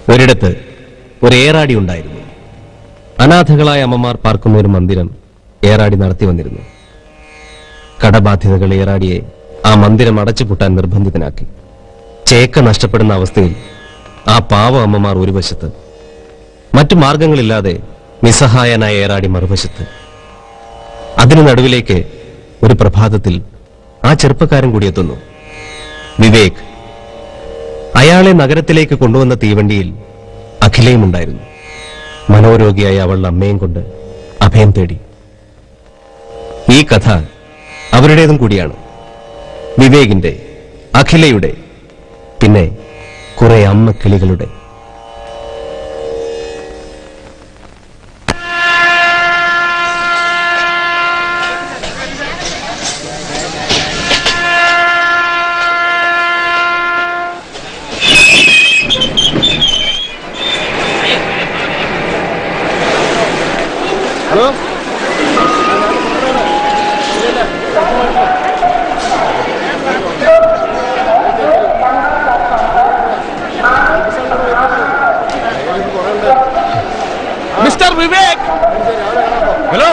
ഒരിടത്ത് ഒരു ഏറാടി ഉണ്ടായിരുന്നു അനാഥകളായ അമ്മമാർ പാർക്കുന്ന ഒരു മന്ദിരം ഏറാടി നടത്തി വന്നിരുന്നു കടബാധ്യതകൾ ഏറാടിയെ ആ മന്ദിരം അടച്ചുപൂട്ടാൻ നിർബന്ധിതനാക്കി ചേക്ക നഷ്ടപ്പെടുന്ന അവസ്ഥയിൽ ആ പാവ അമ്മമാർ ഒരു വശത്ത് മറ്റു മാർഗങ്ങളില്ലാതെ നിസ്സഹായനായ ഏറാടി മറുവശത്ത് അതിനു നടുവിലേക്ക് ഒരു പ്രഭാതത്തിൽ ആ ചെറുപ്പക്കാരൻ കൂടി എത്തുന്നു വിവേക് അയാളെ നഗരത്തിലേക്ക് കൊണ്ടുവന്ന തീവണ്ടിയിൽ അഖിലയും ഉണ്ടായിരുന്നു മനോരോഗിയായ അവളുടെ അമ്മയും കൊണ്ട് അഭയം തേടി ഈ കഥ അവരുടേതും കൂടിയാണ് വിവേകിന്റെ അഖിലയുടെ പിന്നെ കുറെ അമ്മ കിളികളുടെ hello mister Vivek hello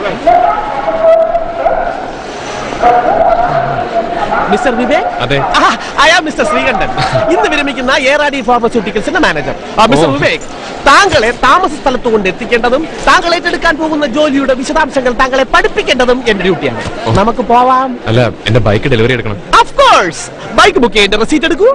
mister Vivek അതെ അയാ മിസ്റ്റർ ശ്രീകണ്ഠൻ ഇന്ന് വിരമിക്കുന്ന ഏറാഡി ഫാർമസ്യൂട്ടിക്കൽസിന്റെ മാനേജർ മിസ്റ്റർ ഓ. വിവേക് താങ്കളെ താമസ സ്ഥലത്ത് കൊണ്ട് എത്തിക്കേണ്ടതും താങ്കൾ ഏറ്റെടുക്കാൻ പോകുന്ന ജോലിയുടെ വിശദാംശങ്ങൾ താങ്കളെ പഠിപ്പിക്കേണ്ടതും എന്റെ ഡ്യൂട്ടിയാണ് നമുക്ക് പോവാം അല്ല എന്റെ ബൈക്ക് ഡെലിവറി എടുക്കണം ഓഫ് കോഴ്സ് ബൈക്ക് ബുക്ക് ചെയ്യേണ്ട റെസീറ്റ് എടുക്കൂ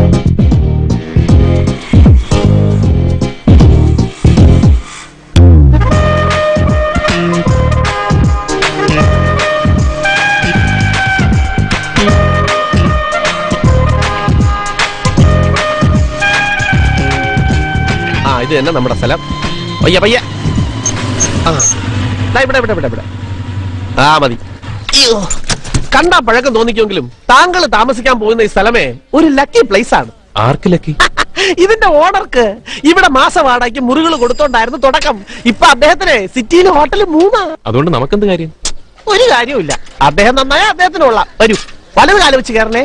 ആ ഇത് തന്നെ നമ്മുടെ സ്ഥലം പയ്യ പയ്യ ആ ദാ ഇവിടെ ഇവിടെ ഇവിടെ ഇവിടെ ആ മതി അയ്യോ. കണ്ടാ പഴക്കം തോന്നിക്കുമെങ്കിലും താങ്കൾ താമസിക്കാൻ പോകുന്ന ഈ സ്ഥലമേ ഒരു ലക്കി പ്ലേസ് ആണ് ആർക്ക് ലക്കി ഇതിന്റെ ഓണർക്ക് ഇവിടെ മാസ വാടകയ്ക്ക് മുറികൾ കൊടുത്തോണ്ടായിരുന്നു തുടക്കം ഇപ്പൊ അദ്ദേഹത്തിന് സിറ്റിയിൽ ഹോട്ടൽ മൂന്നാ അതുകൊണ്ട് നമുക്കെന്ത് കാര്യം ഒരു കാര്യമില്ല അദ്ദേഹം നന്നായ അദ്ദേഹത്തിനുള്ള വരൂ വലത് കാലം വെച്ച് കയറണേ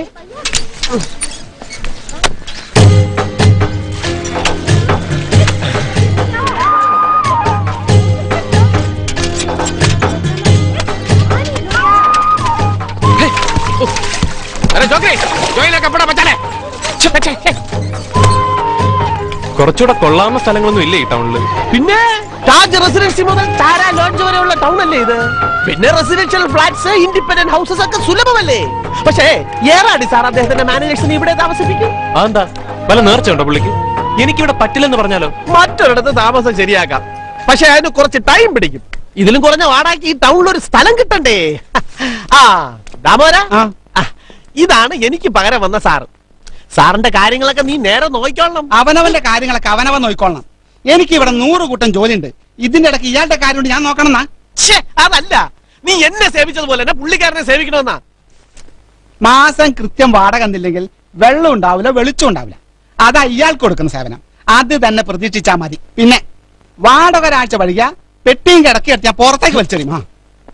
കുറച്ചുകൂടെ കൊള്ളാവുന്ന സ്ഥലങ്ങളൊന്നും ഇല്ല ഈ ടൗണില് പിന്നെ താജ് റെസിഡൻസി മുതൽ താര ലോഡ്ജ് വരെയുള്ള ടൗൺ അല്ലേ ഇത് പിന്നെ റെസിഡൻഷ്യൽ ഫ്ലാറ്റ്സ് ഇൻഡിപെൻഡന്റ് ഹൗസസ് ഒക്കെ സുലഭമല്ലേ പക്ഷേ ഏറാടി സാർ അദ്ദേഹത്തിന്റെ മാനേജേഴ്സിനെ ഇവിടെ താമസിപ്പിക്കും അതെന്താ വല്ല നേർച്ച ഉണ്ടോ പുള്ളിക്ക് എനിക്കിവിടെ പറ്റില്ലെന്ന് പറഞ്ഞാലോ മറ്റൊരിടത്ത് താമസം ശരിയാക്കാം പക്ഷെ അതിന് കുറച്ച് ടൈം പിടിക്കും ഇതിലും കുറഞ്ഞ വാടാക്കി ഈ ടൗണിൽ ഒരു സ്ഥലം കിട്ടണ്ടേ ആ ദാമോര ആ, ഇതാണ് എനിക്ക് പകരം വന്ന സാർ സാറിന്റെ കാര്യങ്ങളൊക്കെ നീ നേരെ നോക്കിക്കോളണം അവനവന്റെ കാര്യങ്ങളൊക്കെ അവനവൻ നോക്കിക്കൊള്ളണം എനിക്ക് ഇവിടെ നൂറ് കൂട്ടം ജോലിയുണ്ട് ഇതിന്റെ ഇടയ്ക്ക് ഇയാളുടെ കാര്യം കൊണ്ട് ഞാൻ നോക്കണമെന്നാ ഛേ അതല്ല നീ എന്നെ സേവിച്ചതുപോലെ തന്നെ പുള്ളിക്കാരനെ സേവിക്കണമെന്നാ മാസം കൃത്യം വാടക തന്നില്ലെങ്കിൽ വെള്ളം ഉണ്ടാവില്ല വെളിച്ചം ഉണ്ടാവില്ല അതാ ഇയാൾക്ക് കൊടുക്കുന്ന സേവനം അത് തന്നെ പ്രതീക്ഷിച്ചാ മതി പിന്നെ വാടക ഒരാഴ്ച വഴിക പെട്ടിയും കിടക്കി എടുത്ത് ഞാൻ പുറത്തേക്ക് വലിച്ചെറിയും ആ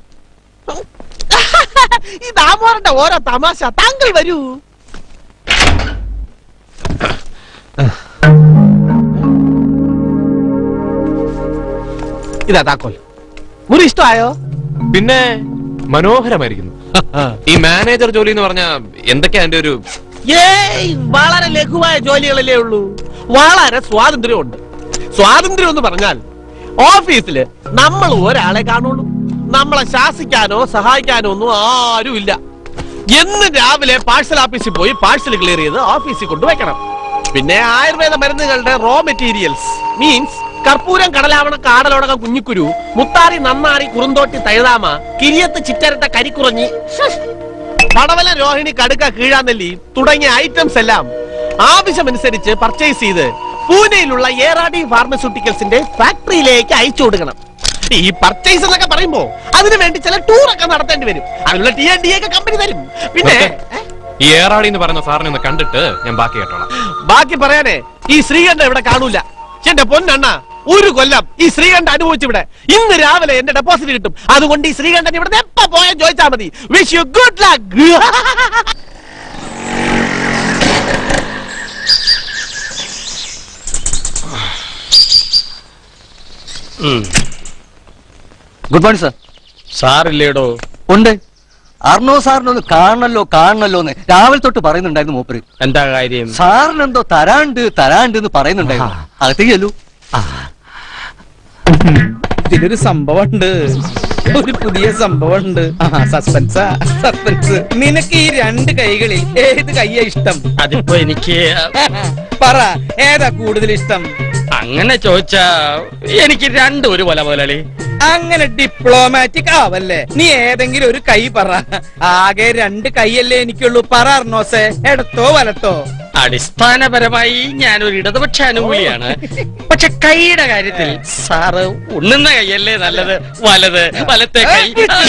ഈ ദാമോരന്റെ ഓരോ തമാശ താങ്കൾ വരൂ ഇതാ താക്കോൽ മുറി ഇഷ്ടമായോ പിന്നെ മനോഹരമായിരിക്കുന്നു ഈ മാനേജർ ജോലി എന്ന് പറഞ്ഞാ എന്തൊക്കെയാ എന്റെ ഒരു ഏയ് വളരെ ലഘുവായ ജോലികളല്ലേ ഉള്ളൂ വളരെ സ്വാതന്ത്ര്യമുണ്ട് സ്വാതന്ത്ര്യം എന്ന് പറഞ്ഞാൽ ഓഫീസില് നമ്മൾ ഒരാളെ കാണുള്ളൂ നമ്മളെ ശാസിക്കാനോ സഹായിക്കാനോ ഒന്നും ആരുമില്ല എന്ന് രാവിലെ പാഴ്സൽ ഓഫീസിൽ പോയി പാഴ്സൽ ക്ലിയർ ചെയ്ത് ഓഫീസിൽ കൊണ്ടുവയ്ക്കണം പിന്നെ ആയുർവേദ മരുന്നുകളുടെ റോ മെറ്റീരിയൽസ് മീൻസ് കർപ്പൂരം കടലാവണ കാടലോടകം കുഞ്ഞിക്കുരു മുത്താറി നന്നാറി കുറുന്തോട്ടി തഴുതാമ കിരിയത്ത് ചിറ്റരട്ട കരിക്കുറഞ്ഞി ശ്ശ്. പടവല രോഹിണി കടുക്ക കീഴാനെല്ലി തുടങ്ങിയ ഐറ്റംസ് എല്ലാം ആവശ്യമനുസരിച്ച് പർച്ചേസ് ചെയ്ത് പൂനെയിലുള്ള ഏറാഡി ഫാർമസ്യൂട്ടിക്കൽസിന്റെ ഫാക്ടറിയിലേക്ക് അയച്ചു കൊടുക്കണം ഈ പർച്ചേസ് എന്നൊക്കെ പറയുമ്പോ അതിനു വേണ്ടി ചില ടൂർ ഒക്കെ നടത്തേണ്ടി വരും അതിനുള്ള ടി എൻ ഡി ഒക്കെ കമ്പനി തരും പിന്നെ നിർത്ത്. ഈ ഏറാടി എന്ന് പറയുന്ന സാറിനെ ഒന്ന് കണ്ടിട്ട് ഞാൻ ബാക്കി കേട്ടോളാം ബാക്കി പറയാനേ ഈ ശ്രീകണ്ഠ ഇവിടെ കാണൂല എന്റെ പൊന്നണ്ണ ഒരു കൊല്ലം ഈ ശ്രീകണ്ഠ അനുഭവിച്ചിവിടെ ഇന്ന് രാവിലെ എന്റെ ഡെപ്പോസിറ്റ് കിട്ടും അതുകൊണ്ട് ഈ ശ്രീകണ്ഠൻ ഇവിടെ എപ്പോ പോയാൽ ചോദിച്ചാൽ മതി wish you good luck good morning sir സാറില്ലേടോ ഉണ്ട് അർണോ സാറിനൊന്ന് കാണണല്ലോ കാണണല്ലോ എന്ന് രാവിലെ തൊട്ട് പറയുന്നുണ്ടായിരുന്നു മൂപ്പര് എന്താ കാര്യം സാറിനെന്തോ തരാണ്ട് തരാണ്ട് എന്ന് പറയുന്നുണ്ടായിരുന്നു അകത്തേക്ക് ചെല്ലു ഇതിലൊരു സംഭവം ഉണ്ട് ഒരു പുതിയ സംഭവം ഉണ്ട് സസ്പെൻസാ സസ്പെൻസ് നിനക്ക് ഈ രണ്ട് കൈകളിൽ ഏത് കൈയാ ഇഷ്ടം അതിപ്പോ എനിക്ക് പറ ഏതാ കൂടുതൽ ഇഷ്ടം അങ്ങനെ ചോദിച്ചാ എനിക്ക് രണ്ടും ഒരു പോലെ മുതലാളി അങ്ങനെ ഡിപ്ലോമാറ്റിക് ആവല്ലേ നീ ഏതെങ്കിലും ഒരു കൈ പറ ആകെ രണ്ട് കൈയല്ലേ എനിക്കുള്ളൂ പറ അർണോസെ ഇടത്തോ വലത്തോ അടിസ്ഥാനപരമായി ഞാൻ ഒരു ഇടതുപക്ഷ അനുകൂലിയാണ് പക്ഷെ കൈയുടെ കാര്യത്തിൽ സാറ് ഉണ്ണുന്ന കൈയല്ലേ നല്ലത് വലത് വലത്തെ കൈ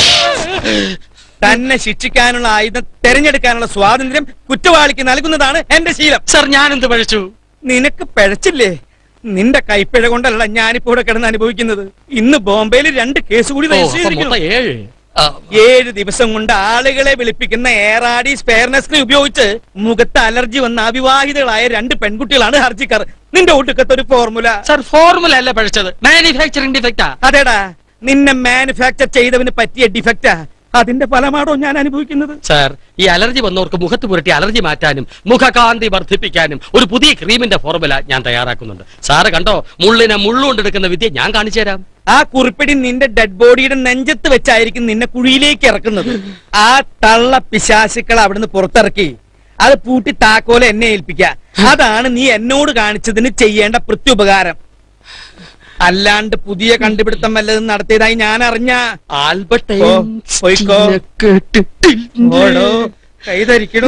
തന്നെ ശിക്ഷിക്കാനുള്ള ആയുധം തെരഞ്ഞെടുക്കാനുള്ള സ്വാതന്ത്ര്യം കുറ്റവാളിക്ക് നൽകുന്നതാണ് എന്റെ ശീലം സാർ ഞാൻ എന്ത് പഴിച്ചു നിനക്ക് പിഴച്ചില്ലേ നിന്റെ കൈപ്പിഴ കൊണ്ടല്ല ഞാനിപ്പോ ഇവിടെ കിടന്ന് അനുഭവിക്കുന്നത് ഇന്ന് ബോംബെയിൽ രണ്ട് കേസ് കൂടി ഓ, രജിസ്റ്റർ അപ്പൊ ചെയ്തിരിക്കുന്നു. മൊത്തം ഏഴ് ആ, ഏഴ് ദിവസം കൊണ്ട് ആളുകളെ വിളിപ്പിക്കുന്ന എയറാഡി സ്പെയർനെസ് ക്രീം ഉപയോഗിച്ച് മുഖത്ത് അലർജി വന്ന അവിവാഹിതകളായ രണ്ട് പെൺകുട്ടികളാണ് ഹർജിക്കാർ നിന്റെ ഒടുക്കത്തെ ഒരു ഫോർമുല സാർ ഫോർമുല അല്ല പഴിച്ചത് മാനുഫാക്ചറിംഗ് ഡിഫക്റ്റാ അതേടാ നിന്നെ മാനുഫാക്ചർ ചെയ്തവന് പറ്റിയ ഡിഫക്റ്റാ അതിന്റെ ഫലമാണോ ഞാൻ അനുഭവിക്കുന്നത് സാർ ഈ അലർജി വന്നവർക്ക് മുഖത്ത് പുരട്ടി അലർജി മാറ്റാനും മുഖകാന്തി വർദ്ധിപ്പിക്കാനും ഒരു പുതിയ ക്രീമിന്റെ ഫോർമുല ഞാൻ തയ്യാറാക്കുന്നുണ്ട് സാറ് കണ്ടോ മുള്ളിനെ മുള്ളുകൊണ്ടെടുക്കുന്ന വിദ്യ ഞാൻ കാണിച്ചു തരാം ആ കുറിപ്പിടി നിന്റെ ഡെഡ് ബോഡിയുടെ നെഞ്ചത്ത് വെച്ചായിരിക്കും നിന്നെ കുഴിയിലേക്ക് ഇറക്കുന്നത് ആ തള്ള പിശാശുക്കൾ അവിടുന്ന് പുറത്തിറക്കി അത് പൂട്ടി താക്കോലെ എന്നെ ഏൽപ്പിക്ക അതാണ് നീ എന്നോട് കാണിച്ചതിന് ചെയ്യേണ്ട പ്രത്യുപകാരം അല്ലാണ്ട് പുതിയ കണ്ടുപിടുത്തം വല്ലതും നടത്തിയതായി ഞാൻ അറിഞ്ഞ ആൽബർട്ട് ഓ, പോയിക്കോ. ഓടോ കൈതരിക്കണു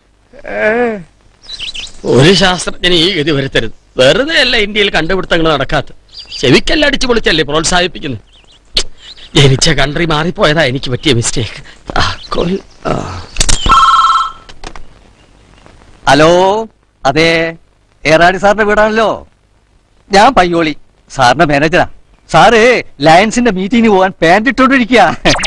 ഒരു ശാസ്ത്രജ്ഞന് ഈ ഗതി വരുത്തരുത് വെറുതെ അല്ല ഇന്ത്യയിൽ കണ്ടുപിടുത്തങ്ങൾ നടക്കാത്ത ചെവിക്കല്ല അടിച്ചു പൊളിച്ചല്ലേ പ്രോത്സാഹിപ്പിക്കുന്നത് ജനിച്ച കൺട്രി മാറിപ്പോയതാ എനിക്ക് പറ്റിയ മിസ്റ്റേക്ക് ഹലോ അതെ ഏറാടി സാറിന്റെ വീടാണല്ലോ ഞാൻ പയ്യോളി സാറിന്റെ മാനേജറാ സാറ് ലയൻസിന്റെ മീറ്റിംഗിന് പോകാൻ പാന്റ് ഇട്ടോണ്ടിരിക്കുക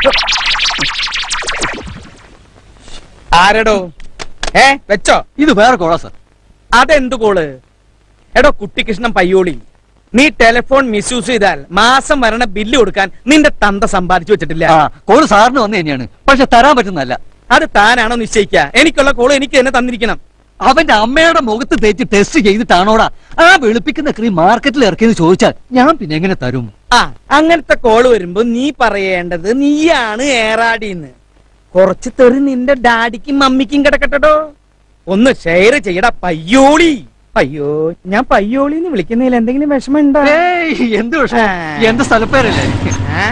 ആരടോ ഏ വെച്ചോ ഇത് വേറെ കോളാ സാർ അതെന്ത് കോള് എടോ കുട്ടിക്കൃഷ്ണൻ പയ്യോളി നീ ടെലിഫോൺ മിസ്യൂസ് ചെയ്താൽ മാസം വരണ ബില്ല് കൊടുക്കാൻ നിന്റെ തന്ത സമ്പാദിച്ചു വെച്ചിട്ടില്ല ആ കോള് സാറിന് വന്നു തന്നെയാണ് പക്ഷെ തരാൻ പറ്റുന്നല്ല അത് താനാണോ നിശ്ചയിക്കുക എനിക്കുള്ള കോള് എനിക്ക് തന്നെ തന്നിരിക്കണം അവന്റെ അമ്മയുടെ മുഖത്ത് തേച്ച് ടെസ്റ്റ് ചെയ്തിട്ടാണോടാ ആ വെളുപ്പിക്കുന്ന ക്രീം മാർക്കറ്റിൽ ഇറക്കിയെന്ന് ചോദിച്ചാൽ ഞാൻ പിന്നെ എങ്ങനെ തരും ആ അങ്ങനത്തെ കോള് വരുമ്പോ നീ പറയേണ്ടത് നീയാണ് ഏറാടിന്ന് കുറച്ച് തെറി നിന്റെ ഡാഡിക്കും മമ്മിക്കും കിടക്കട്ടോ ഒന്ന് ഷെയർ ചെയ്യടാ പയ്യോളി അയ്യോ ഞാൻ പയ്യോളി എന്ന് വിളിക്കുന്നതിൽ എന്തെങ്കിലും വിഷമം ഉണ്ടോ ഏയ് എന്ത് വിഷയം എന്റെ സ്ഥലപ്പേരല്ലേ ആ?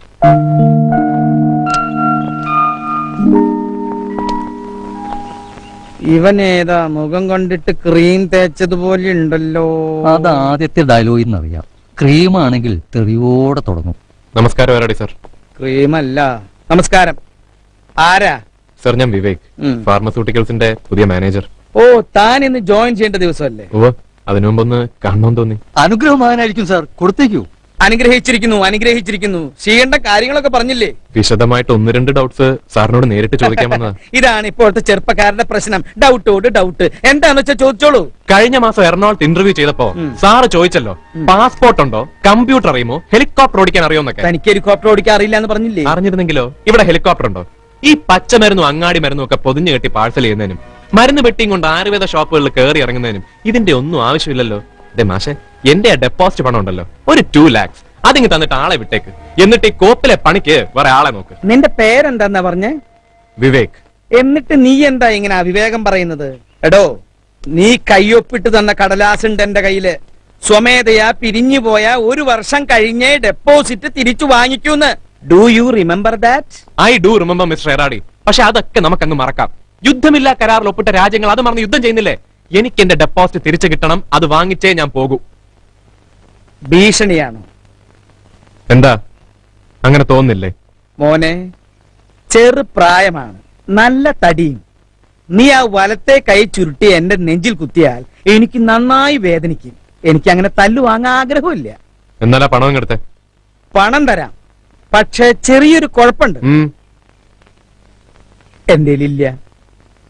ഇവൻ ഏതാ മുഖം കണ്ടിട്ട് ക്രീം തേച്ചതുപോലെ ഉണ്ടല്ലോ അത് ആദ്യത്തെ ഡയലോഗിൽ നിന്നറിയാം ക്രീം ആണെങ്കിൽ തെറിയോടെ തുടങ്ങും നമസ്കാരം ആരാടി സർ ക്രീം അല്ല നമസ്കാരം ആരാ സർ ഞാൻ വിവേക് ഉം. ഫാർമസ്യൂട്ടിക്കൽസിന്റെ പുതിയ മാനേജർ ഓ താൻ ഇന്ന് ജോയിൻ ചെയ്യേണ്ട ദിവസമല്ലേ ഉവ്വ് അതിനു മുമ്പൊന്ന് കാണണമെന്ന് തോന്നി അനുഗ്രഹമാനായിരിക്കും സാർ കൊടുത്തേക്കൂ അനുഗ്രഹിച്ചിരിക്കുന്നു അനുഗ്രഹിച്ചിരിക്കുന്നു ചെയ്യേണ്ട കാര്യങ്ങളൊക്കെ പറഞ്ഞില്ലേ വിശദമായിട്ട് ഒന്ന് രണ്ട് ഡൗട്ട്സ് സാറിനോട് നേരിട്ട് ചോദിക്കാൻ വന്നതാ ഇതാണ് ഇപ്പോഴത്തെ ചെറുപ്പക്കാരുടെ പ്രശ്നം ഡൗട്ടോട് ഡൗട്ട് എന്താന്ന് വെച്ചാൽ ചോദിച്ചോളൂ കഴിഞ്ഞ മാസം എറണാകുളത്ത് ഇന്റർവ്യൂ ചെയ്തപ്പോ ഉം. സാറ് ചോദിച്ചല്ലോ പാസ്പോർട്ട് ഉണ്ടോ കമ്പ്യൂട്ടർ അറിയുമോ ഹെലികോപ്റ്റർ ഓടിക്കാൻ അറിയോന്നൊക്കെ തനിക്ക് ഹെലികോപ്റ്റർ ഓടിക്കാൻ അറിയില്ല എന്ന് പറഞ്ഞില്ലേ അറിഞ്ഞിരുന്നെങ്കിലോ ഇവിടെ ഹെലികോപ്റ്റർ ഉണ്ടോ ഈ പച്ചമരുന്നും അങ്ങാടി മരുന്നും ഒക്കെ പൊതിഞ്ഞു കെട്ടി പാഴ്സൽ ചെയ്യുന്നതിനും മരുന്ന് പെട്ടിയും കൊണ്ട് ആയുർവേദ ഷോപ്പുകളിൽ കയറി ഇറങ്ങുന്നതിനും ഇതിന്റെ ഒന്നും ആവശ്യമില്ലല്ലോ ദേ മാഷെ എന്റെ ഡെപ്പോസിറ്റ് പണം ഉണ്ടല്ലോ ഒരു ടു ലാക്സ് അതിങ്ങ് തന്നിട്ട് ആളെ വിട്ടേക്ക് എന്നിട്ട് ഈ കോപ്പിലെ പണിക്ക് വേറെ ആളെ നോക്ക് നിന്റെ പേരെന്താന്നാ പറഞ്ഞേ വിവേക് എന്നിട്ട് നീ എന്താ ഇങ്ങനെ അവിവേകം പറയുന്നത് എടോ നീ കയ്യൊപ്പിട്ട് തന്ന കടലാസ് ഉണ്ട് എന്റെ കയ്യില് സ്വമേധയാ പിരിഞ്ഞു പോയ ഒരു വർഷം കഴിഞ്ഞേ ഡെപ്പോസിറ്റ് തിരിച്ചു വാങ്ങിക്കൂന്ന് do you remember that I do remember mister Eradi പക്ഷെ അതൊക്കെ നമുക്കങ്ങ് മറക്കാം യുദ്ധമില്ല കരാറിൽ ഒപ്പിട്ട രാജ്യങ്ങൾ അത് മറന്ന് യുദ്ധം ചെയ്യുന്നില്ലേ എനിക്ക് എന്റെ ഡെപ്പോസിറ്റ് തിരിച്ചു കിട്ടണം അത് വാങ്ങിച്ചേ ഞാൻ പോകൂ ഭീഷണിയാണോ എന്താ അങ്ങനെ തോന്നുന്നില്ലേ മോനെ ചെറു പ്രായമാണ് നല്ല തടിയും നീ ആ വലത്തെ കൈ ചുരുട്ടി എന്റെ നെഞ്ചിൽ കുത്തിയാൽ എനിക്ക് നന്നായി വേദനിക്കും എനിക്ക് അങ്ങനെ തല്ലു വാങ്ങാൻ ആഗ്രഹമില്ല എന്നാലാ പണം ഇങ്ങെടുത്തെ പണം തരാം പക്ഷെ ചെറിയൊരു കുഴപ്പമുണ്ട് ഉം എന്റെ ഇല്ല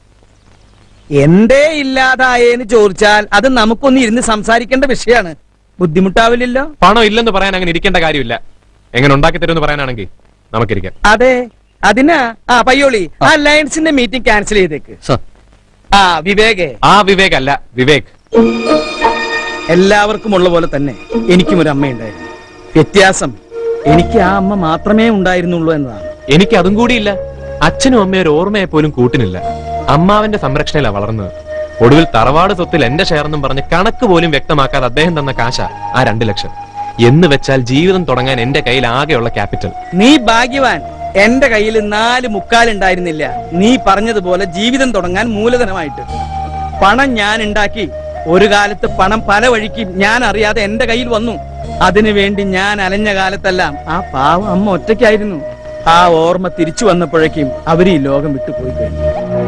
എന്തേ ഇല്ലാതായേന്ന് ചോദിച്ചാൽ അത് നമുക്കൊന്ന് ഇരുന്ന് സംസാരിക്കേണ്ട വിഷയമാണ് ബുദ്ധിമുട്ടാവില്ലല്ലോ പണം ഇല്ലെന്ന് പറയാൻ അങ്ങനെ ഇരിക്കേണ്ട കാര്യമില്ല എങ്ങനെ ഉണ്ടാക്കി തരുമെന്ന് പറയാനാണെങ്കിൽ നമുക്കിരിക്കാം അതെ അതിനാ ആ പയ്യോളി ആ ലയൺസിന്റെ മീറ്റിംഗ് ക്യാൻസൽ ചെയ്തേക്ക് സർ ആ വിവേകേ ആ വിവേക് അല്ല വിവേക് എല്ലാവർക്കും ഉള്ള പോലെ തന്നെ എനിക്കും ഒരു അമ്മയുണ്ടായിരുന്നു വ്യത്യാസം എനിക്ക് ആ അമ്മ മാത്രമേ ഉണ്ടായിരുന്നുള്ളൂ എന്നതാണ് എനിക്ക് അതും കൂടിയില്ല അച്ഛനും അമ്മയും ഒരു ഓർമ്മയെ പോലും കൂട്ടിനില്ല അമ്മാവന്റെ സംരക്ഷണയിലാണ് വളർന്നത് ഒടുവിൽ തറവാട് സ്വത്തിൽ എന്റെ ഷെയർ എന്നും പറഞ്ഞ് കണക്ക് പോലും വ്യക്തമാക്കാതെ അദ്ദേഹം തന്ന കാശ ആ രണ്ടു ലക്ഷം എന്ന് വെച്ചാൽ ജീവിതം തുടങ്ങാൻ എന്റെ കയ്യിൽ ആകെയുള്ള ക്യാപിറ്റൽ നീ ഭാഗ്യവാൻ എന്റെ കയ്യിൽ നാല് മുക്കാലുണ്ടായിരുന്നില്ല നീ പറഞ്ഞതുപോലെ ജീവിതം തുടങ്ങാൻ മൂലധനമായിട്ട് പണം ഞാൻ ഉണ്ടാക്കി ഒരു കാലത്ത് പണം പല വഴിക്ക് ഞാൻ അറിയാതെ എന്റെ കയ്യിൽ വന്നു അതിനു വേണ്ടി ഞാൻ അലഞ്ഞ കാലത്തെല്ലാം ആ പാവ അമ്മ ഒറ്റയ്ക്കായിരുന്നു ആ ഓർമ്മ തിരിച്ചു വന്നപ്പോഴേക്കും അവര് ഈ ലോകം വിട്ടുപോയി കഴിഞ്ഞു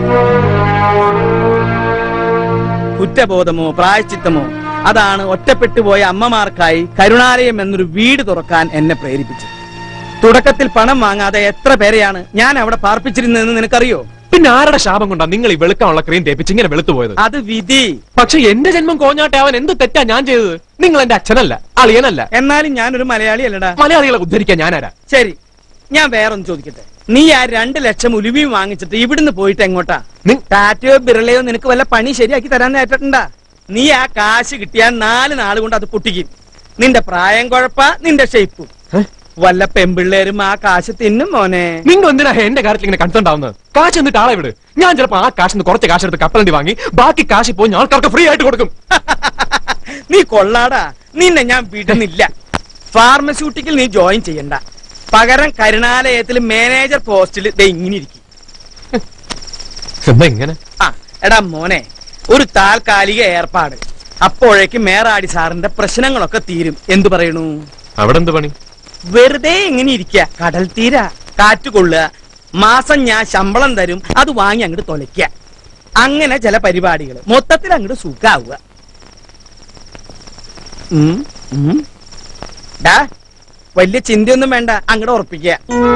കുറ്റബോധമോ പ്രായശ്ചിത്തമോ അതാണ് ഒറ്റപ്പെട്ടു പോയ അമ്മമാർക്കായി കരുണാലയം എന്നൊരു വീട് തുറക്കാൻ എന്നെ പ്രേരിപ്പിച്ചത് തുടക്കത്തിൽ പണം വാങ്ങാതെ എത്ര പേരെയാണ് ഞാൻ അവിടെ പാർപ്പിച്ചിരുന്നതെന്ന് നിനക്കറിയോ പിന്നെ ആരുടെ ശാപം കൊണ്ടാ നിങ്ങൾ ഈ വെളുക്കാനുള്ള ക്രീം തേപ്പിച്ച് ഇങ്ങനെ വെളുത്തു പോയത് അത് വിധി പക്ഷെ എന്റെ ജന്മം കോഞ്ഞാട്ടെ അവൻ എന്ത് തെറ്റാ ഞാൻ ചെയ്തത് നിങ്ങൾ എന്റെ അച്ഛനല്ല അളിയനല്ല എന്നാലും ഞാനൊരു മലയാളി അല്ലടാ മലയാളികളെ ഉദ്ധരിക്കാൻ ഞാനാരാ ശരി ഞാൻ വേറൊന്ന് ചോദിക്കട്ടെ നീ ആ രണ്ട് ലക്ഷം ഉലുവിയും വാങ്ങിച്ചിട്ട് ഇവിടുന്ന് പോയിട്ട് എങ്ങോട്ടാ നി- ടാറ്റയോ ബിർളയോ നിനക്ക് വല്ല പണി ശരിയാക്കി തരാൻ നേരിട്ടുണ്ടാ നീ ആ കാശ് കിട്ടിയാൽ നാല് നാൾ കൊണ്ട് അത് പൊട്ടിക്കും നിന്റെ പ്രായം കുഴപ്പ നിന്റെ ഷേപ്പും വല്ല പെമ്പിള്ളേരും ആ കാശ് തിന്നും മോനെ നിങ്ങൾ എന്തിനാ എന്റെ കാര്യത്തിൽ ഇങ്ങനെ കൺസേൺ ആവുന്നത് കാശ് എന്നിട്ട് ആളെ വിട് ഞാൻ ചിലപ്പോ ആ കാശിന് കുറച്ച് കാശ് എടുത്ത് കപ്പലണ്ടി വാങ്ങി ബാക്കി കാശ് പോയി ആൾക്കാർക്ക് ഫ്രീ ആയിട്ട് കൊടുക്കും നീ കൊള്ളാടാ നിന്നെ ഞാൻ വിടുന്നില്ല ഫാർമസ്യൂട്ടിക്കൽ നീ ജോയിൻ ചെയ്യണ്ട പകരം കരുണാലയത്തിൽ മാനേജർ പോസ്റ്റിൽ ദേ ഇങ്ങനെ ഇരിക്കും എന്താ ഇങ്ങനെ ആ എടാ മോനെ ഒരു താൽക്കാലിക ഏർപ്പാട് അപ്പോഴേക്ക് മേറാടി സാറിന്റെ പ്രശ്നങ്ങളൊക്കെ തീരും എന്തു പറയണു അവിടെ എന്ത് പണി വെറുതെ ഇങ്ങനെ ഇരിക്കുക കടൽ തീര കാറ്റ് കൊള്ളുക മാസം ഞാൻ ശമ്പളം തരും അത് വാങ്ങി അങ്ങോട്ട് തൊലയ്ക്ക അങ്ങനെ ചില പരിപാടികൾ മൊത്തത്തിൽ അങ്ങോട്ട് സുഖാവുക ഉം, ഉം. ഡാ വലിയ ചിന്തയൊന്നും വേണ്ട അങ്ങോട്ട് ഉറപ്പിക്കുക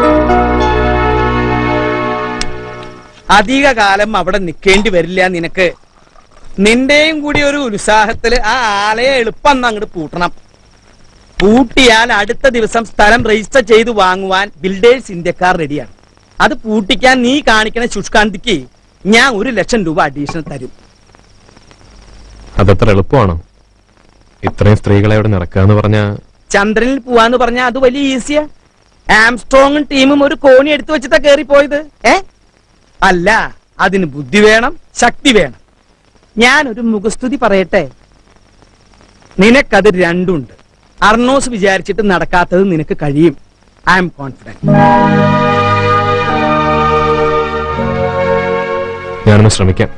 അധിക കാലം അവിടെ നിൽക്കേണ്ടി വരില്ല നിനക്ക് നിന്റെയും കൂടി ഒരു ഉത്സാഹത്തില് ആ ആലയെ എളുപ്പം അങ്ങോട്ട് പൂട്ടണം പൂട്ടിയാൽ അടുത്ത ദിവസം സ്ഥലം രജിസ്റ്റർ ചെയ്ത് വാങ്ങുവാൻ ബിൽഡേഴ്സ് ഇന്ത്യക്കാർ റെഡിയാണ് അത് പൂട്ടിക്കാൻ നീ കാണിക്കുന്ന ശുഷ്കാന്തിക്ക് ഞാൻ ഒരു ലക്ഷം രൂപ അഡീഷണൽ തരും അതത്ര എളുപ്പമാണോ ഇത്രയും സ്ത്രീകളെ അവിടെ നിറക്കുക എന്ന് പറഞ്ഞാ ചന്ദ്രനിൽ പോവാന്ന് പറഞ്ഞാൽ അത് വലിയ ഈസിയാ ആംസ്ട്രോങ്ങും ടീമും ഒരു കോണി എടുത്തു വെച്ചിട്ടാ കേറി പോയത് ഏ അല്ല അതിന് ബുദ്ധി വേണം ശക്തി വേണം ഞാൻ ഒരു മുഖസ്തുതി പറയട്ടെ നിനക്കത് രണ്ടുണ്ട് അർണോസ് വിചാരിച്ചിട്ട് നടക്കാത്തത് നിനക്ക് കഴിയും ഐ എം കോൺഫിഡന്റ് ഞാനൊന്ന് ശ്രമിക്കാം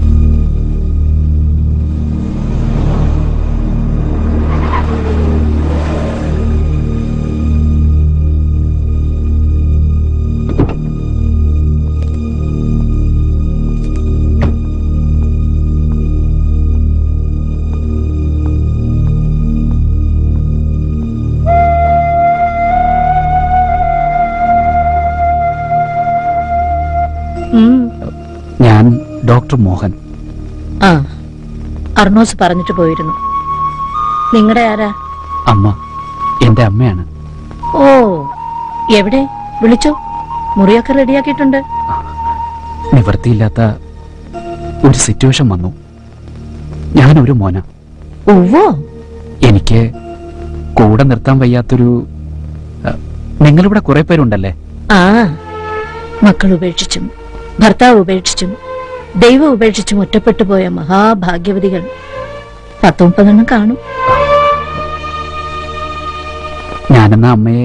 ഞാൻ ഡോക്ടർ മോഹൻ ആ അർണോസ് പറഞ്ഞിട്ട് പോയിരുന്നു നിങ്ങളുടെ ആരാ അമ്മ എന്റെ അമ്മയാണ് ഓ എവിടെ വിളിച്ചോ മുറിയൊക്കെ റെഡിയാക്കിയിട്ടുണ്ട് നിവൃത്തിയില്ലാത്ത ഒരു സിറ്റുവേഷൻ വന്നു ഞാൻ ഒരു മോന ഓവോ എനിക്ക് കൂടെ നിർത്താൻ വയ്യാത്തൊരു അഹ്, നിങ്ങളിവിടെ കുറെ പേരുണ്ടല്ലേ ആ മക്കൾ ഉപേക്ഷിച്ചും ഭർത്താവ് ഉപേക്ഷിച്ചും ദൈവം ഉപേക്ഷിച്ചും ഒറ്റപ്പെട്ടു പോയ മഹാഭാഗ്യവതികൾ പത്ത് മുപ്പതെണ്ണം കാണും ഞാനെന്ന അമ്മയെ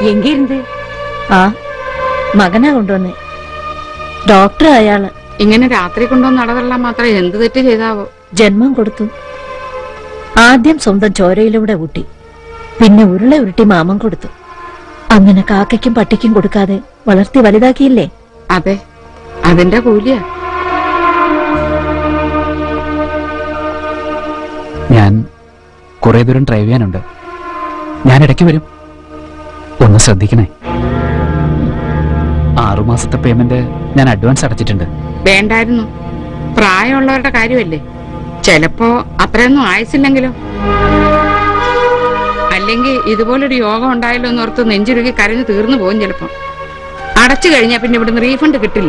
എങ്ക ഇരുന്ന് ആ മകനാ കൊണ്ടുവന്നേ ഡോക്ടർ അയാള് ഇങ്ങനെ രാത്രി കൊണ്ടുവന്ന് നടവെല്ലാം മാത്രം എന്ത് തെറ്റ് ചെയ്താവോ ജന്മം കൊടുത്തു ആദ്യം സ്വന്തം ചോരയിലൂടെ ഊട്ടി പിന്നെ ഉരുള ഉരുട്ടി മാമം കൊടുത്തു അങ്ങനെ കാക്കയ്ക്കും പട്ടിക്കും കൊടുക്കാതെ വളർത്തി വലുതാക്കിയില്ലേ അതെ അതിന്റെ കൂലിയാ ഞാൻ കുറെ ദൂരം ഡ്രൈവ് ചെയ്യാനുണ്ട് ഞാൻ ഇടയ്ക്ക് വരും ഒന്ന് ശ്രദ്ധിക്കണേ ആറുമാസത്തെ പേയ്മെന്റ് ഞാൻ അഡ്വാൻസ് അടച്ചിട്ടുണ്ട് വേണ്ടായിരുന്നു പ്രായമുള്ളവരുടെ കാര്യമല്ലേ ചിലപ്പോ അത്രയൊന്നും ആയുസില്ലെങ്കിലോ അല്ലെങ്കിൽ ഇതുപോലൊരു യോഗം ഉണ്ടായല്ലോ എന്ന് ഓർത്ത് നെഞ്ചുരുകി കരഞ്ഞു തീർന്നു പോകും ചിലപ്പോ അടച്ചു കഴിഞ്ഞാൽ പിന്നെ ഇവിടുന്ന് റീഫണ്ട് കിട്ടില്ല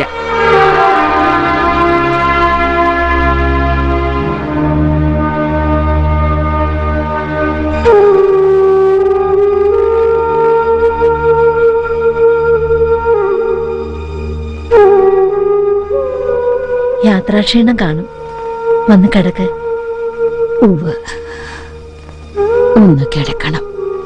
യാത്രാക്ഷീണം കാണും വന്ന് കിടക്ക് ഉവ് ഒന്ന് കിടക്കണം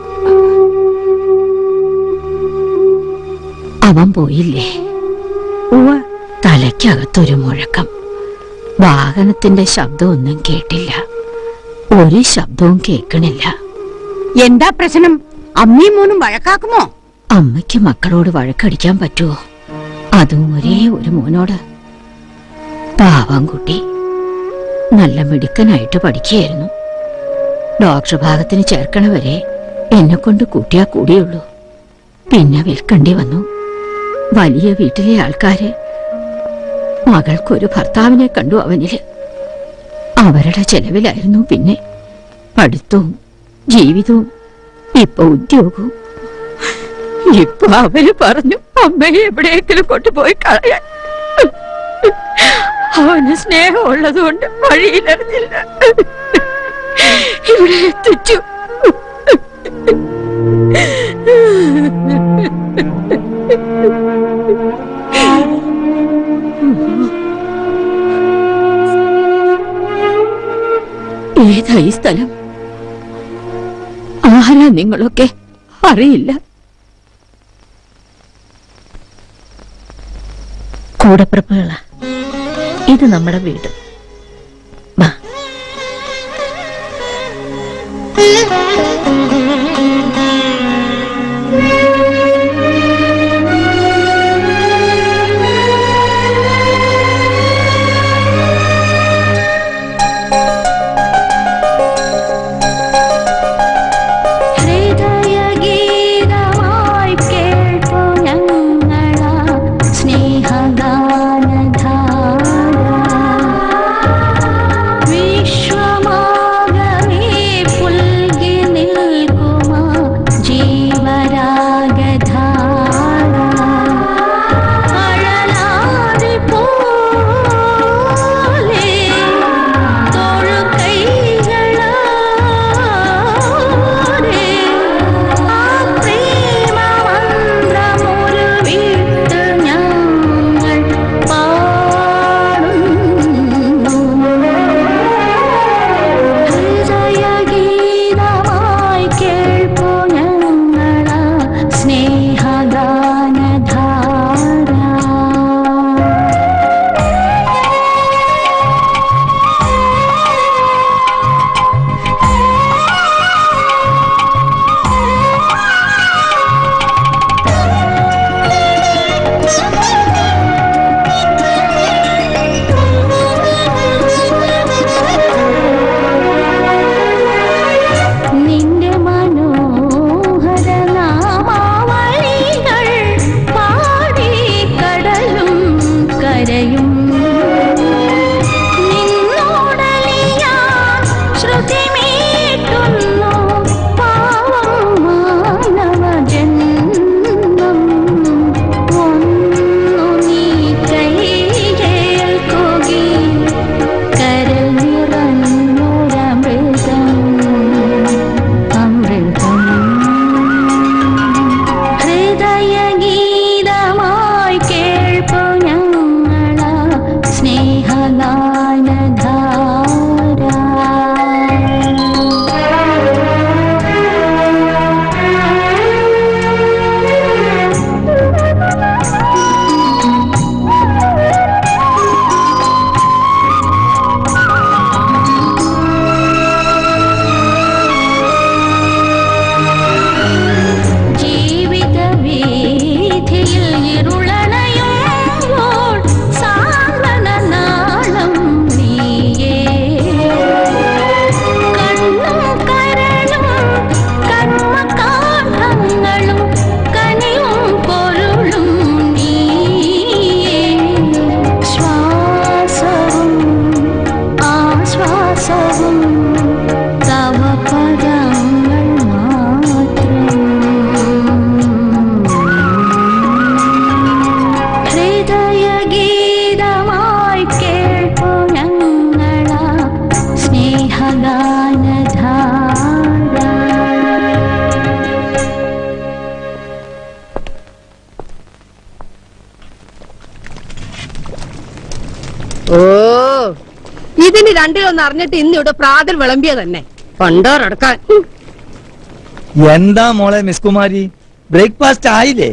അവൻ പോയില്ലേ ഉവ തലയ്ക്കകത്തൊരു മുഴക്കം വാഹനത്തിന്റെ ശബ്ദമൊന്നും കേട്ടില്ല ഒരു ശബ്ദവും കേൾക്കണില്ല എന്താ പ്രശ്നം അമ്മയും മോനും വഴക്കാക്കുമോ അമ്മയ്ക്ക് മക്കളോട് വഴക്കടിക്കാൻ പറ്റുമോ അതും ഒരേ ഒരു മോനോട് പാവം കുട്ടി നല്ല മിടുക്കനായിട്ട് പഠിക്കുകയായിരുന്നു ഡോക്ടർ ഭാഗത്തിന് ചേർക്കണ വരെ എന്നെ കൊണ്ട് കൂട്ടിയാ കൂടിയുള്ളൂ പിന്നെ വിൽക്കണ്ടി വന്നു വലിയ വീട്ടിലെ ആൾക്കാര് മകൾക്കൊരു ഭർത്താവിനെ കണ്ടു അവനില് അവരുടെ ചെലവിലായിരുന്നു പിന്നെ പഠിത്തവും ജീവിതവും ഇപ്പൊ ഉദ്യോഗവും ഇപ്പൊ അവര് പറഞ്ഞു അമ്മയെ എവിടെയെങ്കിലും കൊണ്ടുപോയി കളയാൻ അവന് സ്നേഹമുള്ളത് കൊണ്ട് വഴിയിലറിഞ്ഞില്ല ഇവിടെ എത്തിച്ചു ഏതായി സ്ഥലം ആരാ നിങ്ങളൊക്കെ അറിയില്ല കൂടപ്പിറപ്പുകളാ ഇത് നമ്മുടെ വീട് വാ ഹൃദയഗീതമായി കേൾപ്പു ഞങ്ങളാ സ്നേഹഗാനധാര വിശ്വമാകവേ പുൽകി നിൽക്കുമാ രാത്രി രണ്ടിലൊന്ന് അറിഞ്ഞിട്ട് ഇന്ന് ഇവിടെ പ്രാതൽ വിളമ്പിയ തന്നെ കൊണ്ടോറെടുക്കാൻ എന്താ മോളെ മിസ് കുമാരി ബ്രേക്ക്ഫാസ്റ്റ് ആയില്ലേ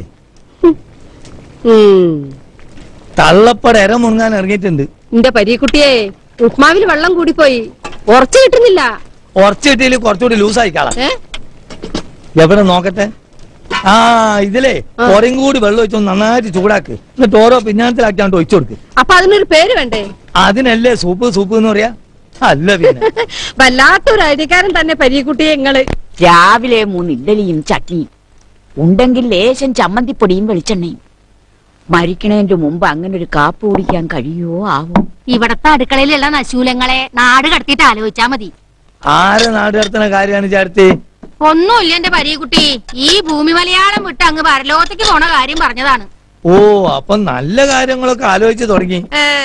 തള്ളപ്പട എര മുങ്ങാൻ ഇറങ്ങിയിട്ടുണ്ട് എന്റെ പരീക്കുട്ടിയെ ഉപ്മാവിൽ വെള്ളം കൂടിപ്പോയി ഉറച്ചു കിട്ടുന്നില്ല കുറച്ച് കിട്ടിയിൽ കുറച്ചുകൂടി ലൂസ് ആയിക്കാളാം ഏ എവിടെ നോക്കട്ടെ ആ ഇതിലേ കുറയും കൂടി വെള്ളം ഒഴിച്ചു നന്നായിട്ട് ചൂടാക്ക് എന്നിട്ട് ഓരോ പിന്നാനത്തിലാക്കിയാണ്ട് ഒഴിച്ചു കൊടുക്ക് അപ്പൊ അതിനൊരു പേര് വേണ്ടേ അതിനല്ലേ സൂപ്പ് സൂപ്പ് എന്ന് പറയാ അല്ല പിന്നെ വല്ലാത്തൊരു അരികാരൻ തന്നെ പരീക്കുട്ടിയെ ഇങ്ങള് രാവിലെ മൂന്ന് ഇഡ്ഡലിയും ചട്നിയും ഉണ്ടെങ്കിൽ ലേശം ചമ്മന്തിപ്പൊടിയും വെളിച്ചെണ്ണയും മരിക്കണേന്റെ മുമ്പ് അങ്ങനെ ഒരു കാപ്പ് കുടിക്കാൻ കഴിയുമോ ആവോ ഇവിടത്തെ അടുക്കളയിലുള്ള നശൂലങ്ങളെ നാട് കടത്തിയിട്ട് ആലോചിച്ചാ മതി ആരെ നാട് കടത്തുന്ന കാര്യമാണ് ചാർത്തി ഒന്നുമില്ല എന്റെ പരീക്കുട്ടി ഈ ഭൂമി മലയാളം വിട്ട് അങ്ങ് പരലോകത്തേക്ക് പോണ കാര്യം പറഞ്ഞതാണ് ഓ അപ്പൊ നല്ല കാര്യങ്ങളൊക്കെ ആലോചിച്ച് തുടങ്ങി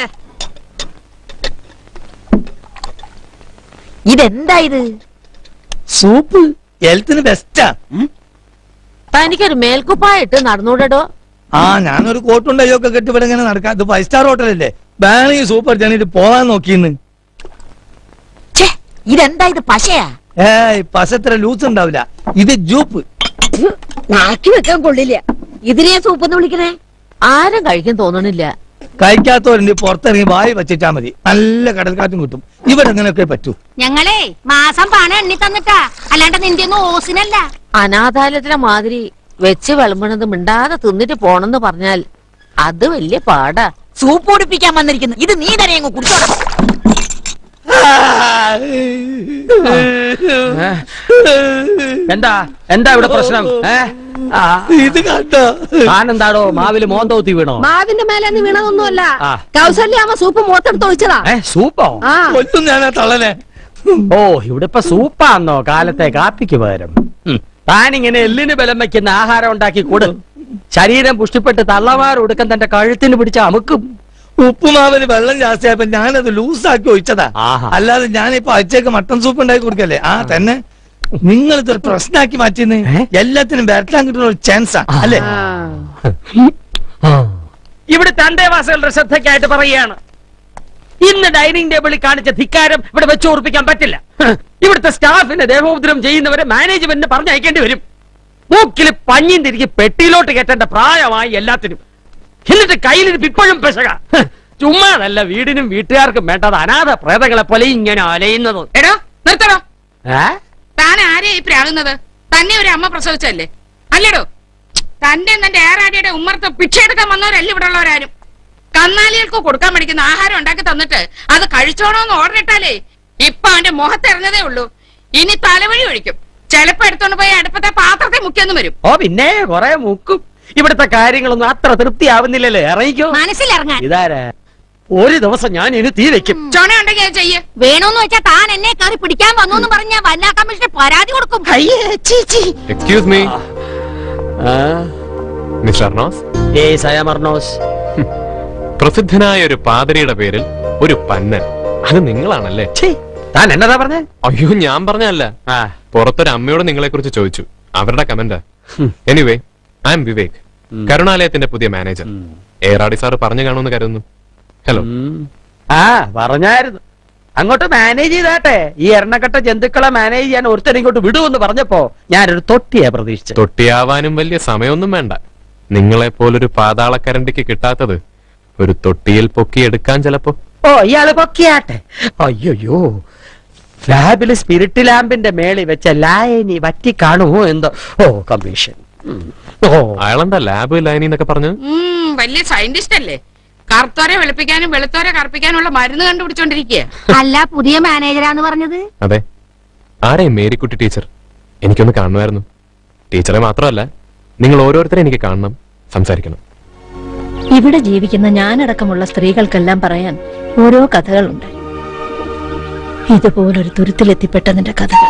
ഇതെന്താ ഇത് സൂപ്പ് ഹെൽത്തിന് ബെസ്റ്റാ തനിക്കൊരു മേൽക്കുപ്പായിട്ട് നടന്നൂടോ ആ ഞാനൊരു കോട്ടുണ്ടൊക്കെ കെട്ടിവിടെ ഇങ്ങനെ നടക്കാം ഇത് ഫൈവ് സ്റ്റാർ ഹോട്ടലല്ലേ ബാണെങ്കിൽ സൂപ്പർ ജണിട്ട് പോകാൻ നോക്കിന്ന് ഇതെന്താ ഇത് പശയാ ഏയ് പശത്ര ലൂസ് ഉണ്ടാവില്ല ഇത് ജൂപ്പ് നാക്കി വെക്കാൻ കൊള്ളില്ല ഇതിനെ സൂപ്പെന്ന് വിളിക്കണേ ആരും കഴിക്കാൻ തോന്നണില്ല കഴിക്കാത്തവരുണ്ട് പുറത്തിറങ്ങി വായി വെച്ചിട്ടാ മതി നല്ല കടൽക്കാറ്റും കിട്ടും ഇവിടെ എങ്ങനെയൊക്കെ പറ്റൂ ഞങ്ങളെ മാസം പണം എണ്ണി തന്നിട്ടാ അല്ലാണ്ട് നിന്റെ ഒന്നും ഓസിനല്ല അനാഥാലയത്തിലെ മാതിരി വെച്ച് വിളമ്പണത് മിണ്ടാതെ തിന്നിട്ട് പോണെന്ന് പറഞ്ഞാൽ അത് വലിയ പാടാ സൂപ്പ് കുടിപ്പിക്കാൻ വന്നിരിക്കുന്നു ഇത് നീ തന്നെ അങ്ങ് കുടിച്ചോടാ എന്താ എന്താ ഇവിടെ പ്രശ്നം ഏ? ആ. ഇത് കണ്ടോ താനെന്താടോ മാവില് മോന്തോത്തി വീണോ മാവിന്റെ മേലെ നിന്ന് വീണതൊന്നുമല്ല ആ. കൗസല്യാമ്മ സൂപ്പ് മൂത്തെടുത്ത് ഒഴിച്ചതാ ഏ സൂപ്പോ ആ കൊല്ലും ഞാനാ തള്ളനെ ഓ ഇവിടെ ഇപ്പൊ സൂപ്പാന്നോ കാലത്തെ കാപ്പിക്ക് പകരം ഉം. താനിങ്ങനെ എല്ലിന് ബലം വയ്ക്കുന്ന ആഹാരം ഉണ്ടാക്കി കൊടു ശരീരം പുഷ്ടിപ്പെട്ട് തള്ളമാർ ഒടുക്കം തന്റെ കഴുത്തിന് പിടിച്ച അമുക്കും ഉപ്പുമാവിന് വെള്ളം ജാസ്തിയായപ്പോ ഞാനത് ലൂസാക്കി ഒഴിച്ചതാ അല്ലാതെ ഞാനിപ്പോ അച്ഛക്ക് മട്ടൻ സൂപ്പ് ഉണ്ടാക്കി കൊടുക്കല്ലേ ആ തന്നെ നിങ്ങൾ ഇതൊരു പ്രശ്നമാക്കി മാറ്റിന്ന് എല്ലാത്തിനും വരട്ടാൻ കിട്ടുന്ന ഒരു ചാൻസാ അല്ലേ ഇവിടുത്തെ അന്തേവാസികളുടെ ശ്രദ്ധയ്ക്കായിട്ട് പറയുകയാണ് ഇന്ന് ഡൈനിങ് ടേബിളിൽ കാണിച്ച ധിക്കാരം ഇവിടെ വെച്ച് ഓർപ്പിക്കാൻ പറ്റില്ല ഹ്. ഇവിടുത്തെ സ്റ്റാഫിനെ ദേഹോപദ്രം ചെയ്യുന്നവരെ മാനേജ്മെന്റിന് പറഞ്ഞയക്കേണ്ടി വരും മൂക്കിൽ പഞ്ഞിയും തിരികെ പെട്ടിയിലോട്ട് കെട്ടേണ്ട പ്രായമായി എല്ലാത്തിനും എന്നിട്ട് കയ്യിലിരിപ്പ് ഇപ്പോഴും പെശക ഹ്. ചുമ്മാതല്ല വീടിനും വീട്ടുകാർക്കും വേണ്ടത് അനാഥ പ്രേതങ്ങളെ പോലെ ഇങ്ങനെ അലയുന്നത് എടോ നിർത്തടോ ഏ? താൻ ആരെയാ ഈ പ്രാകുന്നത് തന്നെ ഒരു അമ്മ പ്രസവിച്ചല്ലേ അല്ലടോ തന്റെ തന്റെ ഏറാടിയുടെ ഉമ്മർത്ത് പിച്ചെടുക്കാൻ വന്നവരല്ല ഇവിടെ ഉള്ളവരാരും കന്നാലികൾക്ക് കൊടുക്കാൻ പഠിക്കുന്ന ആഹാരം ഉണ്ടാക്കി തന്നിട്ട് അത് കഴിച്ചോണോന്ന് ഓർഡർ ഇട്ടാലേ ഇപ്പൊ അവന്റെ മുഖത്തെറിഞ്ഞതേ ഉള്ളൂ ഇനി തലവഴി ഒഴിക്കും ചിലപ്പോ എടുത്തോണ്ട് പോയി അടുപ്പത്തെ പാത്രത്തെ മുക്കിയൊന്നും വരും ഓ പിന്നെ കൊറേ മുക്കും ഇവിടുത്തെ കാര്യങ്ങളൊന്നും അത്ര തൃപ്തിയാവുന്നില്ലല്ലേ ഇറങ്ങിക്കോ മനസ്സിലിറങ്ങാൻ ഇതാരാ ഒരു ദിവസം ഞാൻ ഇനി തീ വെക്കും ചുണ ഉണ്ടെങ്കിൽ അത് ചെയ്യ് വേണോന്ന് വെച്ചാ താൻ എന്നെ കയറി പിടിക്കാൻ വന്നു എന്ന് പറഞ്ഞ വനിതാ കമ്മീഷന് പരാതി കൊടുക്കും എക്സ്ക്യൂസ് മീ മിസ്റ്റർ അർണോസ് ഏയ് സയമർണോസ് പ്രസിദ്ധനായ ഒരു പാതിരിയുടെ പേരിൽ ഒരു പന്നൻ അത് നിങ്ങളാണല്ലേ താൻ എന്നതാ പറഞ്ഞേ അയ്യോ ഞാൻ പറഞ്ഞല്ല പുറത്തൊരു അമ്മയോട് നിങ്ങളെ കുറിച്ച് ചോദിച്ചു അവരുടെ കമന്റാ എനിവേ ഐ എം വിവേക് കരുണാലയത്തിന്റെ പുതിയ മാനേജർ ഏറാടി സാർ പറഞ്ഞു കാണുമെന്ന് കരുതുന്നു ഹലോ ആ പറഞ്ഞായിരുന്നു അങ്ങോട്ട് മാനേജ് ചെയ്താട്ടെ ഈ എണ്ണക്കട്ട ജന്തുക്കളെ മാനേജ് ചെയ്യാൻ ഒരുത്തൻ ഇങ്ങോട്ട് വിടുമെന്ന് പറഞ്ഞപ്പോ ഞാനൊരു തൊട്ടിയാ പ്രതീക്ഷിച്ചത് തൊട്ടിയാവാനും വലിയ സമയമൊന്നും വേണ്ട നിങ്ങളെ പോലൊരു പാതാളക്കരണ്ടിക്ക് കിട്ടാത്തത് ഒരു തൊട്ടിയിൽ പൊക്കിയെടുക്കാൻ ചിലപ്പോ ഓ ഇയാള് പൊക്കിയാട്ടെ അയ്യോയ്യോ ലാബില് സ്പിരിറ്റ് ലാമ്പിന്റെ മേളിൽ വെച്ച ലായനി വറ്റി കാണുമോ എന്തോ ഓ കമ്മീഷൻ ഉം. ഓ അയാളെന്താ ലാബ് ലൈനി എന്നൊക്കെ പറഞ്ഞു ഉം, വലിയ സയന്റിസ്റ്റ് അല്ലേ കറുത്തോരെ വെളുപ്പിക്കാനും വെളുത്തോരെ കറുപ്പിക്കാനുള്ള മരുന്ന് കണ്ടുപിടിച്ചോണ്ടിരിക്കുക അല്ല പുതിയ മാനേജരാന്ന് പറഞ്ഞത് അതെ ആരെ മേരിക്കുട്ടി ടീച്ചർ എനിക്കൊന്ന് കാണുമായിരുന്നു ടീച്ചറെ മാത്രമല്ല നിങ്ങൾ ഓരോരുത്തരെ എനിക്ക് കാണണം സംസാരിക്കണം ഇവിടെ ജീവിക്കുന്ന ഞാനടക്കമുള്ള സ്ത്രീകൾക്കെല്ലാം പറയാൻ ഓരോ കഥകളുണ്ട് ഇതുപോലൊരു തുരുത്തിലെത്തിപ്പെട്ടതിന്റെ കഥകൾ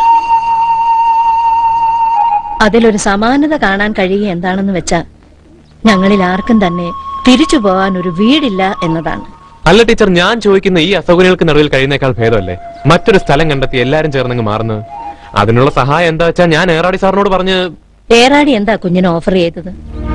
അതിലൊരു സമാനത കാണാൻ കഴിയുക എന്താണെന്ന് വെച്ചാൽ ഞങ്ങളിൽ ആർക്കും തന്നെ തിരിച്ചു പോകാൻ ഒരു വീടില്ല എന്നതാണ് അല്ല ടീച്ചർ ഞാൻ ചോദിക്കുന്ന ഈ അസൗകര്യങ്ങൾക്ക് നടുവിൽ കഴിയുന്നേക്കാൾ ഭേദമല്ലേ മറ്റൊരു സ്ഥലം കണ്ടെത്തി എല്ലാരും ചേർന്നങ്ങ് മാറുന്നത് അതിനുള്ള സഹായം എന്താ വെച്ചാൽ ഞാൻ ഏറാടി സാറിനോട് പറഞ്ഞ് ഏറാടി എന്താ കുഞ്ഞിന് ഓഫർ ചെയ്തത്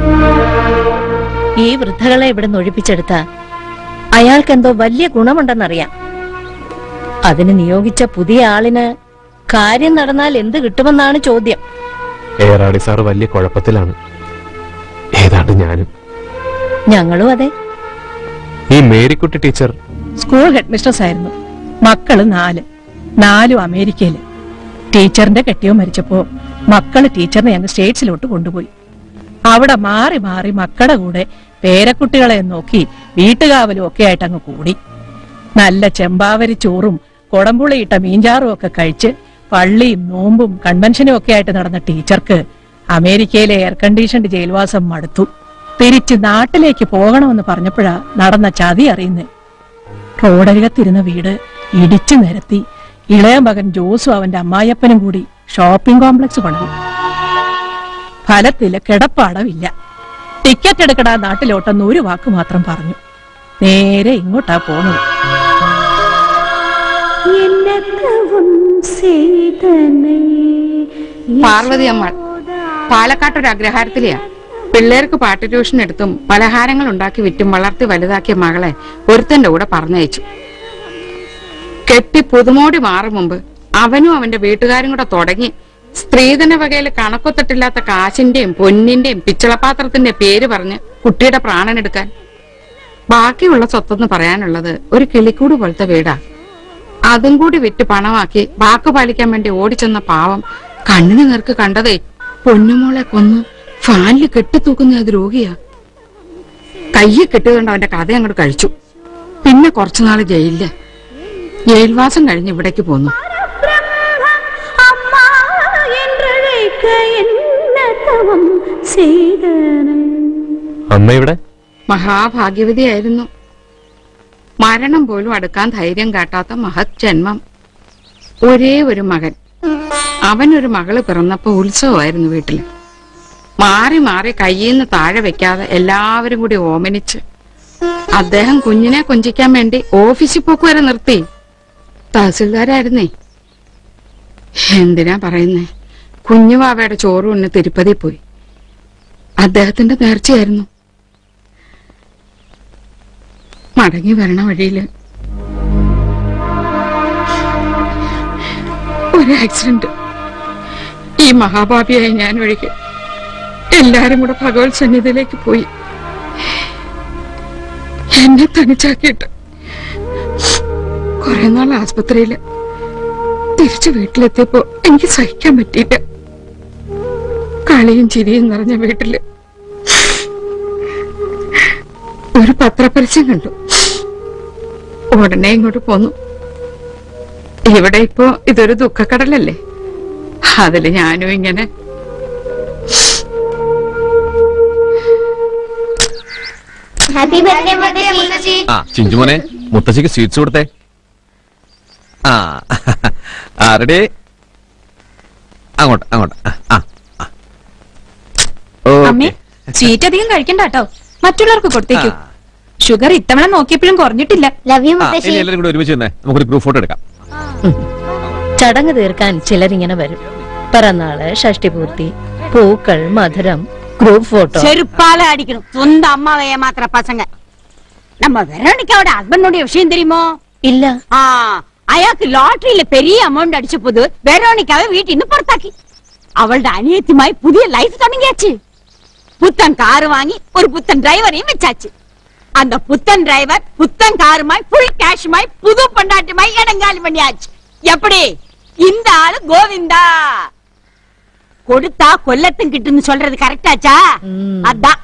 ഈ വൃദ്ധകളെ ഇവിടെ നിന്ന് ഒഴിപ്പിച്ചെടുത്ത അയാൾക്ക് എന്തോ വലിയ ഗുണമുണ്ടെന്നറിയാം അതിന് നിയോഗിച്ച പുതിയ ആളിന് കാര്യം നടന്നാൽ എന്ത് കിട്ടുമെന്നാണ് ചോദ്യം ഏറാടി സാർ വലിയ കുഴപ്പത്തിലാണ് ഏതാണ്ട് ഞാനും ഞങ്ങളും അതെ ഈ Marykutty teacher school headmistress ആയിരുന്നു മക്കള് നാല് നാലും അമേരിക്കയില് ടീച്ചറിന്റെ കെട്ടിയോ മരിച്ചപ്പോ മക്കള് ടീച്ചറിനെ അങ്ങ് സ്റ്റേറ്റ്സിലോട്ട് കൊണ്ടുപോയി അവിടെ മാറി മാറി മക്കളുടെ കൂടെ പേരക്കുട്ടികളെ നോക്കി വീട്ടുകാവലും ഒക്കെ ആയിട്ട് അങ്ങ് കൂടി നല്ല ചെമ്പാവരി ചോറും കൊടമ്പുളിയിട്ട മീൻചാറും ഒക്കെ കഴിച്ച് പള്ളിയും നോമ്പും കൺവെൻഷനും ഒക്കെ ആയിട്ട് നടന്ന ടീച്ചർക്ക് അമേരിക്കയിലെ എയർ കണ്ടീഷൻഡ് ജയിൽവാസം മടുത്തു തിരിച്ച് നാട്ടിലേക്ക് പോകണമെന്ന് പറഞ്ഞപ്പോഴാ നടന്ന ചതി അറിയുന്നേ റോഡരികത്തിരുന്ന വീട് ഇടിച്ചു നിരത്തി ഇളയ മകൻ ജോസും അവന്റെ അമ്മായിയപ്പനും കൂടി ഷോപ്പിംഗ് കോംപ്ലക്സ് പണിതു ഫലത്തില് കിടപ്പാടമില്ല ടിക്കറ്റ് എടുക്കടാ നാട്ടിലോട്ടെന്ന് ഒരു വാക്ക് മാത്രം പറഞ്ഞു നേരെ ഇങ്ങോട്ടാ പോണത് പാർവതി അമ്മ പാലക്കാട്ട് ഒരു അഗ്രഹാരത്തിലെയാ പിള്ളേർക്ക് പാട്ട് ട്യൂഷൻ എടുത്തും പലഹാരങ്ങൾ ഉണ്ടാക്കി വിറ്റും വളർത്തി വലുതാക്കിയ മകളെ ഒരുത്തന്റെ കൂടെ പറഞ്ഞയച്ചു കെട്ടി പുതുമോടി മാറും മുമ്പ് അവനും അവന്റെ വീട്ടുകാരും കൂടെ തുടങ്ങി സ്ത്രീധന വകയിൽ കണക്കൊത്തിട്ടില്ലാത്ത കാശിന്റെയും പൊന്നിന്റെയും പിച്ചളപാത്രത്തിന്റെ പേര് പറഞ്ഞ് കുട്ടിയുടെ പ്രാണനെടുക്കാൻ ബാക്കിയുള്ള സ്വത്തെന്ന് പറയാനുള്ളത് ഒരു കിളിക്കൂട് പോലത്തെ വീടാ അതും കൂടി വിറ്റ് പണമാക്കി വാക്ക് പാലിക്കാൻ വേണ്ടി ഓടിച്ചെന്ന പാവം കണ്ണിന് നേർക്ക് കണ്ടതേ പൊന്നുമോളെ കൊന്ന് ഫാനിൽ കെട്ടിത്തൂക്കുന്ന അത് രോഗിയാ കയ്യെ കെട്ടിയതുകൊണ്ട് അവന്റെ കഥ അങ്ങോട്ട് കഴിച്ചു പിന്നെ കുറച്ചുനാള് ജയിലില് ജയിൽവാസം കഴിഞ്ഞ് ഇവിടേക്ക് പോന്നു അമ്മ ഇവിടെ മഹാഭാഗ്യവതിയായിരുന്നു മരണം പോലും അടുക്കാൻ ധൈര്യം കാട്ടാത്ത മഹത് ജന്മം ഒരേ ഒരു മകൻ അവനൊരു മകള് പിറന്നപ്പോ ഉത്സവമായിരുന്നു വീട്ടില് മാറി മാറി കയ്യിൽ നിന്ന് താഴെ വെക്കാതെ എല്ലാവരും കൂടി ഓമനിച്ച് അദ്ദേഹം കുഞ്ഞിനെ കൊഞ്ചിക്കാൻ വേണ്ടി ഓഫീസിൽ പോക്ക് വരെ നിർത്തി തഹസിൽദാരായിരുന്നേ എന്തിനാ പറയുന്നേ കുഞ്ഞുവാവയുടെ ചോറ് ഉണ്ണ് തിരുപ്പതി പോയി അദ്ദേഹത്തിന്റെ നേർച്ചയായിരുന്നു മടങ്ങി വരണ വഴിയില് ഒരു ആക്സിഡന്റ് ഈ മഹാഭാപിയായി ഞാൻ ഒഴികെ എല്ലാരും കൂടെ ഭഗവത് സന്നിധിയിലേക്ക് പോയി എന്നെ തനിച്ചാക്കിയിട്ട് കുറെ നാൾ ആസ്പത്രിയില് തിരിച്ചു വീട്ടിലെത്തിയപ്പോ എനിക്ക് സഹിക്കാൻ പറ്റിയില്ല കളിയും ചിരിയും നിറഞ്ഞ വീട്ടില് ഒരു പത്രപരസ്യം കണ്ടു ഉടനെ ഇങ്ങോട്ട് പോന്നു ഇവിടെ ഇപ്പോ ഇതൊരു ദുഃഖക്കടലല്ലേ അതില് ഞാനും ഇങ്ങനെ ഹാപ്പി ബർത്ത്ഡേ മുത്തശ്ശി ആ ചിഞ്ചുമോനെ മുത്തശ്ശിക്ക് സ്വീറ്റ്സ് കൊടുത്തേ ആ ആ റെഡി അങ്ങോട്ട് അങ്ങോട്ട് ആ, ആ ആ. അമ്മേ ഓക്കേ. സ്വീറ്റ് അധികം കഴിക്കണ്ട കേട്ടോ മറ്റുള്ളവർക്ക് കൊടുത്തേക്കൂ ഷുഗർ ഇത്തവണ നോക്കിയപ്പോഴും കുറഞ്ഞിട്ടില്ല ലവ് യു ആ, ഇനി എല്ലാവരും കൂടെ ഒരുമിച്ച് തന്നെ നമുക്കൊരു ഗ്രൂപ്പ് ഫോട്ടോ എടുക്കാം ചടങ്ങ് തീർക്കാൻ ചിലരിങ്ങനെ വരും പിറന്നാള് ഷഷ്ടിപൂർത്തി പൂക്കൾ മധുരം ഗ്രൂപ്പ് ഫോട്ടോ செருப்பால அடிக்கணும் சொந்த அம்மாவை ஏமாத்துற பசங்க நம்ம வெரோனிக்காவோட ஹஸ்பண்டோட விஷயம் தெரியுமோ இல்ல ஆ அயாக்கு லாட்டரியில பெரிய அமௌண்ட் அடிச்ச போது வெரோனிக்காவை வீட்டின்னு പുറത്താക്കി അവളുടെ അനിയത്തിയുമായി പുതിയ ലൈഫ് തുടങ്ങിയാச்சு പുത്തൻ കാറ് വാങ്ങി ഒരു പുത്തൻ ഡ്രൈവറെയും വെച്ചാச்சு அந்த புத்தன் டிரைவர் புத்தன் காருமாய் ஃபுல் கேஷுமாய் புது பொண்டாட்டியுமாய் இடங்காலி பண்ணியாச்சு எப்படி இந்த ஆளு கோவிந்தா கொடுத்தா கொல்லத்தும் கிட்டுன்னு சொல்றது கரெக்டாச்சா அதான்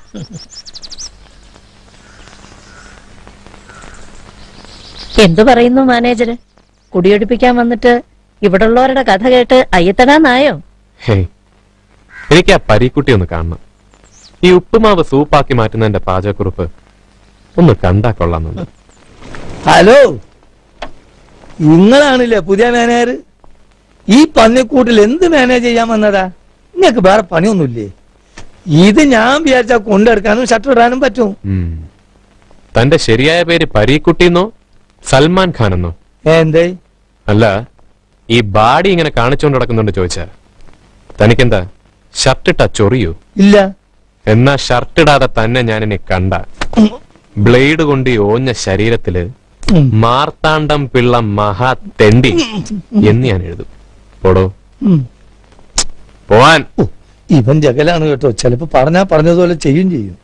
എന്തു പറയുന്നു മാനേജര് കുടിയൊഴിപ്പിക്കാൻ വന്നിട്ട് ഇവിടുള്ളവരുടെ കഥ കേട്ട് അയ്യത്തടാന്നായോ ഹേയ് എനിക്ക് ആ പരീക്കുട്ടി ഒന്ന് കാണണം ഈ ഉപ്പുമാവ് സൂപ്പാക്കി മാറ്റുന്നതിന്റെ പാചകക്കുറിപ്പ് ഒന്ന് കണ്ടാ കൊള്ളാമെന്നുണ്ട് ഹലോ നിങ്ങളാണില്ലേ പുതിയ മാനേജർ ഈ പന്നിക്കൂട്ടിൽ എന്ത് മാനേജ് ചെയ്യാൻ വന്നതാ നിങ്ങൾക്ക് വേറെ പണിയൊന്നുമില്ലേ ഇത് ഞാൻ വിചാരിച്ചാ കൊണ്ടെടുക്കാനും ഷട്ടർ ഇടാനും പറ്റും ഉം. തന്റെ ശരിയായ പേര് പരീക്കുട്ടിന്നോ സൽമാൻ ഖാൻ എന്നോ എന്തേ അല്ല ഈ ബാഡി ഇങ്ങനെ കാണിച്ചുകൊണ്ട് നടക്കുന്നുണ്ട് ചോദിച്ചാ തനിക്കെന്താ ഷർട്ട് ഇട്ടാ ചൊറിയൂ ഇല്ല എന്നാ ഷർട്ട് ഇടാതെ തന്നെ ഞാൻ ഇനി കണ്ട ബ്ലേഡ് കൊണ്ട് ഈ ഓഞ്ഞ ശരീരത്തില് മാർത്താണ്ഡം പിള്ള മഹാ തെണ്ടി എന്ന് ഞാൻ എഴുതും പോടോ ഉം. പോവാൻ ഇവൻ ജഗലാണ് കേട്ടോ ചിലപ്പോ പറഞ്ഞാ പറഞ്ഞതുപോലെ ചെയ്യും ചെയ്യും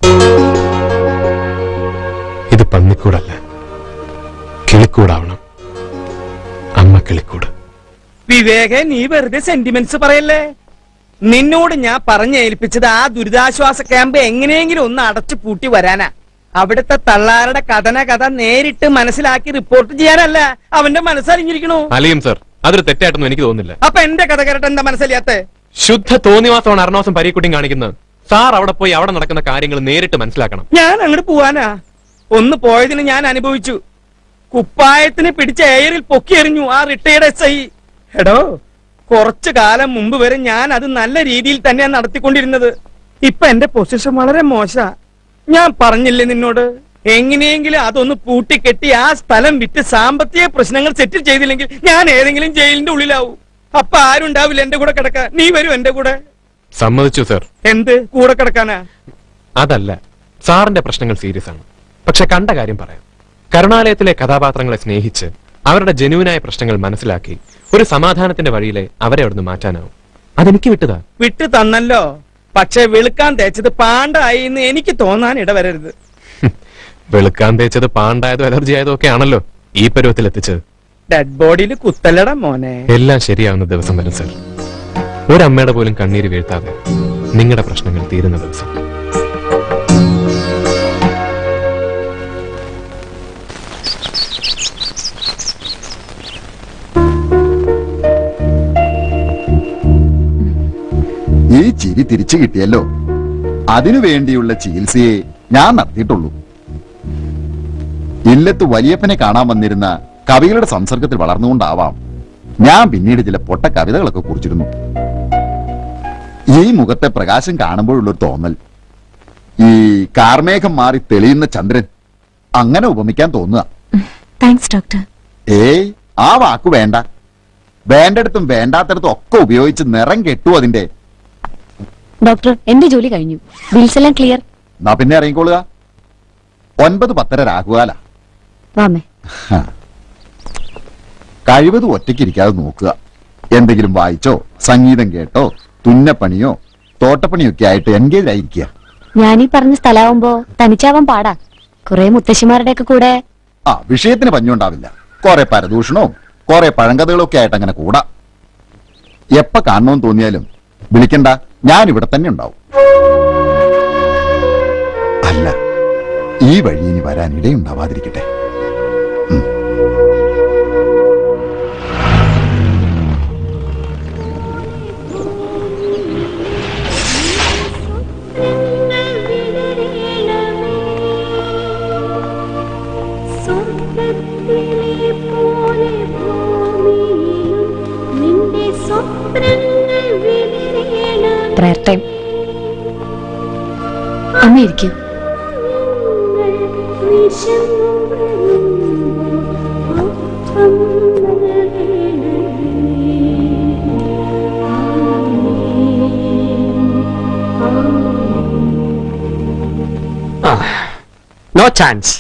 ഇത് പന്നിക്കൂടല്ല കിളിക്കൂടാവണം അമ്മ കിളിക്കൂട് വിവേക നീ വെറുതെ സെന്റിമെന്റ്സ് പറയല്ലേ നിന്നോട് ഞാൻ പറഞ്ഞേൽപ്പിച്ചത് ആ ദുരിതാശ്വാസ ക്യാമ്പ് എങ്ങനെയെങ്കിലും ഒന്ന് അടച്ചു പൂട്ടി വരാനാ അവിടുത്തെ തള്ളാരുടെ കഥന കഥ നേരിട്ട് മനസ്സിലാക്കി റിപ്പോർട്ട് ചെയ്യാനല്ല അവന്റെ മനസ്സറിഞ്ഞിരിക്കണു അലിയും സർ അതൊരു തെറ്റായിട്ടൊന്നും എനിക്ക് തോന്നുന്നില്ല അപ്പൊ എന്റെ കഥ കേരട്ട് എന്താ മനസ്സിലാത്തെ ശുദ്ധ തോന്നിവാസമാണ് അർണോസം പരീക്കുട്ടിയും കാണിക്കുന്നത് സാർ അവിടെ പോയി അവിടെ നടക്കുന്ന കാര്യങ്ങൾ നേരിട്ട് മനസ്സിലാക്കണം ഞാൻ അങ്ങോട്ട് പോവാനാ ഒന്ന് പോയതിന് ഞാൻ അനുഭവിച്ചു കുപ്പായത്തിന് പിടിച്ച എയറിൽ പൊക്കിയെറിഞ്ഞു ആ റിട്ടയർഡ് എസ് ഐ എടോ കുറച്ചു കാലം മുമ്പ് വരെ ഞാൻ അത് നല്ല രീതിയിൽ തന്നെയാണ് നടത്തിക്കൊണ്ടിരുന്നത് ഇപ്പൊ എന്റെ പൊസിഷൻ വളരെ മോശ ഞാൻ പറഞ്ഞില്ലേ നിന്നോട് എങ്ങനെയെങ്കിലും അതൊന്ന് പൂട്ടിക്കെട്ടി ആ സ്ഥലം വിറ്റ് സാമ്പത്തിക പ്രശ്നങ്ങൾ സെറ്റിൽ ചെയ്തില്ലെങ്കിൽ ഞാൻ ഏതെങ്കിലും ജയിലിന്റെ ഉള്ളിലാവും അപ്പൊ ആരും ഉണ്ടാവില്ല എന്റെ കൂടെ കിടക്കാൻ നീ വരും എന്റെ കൂടെ സമ്മതിച്ചു സർ എന്ത് കൂടെ കിടക്കാനാ അതല്ല സാറിന്റെ പ്രശ്നങ്ങൾ സീരിയസ് ആണ് പക്ഷെ കണ്ട കാര്യം പറയാം കരുണാലയത്തിലെ കഥാപാത്രങ്ങളെ സ്നേഹിച്ച് അവരുടെ ജനുവിനായ പ്രശ്നങ്ങൾ മനസ്സിലാക്കി ഒരു സമാധാനത്തിന്റെ വഴിയിലെ അവരെ അവിടുന്ന് മാറ്റാനാവും അതെനിക്ക് വിട്ടതാ വിട്ടു തന്നല്ലോ പക്ഷെ വെളുക്കാൻ തേച്ചത് പാണ്ടായി എന്ന് എനിക്ക് തോന്നാൻ ഇടവരരുത് വെളുക്കാൻ തേച്ചത് പാണ്ടായതോ അലർജി ആയതോ ഒക്കെ ആണല്ലോ ഈ പരുവത്തിൽ എത്തിച്ചത് ഡെഡ് ബോഡിയിൽ കുത്തല്ലട മോനെ എല്ലാം ശരിയാവുന്ന ദിവസം വരും സർ ഒരമ്മയുടെ പോലും കണ്ണീര് വീഴ്ത്താതെ നിങ്ങളുടെ പ്രശ്നങ്ങൾ തീരുന്ന ദിവസം ഈ ചിരി തിരിച്ചു കിട്ടിയല്ലോ അതിനു വേണ്ടിയുള്ള ചികിത്സയെ ഞാൻ നടത്തിയിട്ടുള്ളൂ ഇല്ലത്ത് വലിയപ്പനെ കാണാൻ വന്നിരുന്ന കവികളുടെ സംസർഗത്തിൽ വളർന്നുകൊണ്ടാവാം ഞാൻ പിന്നീട് ചില പൊട്ട കവിതകളൊക്കെ കുറിച്ചിരുന്നു ഈ മുഖത്തെ പ്രകാശം കാണുമ്പോഴുള്ളൊരു തോന്നൽ ഈ കാർമേഘം മാറി തെളിയുന്ന ചന്ദ്രൻ അങ്ങനെ ഉപമിക്കാൻ തോന്നുക താങ്ക്സ് ഡോക്ടർ ഏയ് ആ വാക്ക് വേണ്ട വേണ്ടടുത്തും വേണ്ടാത്തടത്തും ഒക്കെ ഉപയോഗിച്ച് നിറം കെട്ടു അതിന്റെ ഡോക്ടർ എന്റെ ജോലി കഴിഞ്ഞു ബിൽസ് എല്ലാം ക്ലിയർ എന്നാ പിന്നെ ഇറങ്ങിക്കോളുക ഒൻപത് പത്തര രാഹുകാല വാമേ കഴിവതും ഒറ്റയ്ക്കിരിക്കാതെ നോക്കുക എന്തെങ്കിലും വായിച്ചോ സംഗീതം കേട്ടോ തുന്നപ്പണിയോ തോട്ടപ്പണിയോ ഒക്കെ ആയിട്ട് എൻഗേജ് ആയിരിക്കുക ഞാനീ പറഞ്ഞ സ്ഥലമാവുമ്പോ തനിച്ചാവാൻ പാടാ കുറെ മുത്തശ്ശിമാരുടെ ഒക്കെ കൂടെ ആ വിഷയത്തിന് പഞ്ഞുണ്ടാവില്ല കുറെ പരദൂഷണവും കുറെ പഴങ്കഥകളും ഒക്കെ ആയിട്ട് അങ്ങനെ കൂടാ എപ്പ കാണണമെന്ന് തോന്നിയാലും വിളിക്കണ്ട ഞാൻ ഇവിടെ തന്നെ ഉണ്ടാവും അല്ല ഈ വഴി ഇനി വരാൻ ഇടയുണ്ടാവാതിരിക്കട്ടെ പ്രയർ ടൈം അമ്മ ഇരിക്കൂ നോ ചാൻസ്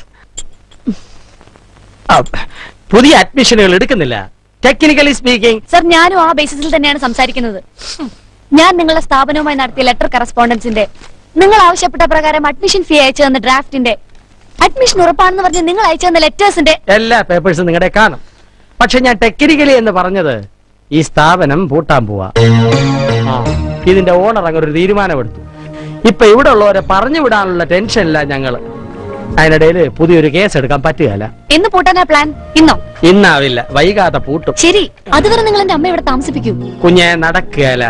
പുതിയ അഡ്മിഷനുകൾ എടുക്കുന്നില്ല ടെക്നിക്കലി സ്പീക്കിംഗ് സർ ഞാനും ആ ബേസിസിൽ തന്നെയാണ് സംസാരിക്കുന്നത് ഞാൻ നിങ്ങളുടെ സ്ഥാപനവുമായി നടത്തിയ ലെറ്റർ കറസ്പോണ്ടൻസിന്റെ നിങ്ങൾ ആവശ്യപ്പെട്ട പ്രകാരം അഡ്മിഷൻ ഫീ അയച്ചു തന്ന ഡ്രാഫ്റ്റിന്റെ അഡ്മിഷൻ ഉറപ്പാണെന്ന് പറഞ്ഞ് നിങ്ങൾ അയച്ചു തന്ന ലെറ്റേഴ്സിന്റെ എല്ലാ പേപ്പേഴ്സും നിങ്ങളുടെ കാണും പക്ഷെ ഞാൻ ടെക്നിക്കലി എന്ന് പറഞ്ഞത് ഈ സ്ഥാപനം പൂട്ടാൻ പോവാ ആ, ഇതിന്റെ ഓണർ അങ്ങനെ ഒരു തീരുമാനമെടുത്തു ഇപ്പൊ ഇവിടെ ഉള്ളവരെ പറഞ്ഞു വിടാനുള്ള ടെൻഷനില്ല ഞങ്ങള് അതിനിടയില് പുതിയൊരു കേസ് എടുക്കാൻ പറ്റുകയല്ല എന്ന് പൂട്ടാനാ പ്ലാൻ ഇന്നോ ഇന്നാവില്ല വൈകാതെ പൂട്ടും ശരി അതുവരെ നിങ്ങൾ എന്റെ അമ്മ ഇവിടെ താമസിപ്പിക്കൂ കുഞ്ഞെ നടക്കുകയല്ല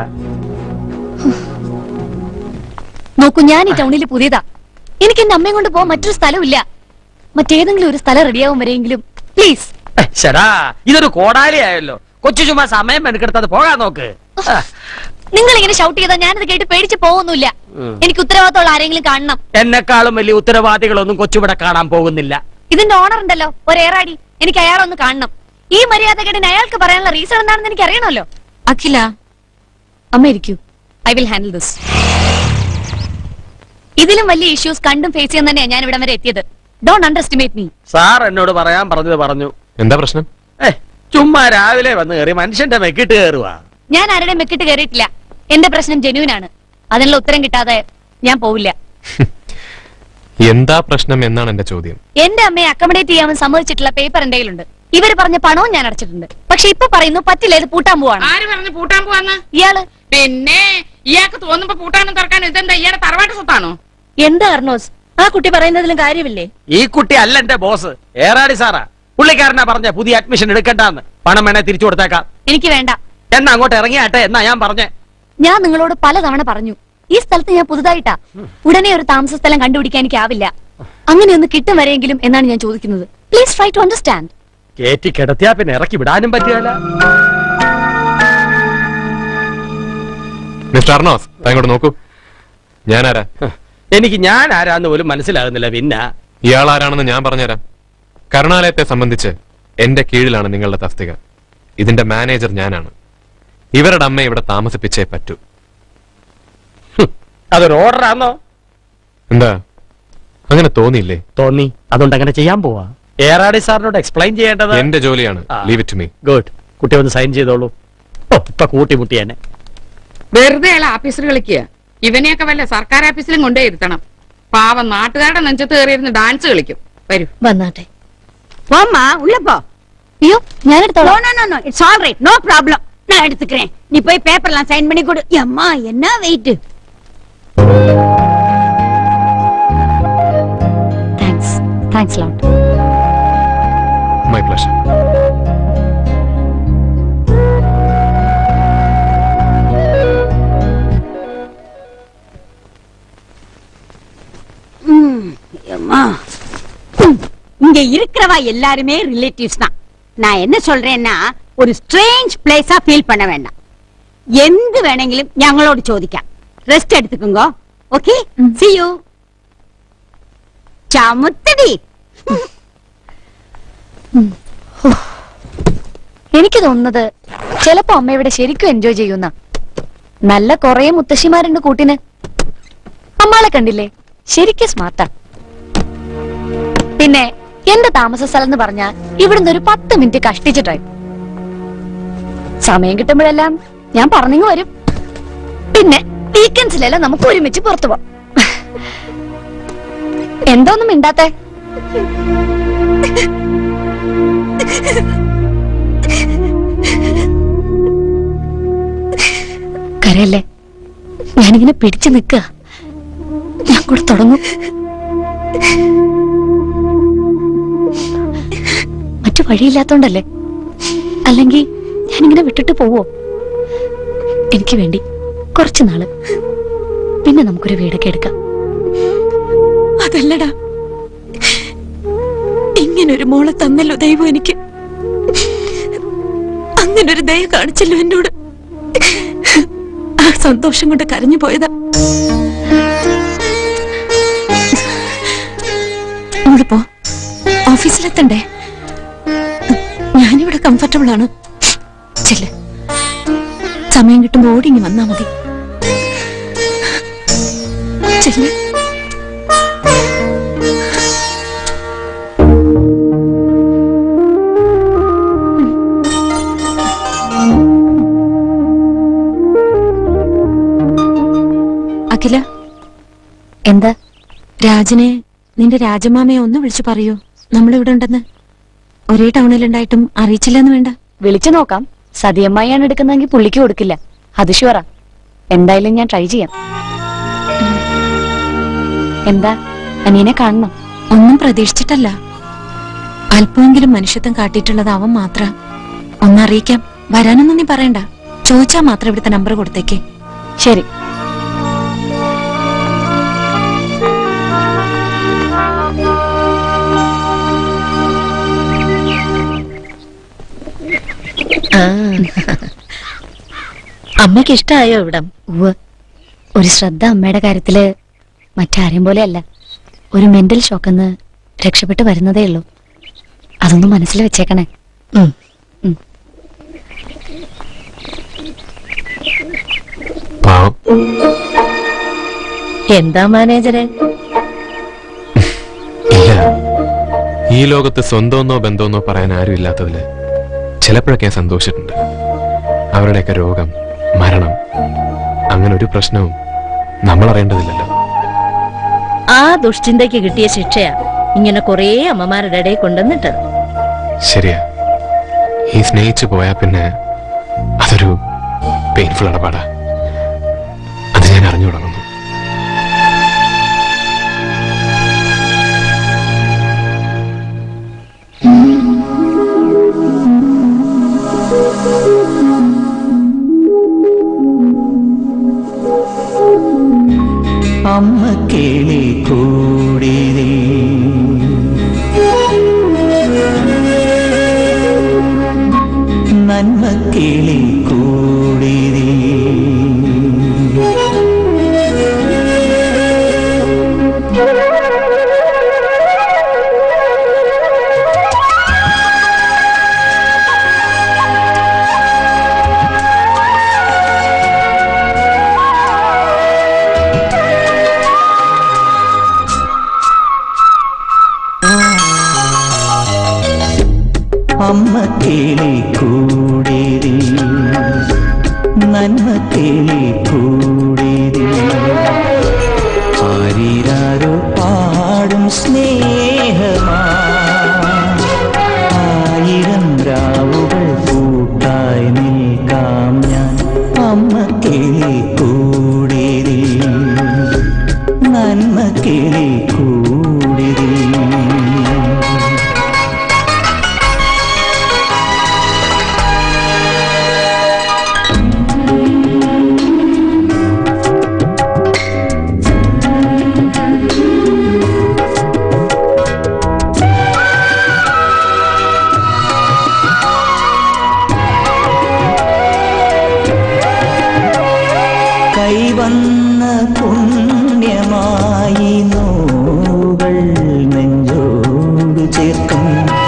നോക്കൂ ഞാൻ ഈ ടൗണിൽ പുതിയതാ എനിക്ക് എന്റെ അമ്മയും കൊണ്ട് പോകാൻ മറ്റൊരു സ്ഥലമില്ല മറ്റേതെങ്കിലും ഒരു സ്ഥലം റെഡിയാവും വരെയെങ്കിലും പ്ലീസ് ശരാ ഇതൊരു കോടാലി ആയല്ലോ കൊച്ചു ചുമ്മാ സമയം മെനക്കെടുത്തത് പോകാൻ നോക്ക് ആ, നിങ്ങൾ ഇങ്ങനെ ഷൗട്ട് ചെയ്താൽ ഞാനത് കേട്ട് പേടിച്ച് പോകുന്നില്ല ഉം. എനിക്ക് ഉത്തരവാദിത്തമുള്ള ആരെങ്കിലും കാണണം എന്നെക്കാളും വലിയ ഉത്തരവാദികളൊന്നും കൊച്ചുവിടെ കാണാൻ പോകുന്നില്ല ഇതിന്റെ ഓണർ ഉണ്ടല്ലോ ഒരു ഏറാടി എനിക്ക് അയാളൊന്ന് കാണണം ഈ മര്യാദകേടിന് അയാൾക്ക് പറയാനുള്ള റീസൺ എന്താണെന്ന് എനിക്ക് അറിയണമല്ലോ അഖില അമ്മ ഇരിക്കൂ ഐ വിൽ ഹാൻഡിൽ ദിസ് ഇതിലും വലിയ ഇഷ്യൂസ് കണ്ടും ഫേസ് ചെയ്യാൻ തന്നെയാണ് ഞാൻ ഇവിടം വരെ എത്തിയത് don't underestimate me sir എന്നോട് പറയാൻ പറഞ്ഞത് പറഞ്ഞു എന്താ പ്രശ്നം ഏ ചുമ്മാ രാവിലെ വന്ന് കയറി മനുഷ്യന്റെ മെക്കിട്ട് കയറുവാ ഞാൻ ആരുടെ മെക്കിട്ട് കയറിയിട്ടില്ല എന്റെ പ്രശ്നം ജെന്യൂൻ ആണ് അതിനുള്ള ഉത്തരം കിട്ടാതെ ഞാൻ പോവില്ല എന്താ പ്രശ്നം എന്നാണ് എന്റെ ചോദ്യം എന്റെ അമ്മയെ അക്കോമഡേറ്റ് ചെയ്യാമെന്ന് സമ്മതിച്ചിട്ടുള്ള പേപ്പർ എന്റെ കയ്യിലുണ്ട് ഇവര് പറഞ്ഞ പണവും ഞാൻ അടച്ചിട്ടുണ്ട് പക്ഷെ ഇപ്പൊ പറയുന്നു പറ്റില്ല ഇത് പൂട്ടാൻ പോവാണ് ആര് പറഞ്ഞു പൂട്ടാൻ പോവാന്ന് ഇയാള് പിന്നെ ഇയാൾക്ക് തോന്നുമ്പോ പൂട്ടാനും തുറക്കാനും ഇതെന്താ ഇയാളുടെ തറവാട്ട് സ്വത്താണോ എന്താ അർണോസ് ആ കുട്ടി പറയുന്നതിലും കാര്യമില്ലേ ഈ കുട്ടി അല്ല എന്റെ ബോസ് ഏറാടി സാറാ പുള്ളിക്കാരനാ പറഞ്ഞ പുതിയ അഡ്മിഷൻ എടുക്കണ്ടെന്ന് പണം വേണേ തിരിച്ചു കൊടുത്തേക്കാം എനിക്ക് വേണ്ട എന്നാ അങ്ങോട്ട് ഇറങ്ങിയാട്ടെ എന്നാ ഞാൻ പറഞ്ഞേ ഞാൻ നിങ്ങളോട് പലതവണ പറഞ്ഞു ഈ സ്ഥലത്ത് ഞാൻ പുതുതായിട്ടാ ഉടനെ ഒരു താമസ സ്ഥലം കണ്ടുപിടിക്കാൻ എനിക്കാവില്ല അങ്ങനെ ഒന്ന് കിട്ടും വരെയെങ്കിലും എന്നാണ് ഞാൻ ചോദിക്കുന്നത് പ്ലീസ് ട്രൈ ടു അണ്ടർസ്റ്റാൻഡ് കേറ്റി കിടത്തിയാ പിന്നെ ഇറക്കി വിടാനും പറ്റിയല്ല മിസ്റ്റർ അർണോസ് ദാ ഇങ്ങോട്ട് നോക്കൂ ഞാനാരാ എനിക്ക് ഞാൻ ആരാന്ന് പോലും മനസ്സിലാകുന്നില്ല പിന്നെ ഇയാൾ ആരാണെന്ന് ഞാൻ പറഞ്ഞുതരാം കരുണാലയത്തെ സംബന്ധിച്ച് എന്റെ കീഴിലാണ് നിങ്ങളുടെ തസ്തിക ഇതിന്റെ മാനേജർ ഞാനാണ് ഇവരുടെ അമ്മ ഇവിടെ താമസിപ്പിച്ചേ പറ്റൂ അതൊരു ഓർഡർ ആണോ എന്താ അങ്ങനെ തോന്നിയില്ലേ തോന്നി അതുകൊണ്ട് അങ്ങനെ ചെയ്യാൻ പോവാ ഏറാടി സാറിനോട് എക്സ്പ്ലെയിൻ ചെയ്യേണ്ടത് എന്റെ ജോലിയാണ് ആ. ലീവ് ഇറ്റ് മീ ഗുഡ് കുട്ടി ഒന്ന് സൈൻ ചെയ്തോളൂ ഓ ഇപ്പൊ കൂട്ടിമുട്ടി എന്നെ വെറുതെ അയാൾ ആഫീസിൽ കളിക്കുക ഇവനെയൊക്കെ വല്ല സർക്കാർ ആഫീസിലും കൊണ്ടേ ഇരുത്തണം പാവം നാട്ടുകാരുടെ നെഞ്ചത്ത് കയറിയിരുന്ന് ഡാൻസ് കളിക്കും വരൂ വന്നാട്ടെ போம்மா உள்ள போ ஐயோ நான் no no no no it's all right no problem நான் எடுத்துக்கிறேன் நீ போய் பேப்பர்லாம் சைன் பண்ணி கொடு அம்மா என்ன wait thanks thanks lot my pleasure அம்மா ம், இங்க இருக்கிறவா எல்லாருமே ரிலேட்டிவ்ஸ் தான் நான் என்ன சொல்றேன்னா ஒரு ஸ்ட்ரேஞ்ச் பிளேஸா ஃபீல் பண்ண வேண்டாம் എന്ത് വേണമെങ്കിലും ഞങ്ങളോട് ചോദിക്കാം റെസ്റ്റ് എടുത്തുക്കുങ്കോ ഓക്കെ സി യു ചമുത്തടി എനിക്ക് തോന്നുന്നത് ചിലപ്പോ അമ്മ ഇവിടെ ശരിക്കും എൻജോയ് ചെയ്യുന്ന നല്ല കൊറേ മുത്തശ്ശിമാരുണ്ട് കൂട്ടിന് അമ്മാളെ കണ്ടില്ലേ ശരിക്കും സ്മാർട്ടാ പിന്നെ എന്റെ താമസ സ്ഥലം എന്ന് പറഞ്ഞാൽ ഇവിടുന്ന് ഒരു പത്ത് മിനിറ്റ് കഷ്ടിച്ച് ഡ്രൈവ് സമയം കിട്ടുമ്പോഴെല്ലാം ഞാൻ പറഞ്ഞിങ്ങ് വരും പിന്നെ വീക്കെൻഡ്സിലെല്ലാം നമുക്ക് ഒരുമിച്ച് പുറത്തു പോവാം എന്തോന്നും മിണ്ടാത്തെ കരയല്ലേ ഞാനിങ്ങനെ പിടിച്ചു നിൽക്കുക ഞാൻ കൂടെ തുടങ്ങും മറ്റു വഴിയില്ലാത്തോണ്ടല്ലേ അല്ലെങ്കിൽ ഞാനിങ്ങനെ വിട്ടിട്ട് പോവോ എനിക്ക് വേണ്ടി കുറച്ചു നാള് പിന്നെ നമുക്കൊരു വീടൊക്കെ എടുക്കാം അതല്ലടാ ഇങ്ങനൊരു മോളെ തന്നല്ലോ ദൈവം എനിക്ക് അങ്ങനൊരു ദയ കാണിച്ചല്ലോ എന്നോട് ആ സന്തോഷം കൊണ്ട് കരഞ്ഞു പോയതാ ഇങ്ങോട്ട് പോ ഓഫീസിലെത്തണ്ടേ ഞാനിവിടെ കംഫർട്ടബിൾ ആണ് ചെല്ല് സമയം കിട്ടുമ്പോ ഓടിങ്ങി വന്നാ മതി ചെല്ല് അഖില എന്താ രാജനെ നിന്റെ രാജമാമയെ ഒന്ന് വിളിച്ചു പറയൂ നമ്മളിവിടെ ഉണ്ടെന്ന് ഒരേ ടൗണിലുണ്ടായിട്ടും അറിയിച്ചില്ലെന്ന് വേണ്ട വിളിച്ചു നോക്കാം സതിയമ്മായിയാണ് എടുക്കുന്നതെങ്കിൽ പുള്ളിക്ക് കൊടുക്കില്ല അത് ഷുവറാ എന്തായാലും ഞാൻ ട്രൈ ചെയ്യാം എന്താ അനിയനെ കാണണം ഒന്നും പ്രതീക്ഷിച്ചിട്ടല്ല അല്പമെങ്കിലും മനുഷ്യത്വം കാട്ടിയിട്ടുള്ളത് അവൻ മാത്ര ഒന്നറിയിക്കാം വരാനൊന്നും നീ പറയണ്ട ചോദിച്ചാ മാത്രം ഇവിടുത്തെ നമ്പർ കൊടുത്തേക്ക് ശരി ആ. അമ്മയ്ക്ക് ഇഷ്ടായോ ഇവിടം ഉവ്വ് ഒരു ശ്രദ്ധ അമ്മയുടെ കാര്യത്തില് മറ്റാരെയും പോലെയല്ല ഒരു മെന്റൽ ഷോക്കെന്ന് രക്ഷപ്പെട്ട് വരുന്നതേ ഉള്ളൂ അതൊന്നും മനസ്സിൽ വെച്ചേക്കണേ ഉം. ഉം. പാവം എന്താ മാനേജരെ ഇല്ല ഈ ലോകത്ത് സ്വന്തമെന്നോ ബന്ധമെന്നോ പറയാൻ ആരും ഇല്ലാത്തതില് ചിലപ്പോഴൊക്കെ ഞാൻ സന്തോഷിച്ചിട്ടുണ്ട് അവരുടെയൊക്കെ രോഗം മരണം അങ്ങനെ ഒരു പ്രശ്നവും നമ്മൾ അറിയേണ്ടതില്ലല്ലോ ആ ദുഷ്ചിന്തയ്ക്ക് കിട്ടിയ ശിക്ഷയാ ഇങ്ങനെ കുറേ അമ്മമാരുടെ ഇടയിൽ കൊണ്ടുവന്നിട്ടത് ശരിയാ ഈ സ്നേഹിച്ചു പോയാ പിന്നെ അതൊരു പെയിൻഫുൾ ഇടപാടാ അത് ഞാൻ അറിഞ്ഞു തുടങ്ങുന്നു അമ്മ കേളി കൂടിയതേ നന്മ കേളി കൂടിയതേ അമ്മ കേളി കൂടിയതേ നന്മ കേളി കൂടിയതേ ആരിരാരോ പാടും സ്നേഹമാ ആയിരം രാവുകൾ കൂട്ടായി നിൽക്കാം ഞാൻ അമ്മ കേളി കൂടിയതേ നന്മ കേളി കൂടിയതേ കൈവന്ന പുണ്യമായി നോകൾ നെഞ്ചോട് ചേർക്കും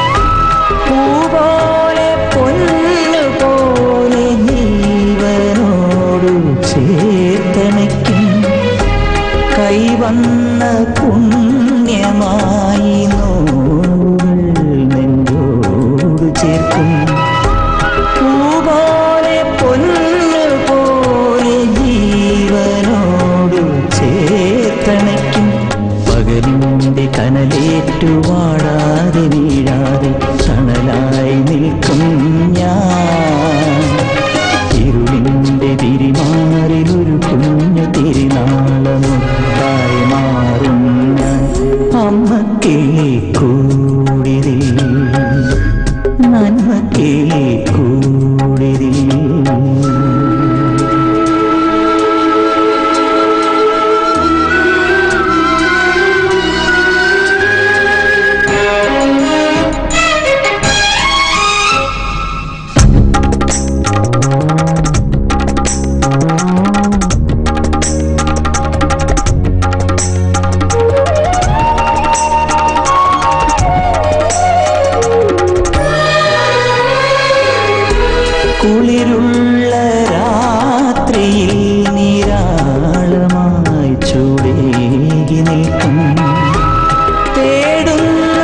പൂപോലെ പൊന്നുപോലെ ജീവനോട് ചേർത്തണയ്ക്കും കൈവന്ന പുണ്യമായി നോകൾ നെഞ്ചോട് ചേർക്കും പൂപോലെ പൊന്നുപോലെ ജീവനോട് ചേർത്തണയ്ക്കും പകലിന്റെ കനലേറ്റു വാടാതെ വീഴാതെ തണലായി നിൽക്കും ഞാൻ ഇരുളിന്റെ തിരിമാറിലൊരു കുഞ്ഞു തിരിനാളമൊട്ടായി മാറും ഞാൻ അമ്മ കിളി കൂടിതേ നന്മ കിളി കൂടിതേ കുളിരുള്ള രാത്രിയിൽ നിരാളമായി ചൂടേകി നിൽക്കും തേടുന്ന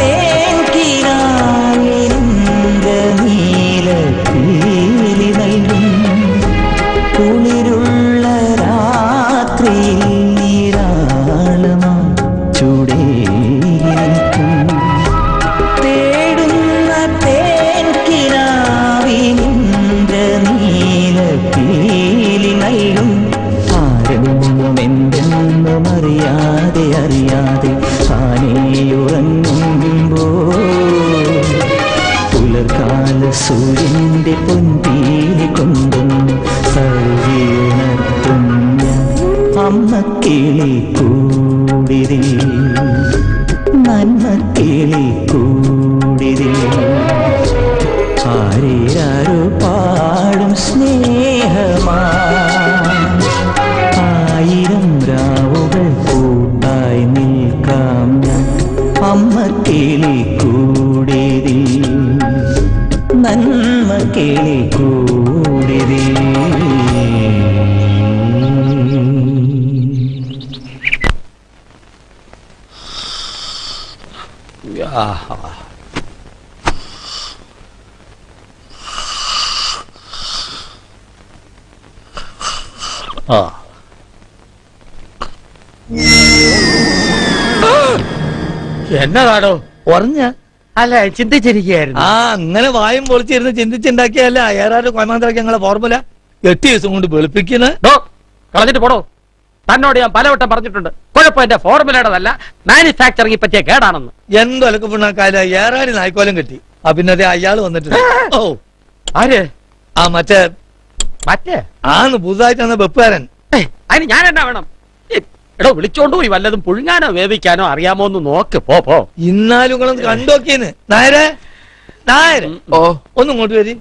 തേൻകിനായിന്റെ നീല പീലി നൽകും കുളിരുള്ള രാത്രിയിൽ നിരാളമായി ചൂടേകി നിൽക്കും തേടുന്ന തേൻകിനാവിനിന്റെ നീല പീലി നൽകും ആരെന്നും എന്തെന്നും അറിയാതെ അറിയാതെ ആനയുറങ്ങുമ്പോ പുലർകാല സൂര്യന്റെ പൊൻപീലി കൊണ്ടൊന്ന് സൗരിയുണർത്തും ഞാൻ അമ്മ കിളി കൂടിതേ നന്മ കിളി കൂടിതേ ആരേരാരോ പാടും സ്നേഹമാ ആയിരം രാവുകൾ കൂട്ടായി നിൽക്കാം ഞാൻ അമ്മ കിളി കൂടിതേ നന്മ കിളി കൂടിതേ ആഹാ. ആ എന്നതാടോ ഉറഞ്ഞ അല്ല ചിന്തിച്ചിരിക്കുകയായിരുന്നു ആ അങ്ങനെ വായും പൊളിച്ചിരുന്ന് ചിന്തിച്ചുണ്ടാക്കിയല്ല ഏറാറ് കോയമാന്ത്രാക്കി ഞങ്ങളെ ഫോർമുല എട്ട് ദിവസം കൊണ്ട് വെളുപ്പിക്കുന്നത് ഡോ കളഞ്ഞിട്ട് പോടോ തന്നോട് ഞാൻ പലവട്ടം പറഞ്ഞിട്ടുണ്ട് കുഴപ്പം എന്റെ ഫോർമുലയുടേതല്ല മാനുഫാക്ചറിംഗ് പറ്റിയ കേടാണെന്ന് എന്തൊലക്കെ പിണ്ണാക്കാല ഏറാടി നായ്ക്കോലം കെട്ടി ആ പിന്നെ അതെ അയാൾ വന്നിട്ടുണ്ട് ഓ ആര് ആ മറ്റേ മറ്റേ ആന്ന് പുതുതായിട്ട് വന്ന വെപ്പുകാരൻ അതിന് ഞാൻ എന്നാ വേണം ഏ, എടോ വിളിച്ചോണ്ട് പോയി വല്ലതും പുഴുങ്ങാനോ വേവിക്കാനോ അറിയാമോ എന്ന് നോക്ക് പോ പോ ഇന്നാലും നിങ്ങളൊന്ന് കണ്ടോക്കിയെന്ന് നായരെ നായരെ ഓ ഒന്നും ഇങ്ങോട്ട് വരി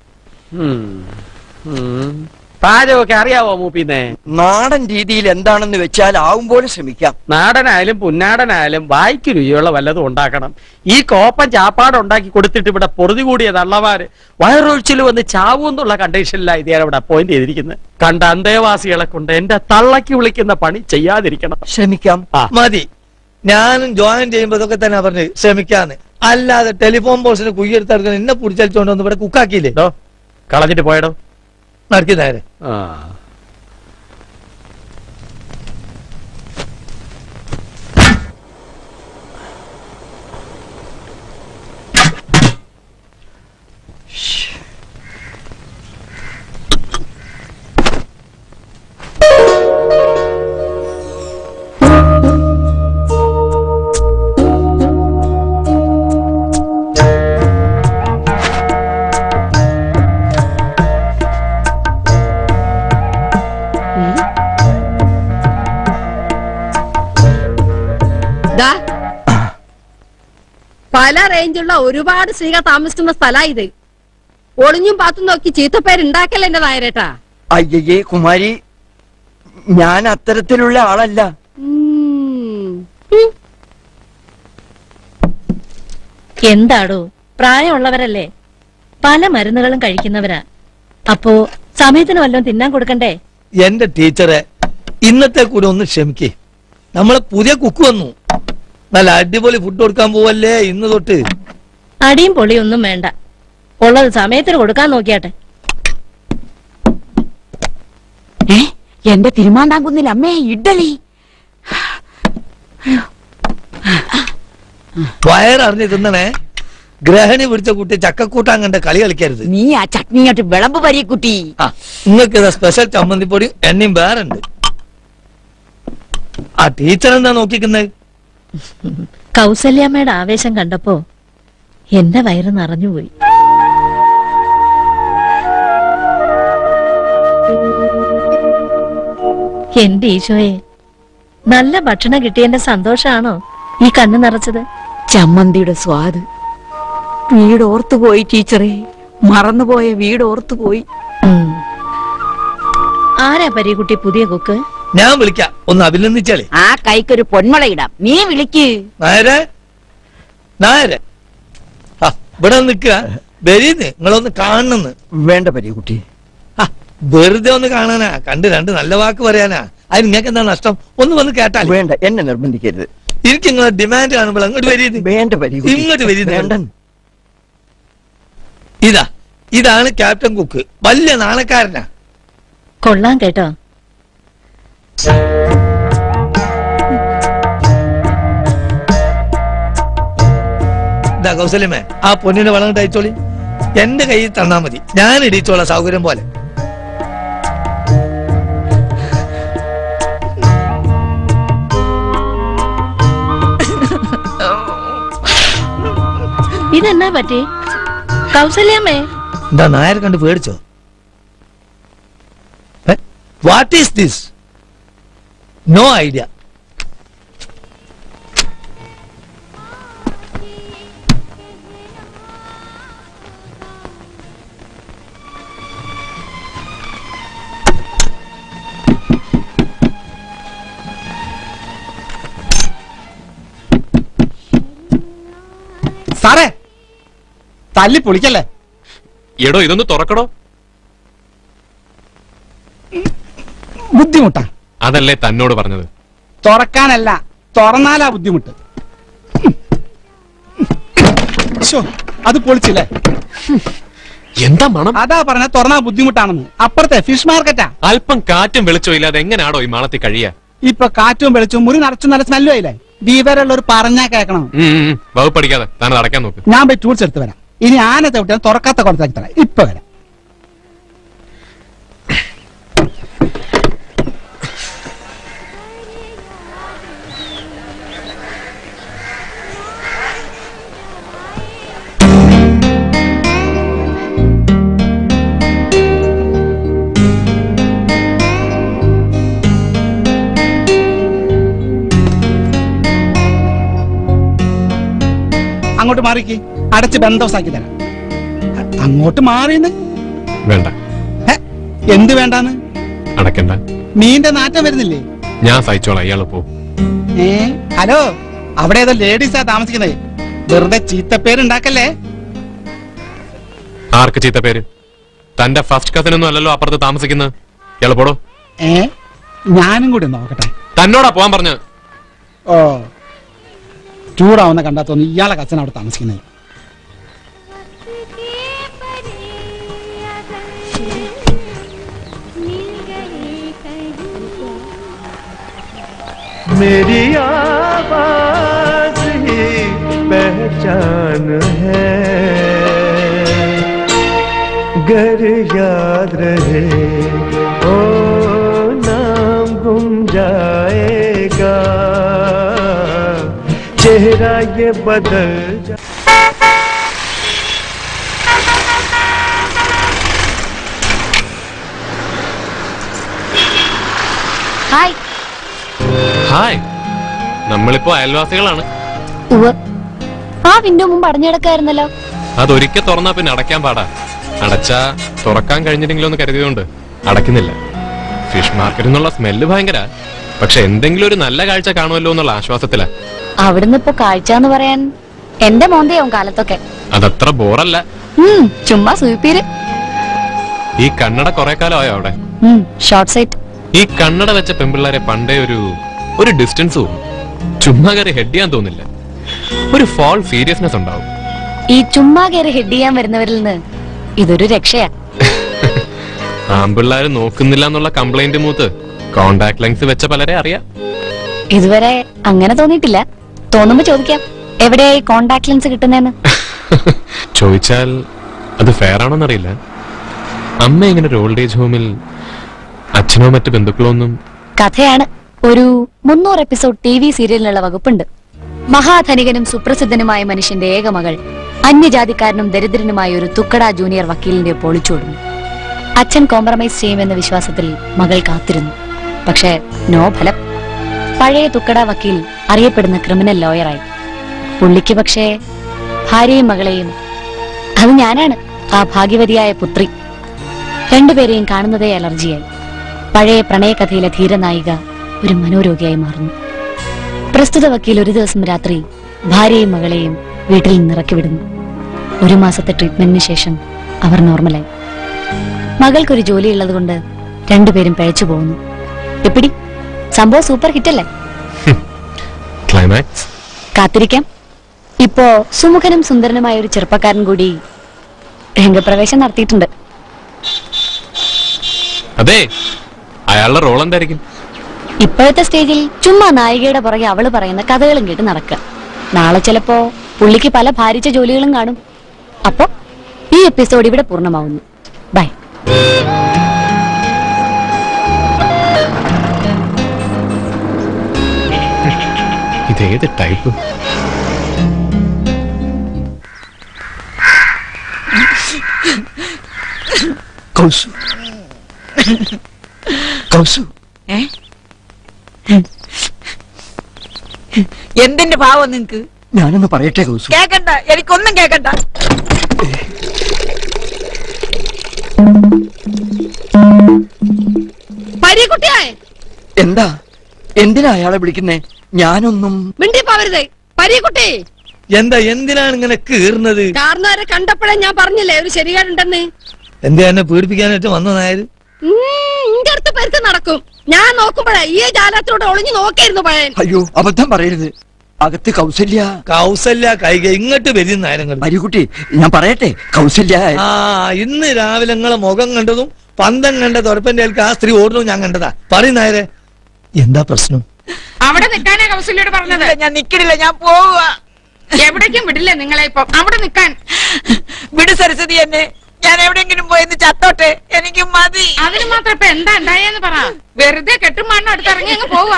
പാചകമൊക്കെ അറിയാവോ മൂപ്പിന്നെ നാടൻ രീതിയിൽ എന്താണെന്ന് വെച്ചാൽ ആവുമ്പോൾ ശ്രമിക്കാം നാടനായാലും പുന്നാടനായാലും വായിക്ക് രുചിയുള്ള വല്ലതും ഉണ്ടാക്കണം ഈ കോപ്പൻ ചാപ്പാട് ഉണ്ടാക്കി കൊടുത്തിട്ട് ഇവിടെ പൊറുതി കൂടിയ തള്ളമാര് വയറൊഴിച്ചിൽ വന്ന് ചാവൂ എന്നുള്ള കണ്ടീഷനിലാണ് ഇതേ ഇവിടെ അപ്പോയിന്റ് ചെയ്തിരിക്കുന്നത് കണ്ട അന്തേവാസികളെ കൊണ്ട് എന്റെ തള്ളക്ക് വിളിക്കുന്ന പണി ചെയ്യാതിരിക്കണം ശ്രമിക്കാം മതി ഞാനും ജോയിൻ ചെയ്യുമ്പോ ഇതൊക്കെ തന്നെ പറഞ്ഞ് ശ്രമിക്കാന്ന് അല്ലാതെ ടെലിഫോൺ ബോക്സിന് കുയ്യെടുത്തെടുക്കാൻ എന്നെ പിടിച്ചടിച്ചോണ്ട് വന്ന് ഇവിടെ കുക്കാക്കിയില്ലേ കളഞ്ഞിട്ട് പോയടോ നടക്കി നേരെ ആ ദാ, പല റേഞ്ചുള്ള ഒരുപാട് സ്ത്രീകൾ താമസിക്കുന്ന സ്ഥലാ ഇത് ഒളിഞ്ഞും പാത്തും നോക്കി ചീത്തപ്പേരുണ്ടാക്കല്ലേ എന്റെ നായരേട്ടാ അയ്യയ്യേ കുമാരി ഞാൻ അത്തരത്തിലുള്ള ആളല്ല എന്താടോ പ്രായമുള്ളവരല്ലേ പല മരുന്നുകളും കഴിക്കുന്നവരാ അപ്പോ സമയത്തിന് വല്ലതും തിന്നാൻ കൊടുക്കണ്ടേ എന്റെ ടീച്ചറെ ഇന്നത്തെ കൂടെ ഒന്ന് ക്ഷമിക്കേ നമ്മളെ പുതിയ കുക്ക് വന്നു നല്ല അടിപൊളി ഫുഡ് കൊടുക്കാൻ പോവല്ലേ ഇന്ന് തൊട്ട് അടിയും പൊളിയൊന്നും വേണ്ട ഉള്ളത് സമയത്തിന് കൊടുക്കാൻ നോക്കിയാട്ടെ ഏ എന്റെ തിരുമാന്താംകുന്നിൽ അമ്മേ ഇഡ്ഡലി വയററിഞ്ഞ് തിന്നണേ ഗ്രഹണി പിടിച്ച കുട്ടി ചക്കക്കൂട്ടാൻ കണ്ട കളി കളിക്കരുത് നീ ആ ചട്നി ഇങ്ങോട്ട് വിളമ്പ് വരി കുട്ടി നിങ്ങൾക്ക് ഇതാ സ്പെഷ്യൽ ചമ്മന്തിപ്പൊടി എണ്ണയും വേറെ ഉണ്ട് ആ ടീച്ചർ എന്താ നോക്കിക്കുന്നത് കൗസല്യമ്മയുടെ ആവേശം കണ്ടപ്പോ എന്റെ വയറ് നിറഞ്ഞുപോയി എന്റെ ഈശോയെ നല്ല ഭക്ഷണം കിട്ടിയതിന്റെ സന്തോഷാണോ ഈ കണ്ണു നിറച്ചത് ചമ്മന്തിയുടെ സ്വാദ് വീട് ഓർത്തുപോയി ടീച്ചറെ മറന്നുപോയ വീട് ഓർത്തുപോയി ഉം. ആരാ പരീക്കുട്ടി പുതിയ കുക്ക് ഞാൻ വിളിക്കാം ഒന്ന് അഭിനന്ദിച്ചാലേ ആ കൈക്കൊരു പൊന്മുളയിടാം നീ വിളിക്ക് നായരെ നായരെ ആ, ഇവിടെ നിക്കുക ബരീന്ന് നിങ്ങളൊന്ന് കാണണെന്ന് വേണ്ട പരികുട്ടി ആ, വെറുതെ ഒന്ന് കാണാനാ കണ്ട് രണ്ട് നല്ല വാക്ക് പറയാനാ അതിന് നിങ്ങൾക്ക് എന്താ നഷ്ടം ഒന്ന് വന്ന് കേട്ടാൽ വേണ്ട എന്നെ നിർബന്ധിക്കരുത് എനിക്ക് നിങ്ങളെ ഡിമാൻഡ് കാണുമ്പോൾ അങ്ങോട്ട് വരീത് വേണ്ട പരികുട്ടി ഇങ്ങോട്ട് വരീത് വേണ്ട ഇതാ ഇതാണ് ക്യാപ്റ്റൻ കുക്ക് വലിയ നാണക്കാരനാ കൊള്ളാം കേട്ടോ ഇതാ കൗസല്യമേ ആ പൊന്നിന്റെ വളം കൊണ്ട് അയച്ചോളി എന്റെ കയ്യിൽ തന്നാ മതി ഞാൻ ഇടിച്ചോളാം സൗകര്യം പോലെ ഇതെന്നാ പറ്റി കൗസല്യമ്മേ എന്താ നായർ കണ്ട് പേടിച്ചോ what is this no idea സാറേ തല്ലി പൊളിക്കല്ലേ എടോ ഇതൊന്ന് തുറക്കടോ ബുദ്ധിമുട്ടാ അതല്ലേ തന്നോട് പറഞ്ഞത് തുറക്കാനല്ല തുറന്നാലാ ബുദ്ധിമുട്ട് അത് പൊളിച്ചില്ലേ എന്താ മണം അതാ പറഞ്ഞ തുറന്നാ ബുദ്ധിമുട്ടാണെന്ന് അപ്പുറത്തെ ഫിഷ് മാർക്കറ്റാ അല്പം കാറ്റും വെളിച്ചവും ഇല്ലാതെ എങ്ങനെയാണോ ഈ മാളത്തിൽ കഴിയാ ഇപ്പൊ കാറ്റും വെളിച്ചും മുറി നിറച്ചും നല്ല സ്മെല്ലും ആയില്ലേ വിവരമുള്ളവർ പറഞ്ഞാ കേൾക്കണം ഉം, ഉം, ഉം. വകുപ്പ് പഠിക്കാതെ താനത് അടയ്ക്കാൻ നോക്ക് ഞാൻ പോയി ടൂൾസ് എടുത്ത് വരാം ഇനി ആനത്തെ വിട്ടാൽ തുറക്കാത്ത കൊടുത്താക്കി തരാം ഇപ്പൊ വരാം അങ്ങോട്ട് മാറിക്ക് അടച്ച് ബന്ധവസാക്കി തരാം അ- അങ്ങോട്ട് മാറിയെന്ന് വേണ്ട എന്ത് വേണ്ടാന്ന് അടയ്ക്കണ്ട മീന്റെ നാറ്റം വരുന്നില്ലേ ഞാൻ സഹിച്ചോളാം ഇയാള് പോ ഏ ഹലോ അവിടെ ഏതോ ലേഡീസാ താമസിക്കുന്നത് വെറുതെ ചീത്തപ്പേരുണ്ടാക്കല്ലേ ആർക്ക് ചീത്ത പേര് തന്റെ ഫസ്റ്റ് കസിൻ ഒന്നും അല്ലല്ലോ അപ്പുറത്ത് താമസിക്കുന്നത് ഇയാള് പോടോ ഏ ഞാനും കൂടി നോക്കട്ടെ തന്നോടാ പോവാൻ പറഞ്ഞു ഓ ചൂടാവുന്ന കണ്ടാ തോന്നി ഇയാളെ കച്ചൻ അവിടെ താമസിക്കുന്നത് मेरी आवाज ही पहचान है गर याद रहे ओ नाम गुम जाएगा चेहरा ये बदल जा ഹായ് ഹായ് നമ്മളിപ്പോ അയൽവാസികളാണ് ഉവ്വ് ആ വിൻഡോ മുമ്പ് അടഞ്ഞിടക്കായിരുന്നല്ലോ അതൊരിക്കൽ തുറന്നാ പിന്നെ അടയ്ക്കാൻ പാടാ അടച്ചാ തുറക്കാൻ കഴിഞ്ഞിട്ടെങ്കിലും ഒന്ന് കരുതിയോണ്ട് അടയ്ക്കുന്നില്ല ഫിഷ് മാർക്കറ്റിൽ നിന്നുള്ള സ്മെല്ല് ഭയങ്കര പക്ഷെ എന്തെങ്കിലും ഒരു നല്ല കാഴ്ച കാണുമല്ലോ എന്നുള്ള ആശ്വാസത്തിലാ അവിടുന്ന് ഇപ്പൊ കാഴ്ച എന്ന് പറയാൻ എന്റെ മോന്തയാവും കാലത്തൊക്കെ അതത്ര ബോറല്ല ഉം ചുമ്മാ സൂപ്പീര് ഈ കണ്ണട കുറെ കാലമായോ അവിടെ ഉം ഷോർട്ട് സൈറ്റ് ഈ കണ്ണട വെച്ച പെൺപിള്ളേരെ പണ്ടേ ഒരു ഒരു ഡിസ്റ്റൻസ് തോന്നും ചുമ്മാ കയറി ഹെഡ് ചെയ്യാൻ തോന്നില്ല ഒരു ഫോൾ സീരിയസ്നെസ് ഉണ്ടാവും ഈ ചുമ്മാ കയറി ഹെഡ് ചെയ്യാൻ വരുന്നവരിൽ നിന്ന് ഇതൊരു രക്ഷയാ ആമ്പിള്ളാര് നോക്കുന്നില്ല എന്നുള്ള കംപ്ലൈന്റ് മൂത്ത് കോണ്ടാക്ട് ലെൻസ് വെച്ച പലരെ അറിയാം ഇതുവരെ അങ്ങനെ തോന്നിയിട്ടില്ല തോന്നുമ്പോ ചോദിക്കാം എവിടെയായി കോണ്ടാക്ട് ലെൻസ് കിട്ടുന്നതെന്ന് ചോദിച്ചാൽ അത് ഫെയർ ആണോന്നറിയില്ല അമ്മ ഇങ്ങനെ ഒരു ഓൾഡ് ഏജ് ഹോമിൽ അച്ഛനോ മറ്റു ബന്ധുക്കളോ ഒന്നും കഥയാണ് ഒരു മുന്നൂറ് എപ്പിസോഡ് ടി വി സീരിയലിനുള്ള വകുപ്പുണ്ട് മഹാധനികനും സുപ്രസിദ്ധനുമായ മനുഷ്യന്റെ ഏക മകൾ അന്യജാതിക്കാരനും ദരിദ്രനുമായ ഒരു തുക്കട ജൂനിയർ വക്കീലിന്റെ പൊളിച്ചോടുന്നു അച്ഛൻ കോംപ്രമൈസ് ചെയ്യുമെന്ന വിശ്വാസത്തിൽ മകൾ കാത്തിരുന്നു പക്ഷേ നോ ഫലം പഴയ തുക്കട വക്കീൽ അറിയപ്പെടുന്ന ക്രിമിനൽ ലോയറായി പുള്ളിക്ക് പക്ഷേ ഭാര്യയും മകളെയും അത് ഞാനാണ് ആ ഭാഗ്യവതിയായ പുത്രി രണ്ടുപേരെയും കാണുന്നതേ അലർജിയായി പഴയ പ്രണയകഥയിലെ ധീരനായിക ഒരു മനോരോഗിയായി മാറുന്നു പ്രസ്തുത വക്കീൽ ഒരു ദിവസം രാത്രി ഭാര്യയും മകളെയും വീട്ടിൽ നിന്ന് ഇറക്കി വിടുന്നു ഒരു മാസത്തെ ട്രീറ്റ്മെന്റിന് ശേഷം അവർ നോർമലായി മകൾക്കൊരു ജോലി ഉള്ളതുകൊണ്ട് രണ്ടുപേരും പിഴച്ചു പോകുന്നു എപ്പിടി സംഭവം സൂപ്പർ ഹിറ്റല്ലേ ക്ലൈമാക്സ് കാത്തിരിക്കാം ഇപ്പോ സുമുഖനും സുന്ദരനുമായ ഒരു ചെറുപ്പക്കാരൻ കൂടി രംഗപ്രവേശം നടത്തിയിട്ടുണ്ട് അതെ അയാളുടെ റോൾ എന്തായിരിക്കും ഇപ്പോഴത്തെ സ്റ്റേജിൽ ചുമ്മാ നായികയുടെ പുറകെ അവള് പറയുന്ന കഥകളും കേട്ട് നടക്കുക നാളെ ചിലപ്പോ പുള്ളിക്ക് പല ഭാരിച്ച ജോലികളും കാണും അപ്പൊ ഈ എപ്പിസോഡ് ഇവിടെ പൂർണ്ണമാവുന്നു ബൈ ഇതേത് ടൈപ്പ് കൗസു കൗസു ഏ? എന്തിന്റെ ഭാവം നിങ്ങക്ക് ഞാനൊന്ന് പറയട്ടെ കൗസു കേക്കണ്ട എനിക്കൊന്നും കേക്കണ്ട പരീക്കുട്ടിയായ എന്താ എന്തിനാ അയാളെ വിളിക്കുന്നേ ഞാനൊന്നും മിണ്ടി പോവരുത് പരീക്കുട്ടി എന്താ എന്തിനാണ് ഇങ്ങനെ കീറുന്നത് കാരണവരെ കണ്ടപ്പോഴേ ഞാൻ പറഞ്ഞില്ലേ ഒരു ശരിയാടുണ്ടെന്ന് എന്താ എന്നെ പീഡിപ്പിക്കാനായിട്ട് വന്നതായത് ഇന്റെ അടുത്ത് പെരുത്ത് നടക്കും ഞാൻ നോക്കുമ്പോഴേ ഈ ജാലത്തിലൂടെ ഒളിഞ്ഞു നോക്കിയിരുന്നു പഴയൻ അയ്യോ അബദ്ധം പറയരുത് അകത്ത് കൗസല്യ കൗസല്യ കൈക ഇങ്ങോട്ട് വരും നേരങ്ങൾ മരിക്കുട്ടി ഞാൻ പറയട്ടെ കൗസല്യ ആ ഇന്ന് രാവിലെ നിങ്ങളെ മുഖം കണ്ടതും പന്തം കണ്ട തുറപ്പന്റെ അയൽക്ക് ആ സ്ത്രീ ഓടുന്നു ഞാൻ കണ്ടതാ പറയുന്നേരെ എന്താ പ്രശ്നം അവിടെ നിൽക്കാനാ കൗസല്യോട് പറഞ്ഞത് ഞാൻ നിക്കണില്ല ഞാൻ പോവുക എവിടേക്കും വിടില്ല നിങ്ങളെ ഇപ്പൊ അവിടെ നിൽക്കാൻ വിട് സരസ്വതി എന്നെ ഞാൻ എവിടെയെങ്കിലും പോയെന്ന് ചത്തോട്ടെ എനിക്ക് മതി അതിന് മാത്രം ഇപ്പൊ എന്താ ഉണ്ടായെന്ന് പറ വെറുതെ കെട്ടും മണ്ണും അടുത്തിറങ്ങി അങ്ങ് പോവാ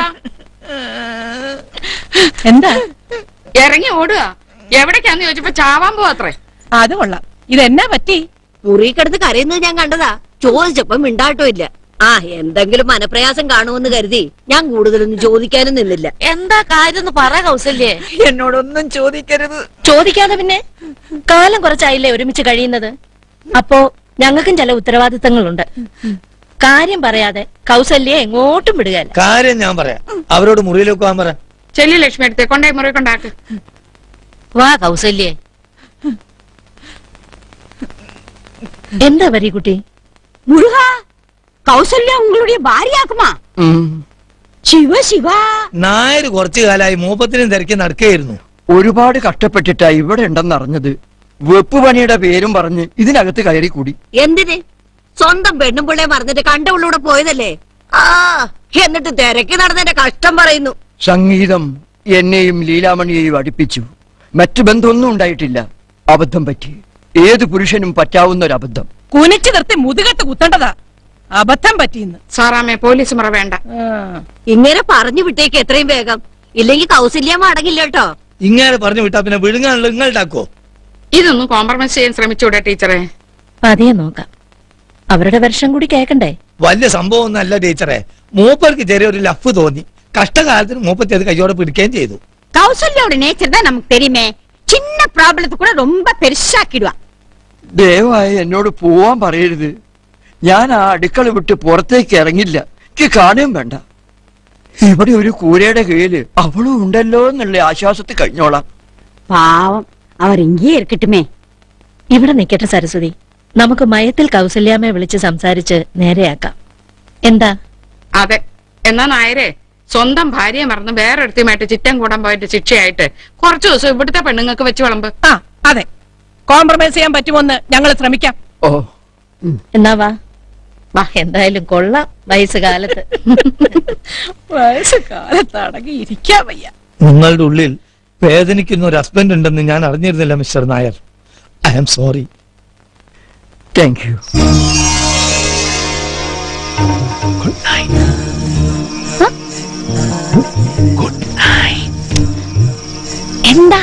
എന്താ ഇറങ്ങി ഓടുക എവിടേക്കാന്ന് ചോദിച്ചപ്പോ ചാവാൻ പോവാത്രേ അത് കൊള്ളാം ഇതെന്നാ പറ്റി മുറി കിടന്ന് കരയുന്നത് ഞാൻ കണ്ടതാ ചോദിച്ചപ്പം മിണ്ടാട്ടോ ഇല്ല ആ എന്തെങ്കിലും മനപ്രയാസം കാണുമെന്ന് കരുതി ഞാൻ കൂടുതലൊന്നും ചോദിക്കാനും നിന്നില്ല എന്താ കാര്യം എന്ന് പറ കൗസല്യേ എന്നോടൊന്നും ചോദിക്കരുത് ചോദിക്കാതെ പിന്നെ കാലം കുറച്ചായില്ലേ ഒരുമിച്ച് കഴിയുന്നത് അപ്പോ ഞങ്ങൾക്കും ചില ഉത്തരവാദിത്തങ്ങളുണ്ട് കാര്യം പറയാതെ കൗസല്യെ എങ്ങോട്ടും വിടുകയല്ല കാര്യം ഞാൻ പറയാം അവരോട് മുറിയിലേക്ക് പോകാൻ പറ ചെല്ലി ലക്ഷ്മി എടുത്തേ കൊണ്ടേ മുറി കൊണ്ടാക്ക് വാ കൗസല്യേ എന്താ വരി കുട്ടി முருகா கௌசல்யா உங்களுடைய பாரியாக்குமா சிவ சிவா നായർ കുറച്ചു കാലമായി മൂപ്പത്തിനും തിരക്കി നടക്കുകയായിരുന്നു ഒരുപാട് കഷ്ടപ്പെട്ടിട്ടാ ഇവിടെ ഉണ്ടെന്ന് അറിഞ്ഞത് വെപ്പ് പണിയുടെ പേരും പറഞ്ഞ് ഇതിനകത്ത് കയറി കൂടി എന്തിന് സ്വന്തം പെണ്ണും പിള്ളയെ മറന്നിട്ട് കണ്ടവളൂടെ പോയതല്ലേ ആ എന്നിട്ട് തിരക്കി നടന്നതിന്റെ കഷ്ടം പറയുന്നു സംഗീതം എന്നെയും ലീലാമണിയെയും അടുപ്പിച്ചു മറ്റു ബന്ധമൊന്നും ഉണ്ടായിട്ടില്ല അബദ്ധം പറ്റി ഏത് പുരുഷനും പറ്റാവുന്ന ഒരു അബദ്ധം കുനിച്ചു നിർത്തി മുതുകത്ത് കുത്തേണ്ടതാ അബദ്ധം പറ്റിയെന്ന് സാറാമേ പോലീസ് മുറ വേണ്ട ഇങ്ങനെ പറഞ്ഞു വിട്ടേക്ക് എത്രയും വേഗം ഇല്ലെങ്കിൽ കൗസല്യമ്മ അടങ്ങില്ല കേട്ടോ ഇങ്ങനെ പറഞ്ഞു വിട്ടാ പിന്നെ വിഴുങ്ങാനുള്ള നിങ്ങളുണ്ടാക്കോ ഇതൊന്നും കോംപ്രമൈസ് ചെയ്യാൻ ശ്രമിച്ചൂടെ ടീച്ചറെ പതിയെ നോക്കാം അവരുടെ വർഷം കൂടി കേക്കണ്ടേ വലിയ സംഭവം ഒന്നല്ല ടീച്ചറെ മൂപ്പർക്ക് ചെറിയൊരു ലഫ് തോന്നി കഷ്ടകാലത്തിന് മൂപ്പത്തി അത് കയ്യോടെ പിടിക്കുകയും ചെയ്തു கௌசல்யாவோட நேச்சர் தான் நமக்கு தெரியுமே சின்ன ப்ராப்ளத்தை கூட ரொம்ப பெருசாக்கிடுவா ദയവായി എന്നോട് പോവാൻ പറയരുത് ഞാൻ ആ അടുക്കള വിട്ട് പുറത്തേക്ക് ഇറങ്ങില്ല എനിക്ക് കാണുകയും വേണ്ട ഇവിടെ ഒരു കൂരയുടെ കീഴില് അവളും ഉണ്ടല്ലോ എന്നുള്ള ആശ്വാസത്തിൽ കഴിഞ്ഞോളാം பாவம் அவர் இங்கேயே இருக்கட்டுமே ഇവിടെ നിൽക്കട്ടെ സരസ്വതി നമുക്ക് മയത്തിൽ കൗസല്യാമ്മയെ വിളിച്ച് സംസാരിച്ച് നേരെയാക്കാം എന്താ അതെ എന്നാ നായരെ സ്വന്തം ഭാര്യയെ മറന്ന് വേറൊരുത്തിയുമായിട്ട് ചിറ്റം കൂടാൻ പോയിട്ട് ശിക്ഷയായിട്ട് കുറച്ചു ദിവസം ഇവിടുത്തെ പെണ്ണുങ്ങൾക്ക് വെച്ച് വിളമ്പ് ആ അതെ കോംപ്രമൈസ് ചെയ്യാൻ പറ്റുമോന്ന് ഞങ്ങൾ ശ്രമിക്കാം ഓ എന്നാ വാ വാ എന്തായാലും കൊള്ളാം വയസ്സുകാലത്ത് വയസ്സുകാലത്ത് അടങ്ങി ഇരിക്കാൻ വയ്യ നിങ്ങളുടെ ഉള്ളിൽ വേദനിക്കുന്ന ഒരു ഹസ്ബൻഡ് ഉണ്ടെന്ന് ഞാൻ അറിഞ്ഞിരുന്നില്ല mister Nair I am sorry thank you എന്താ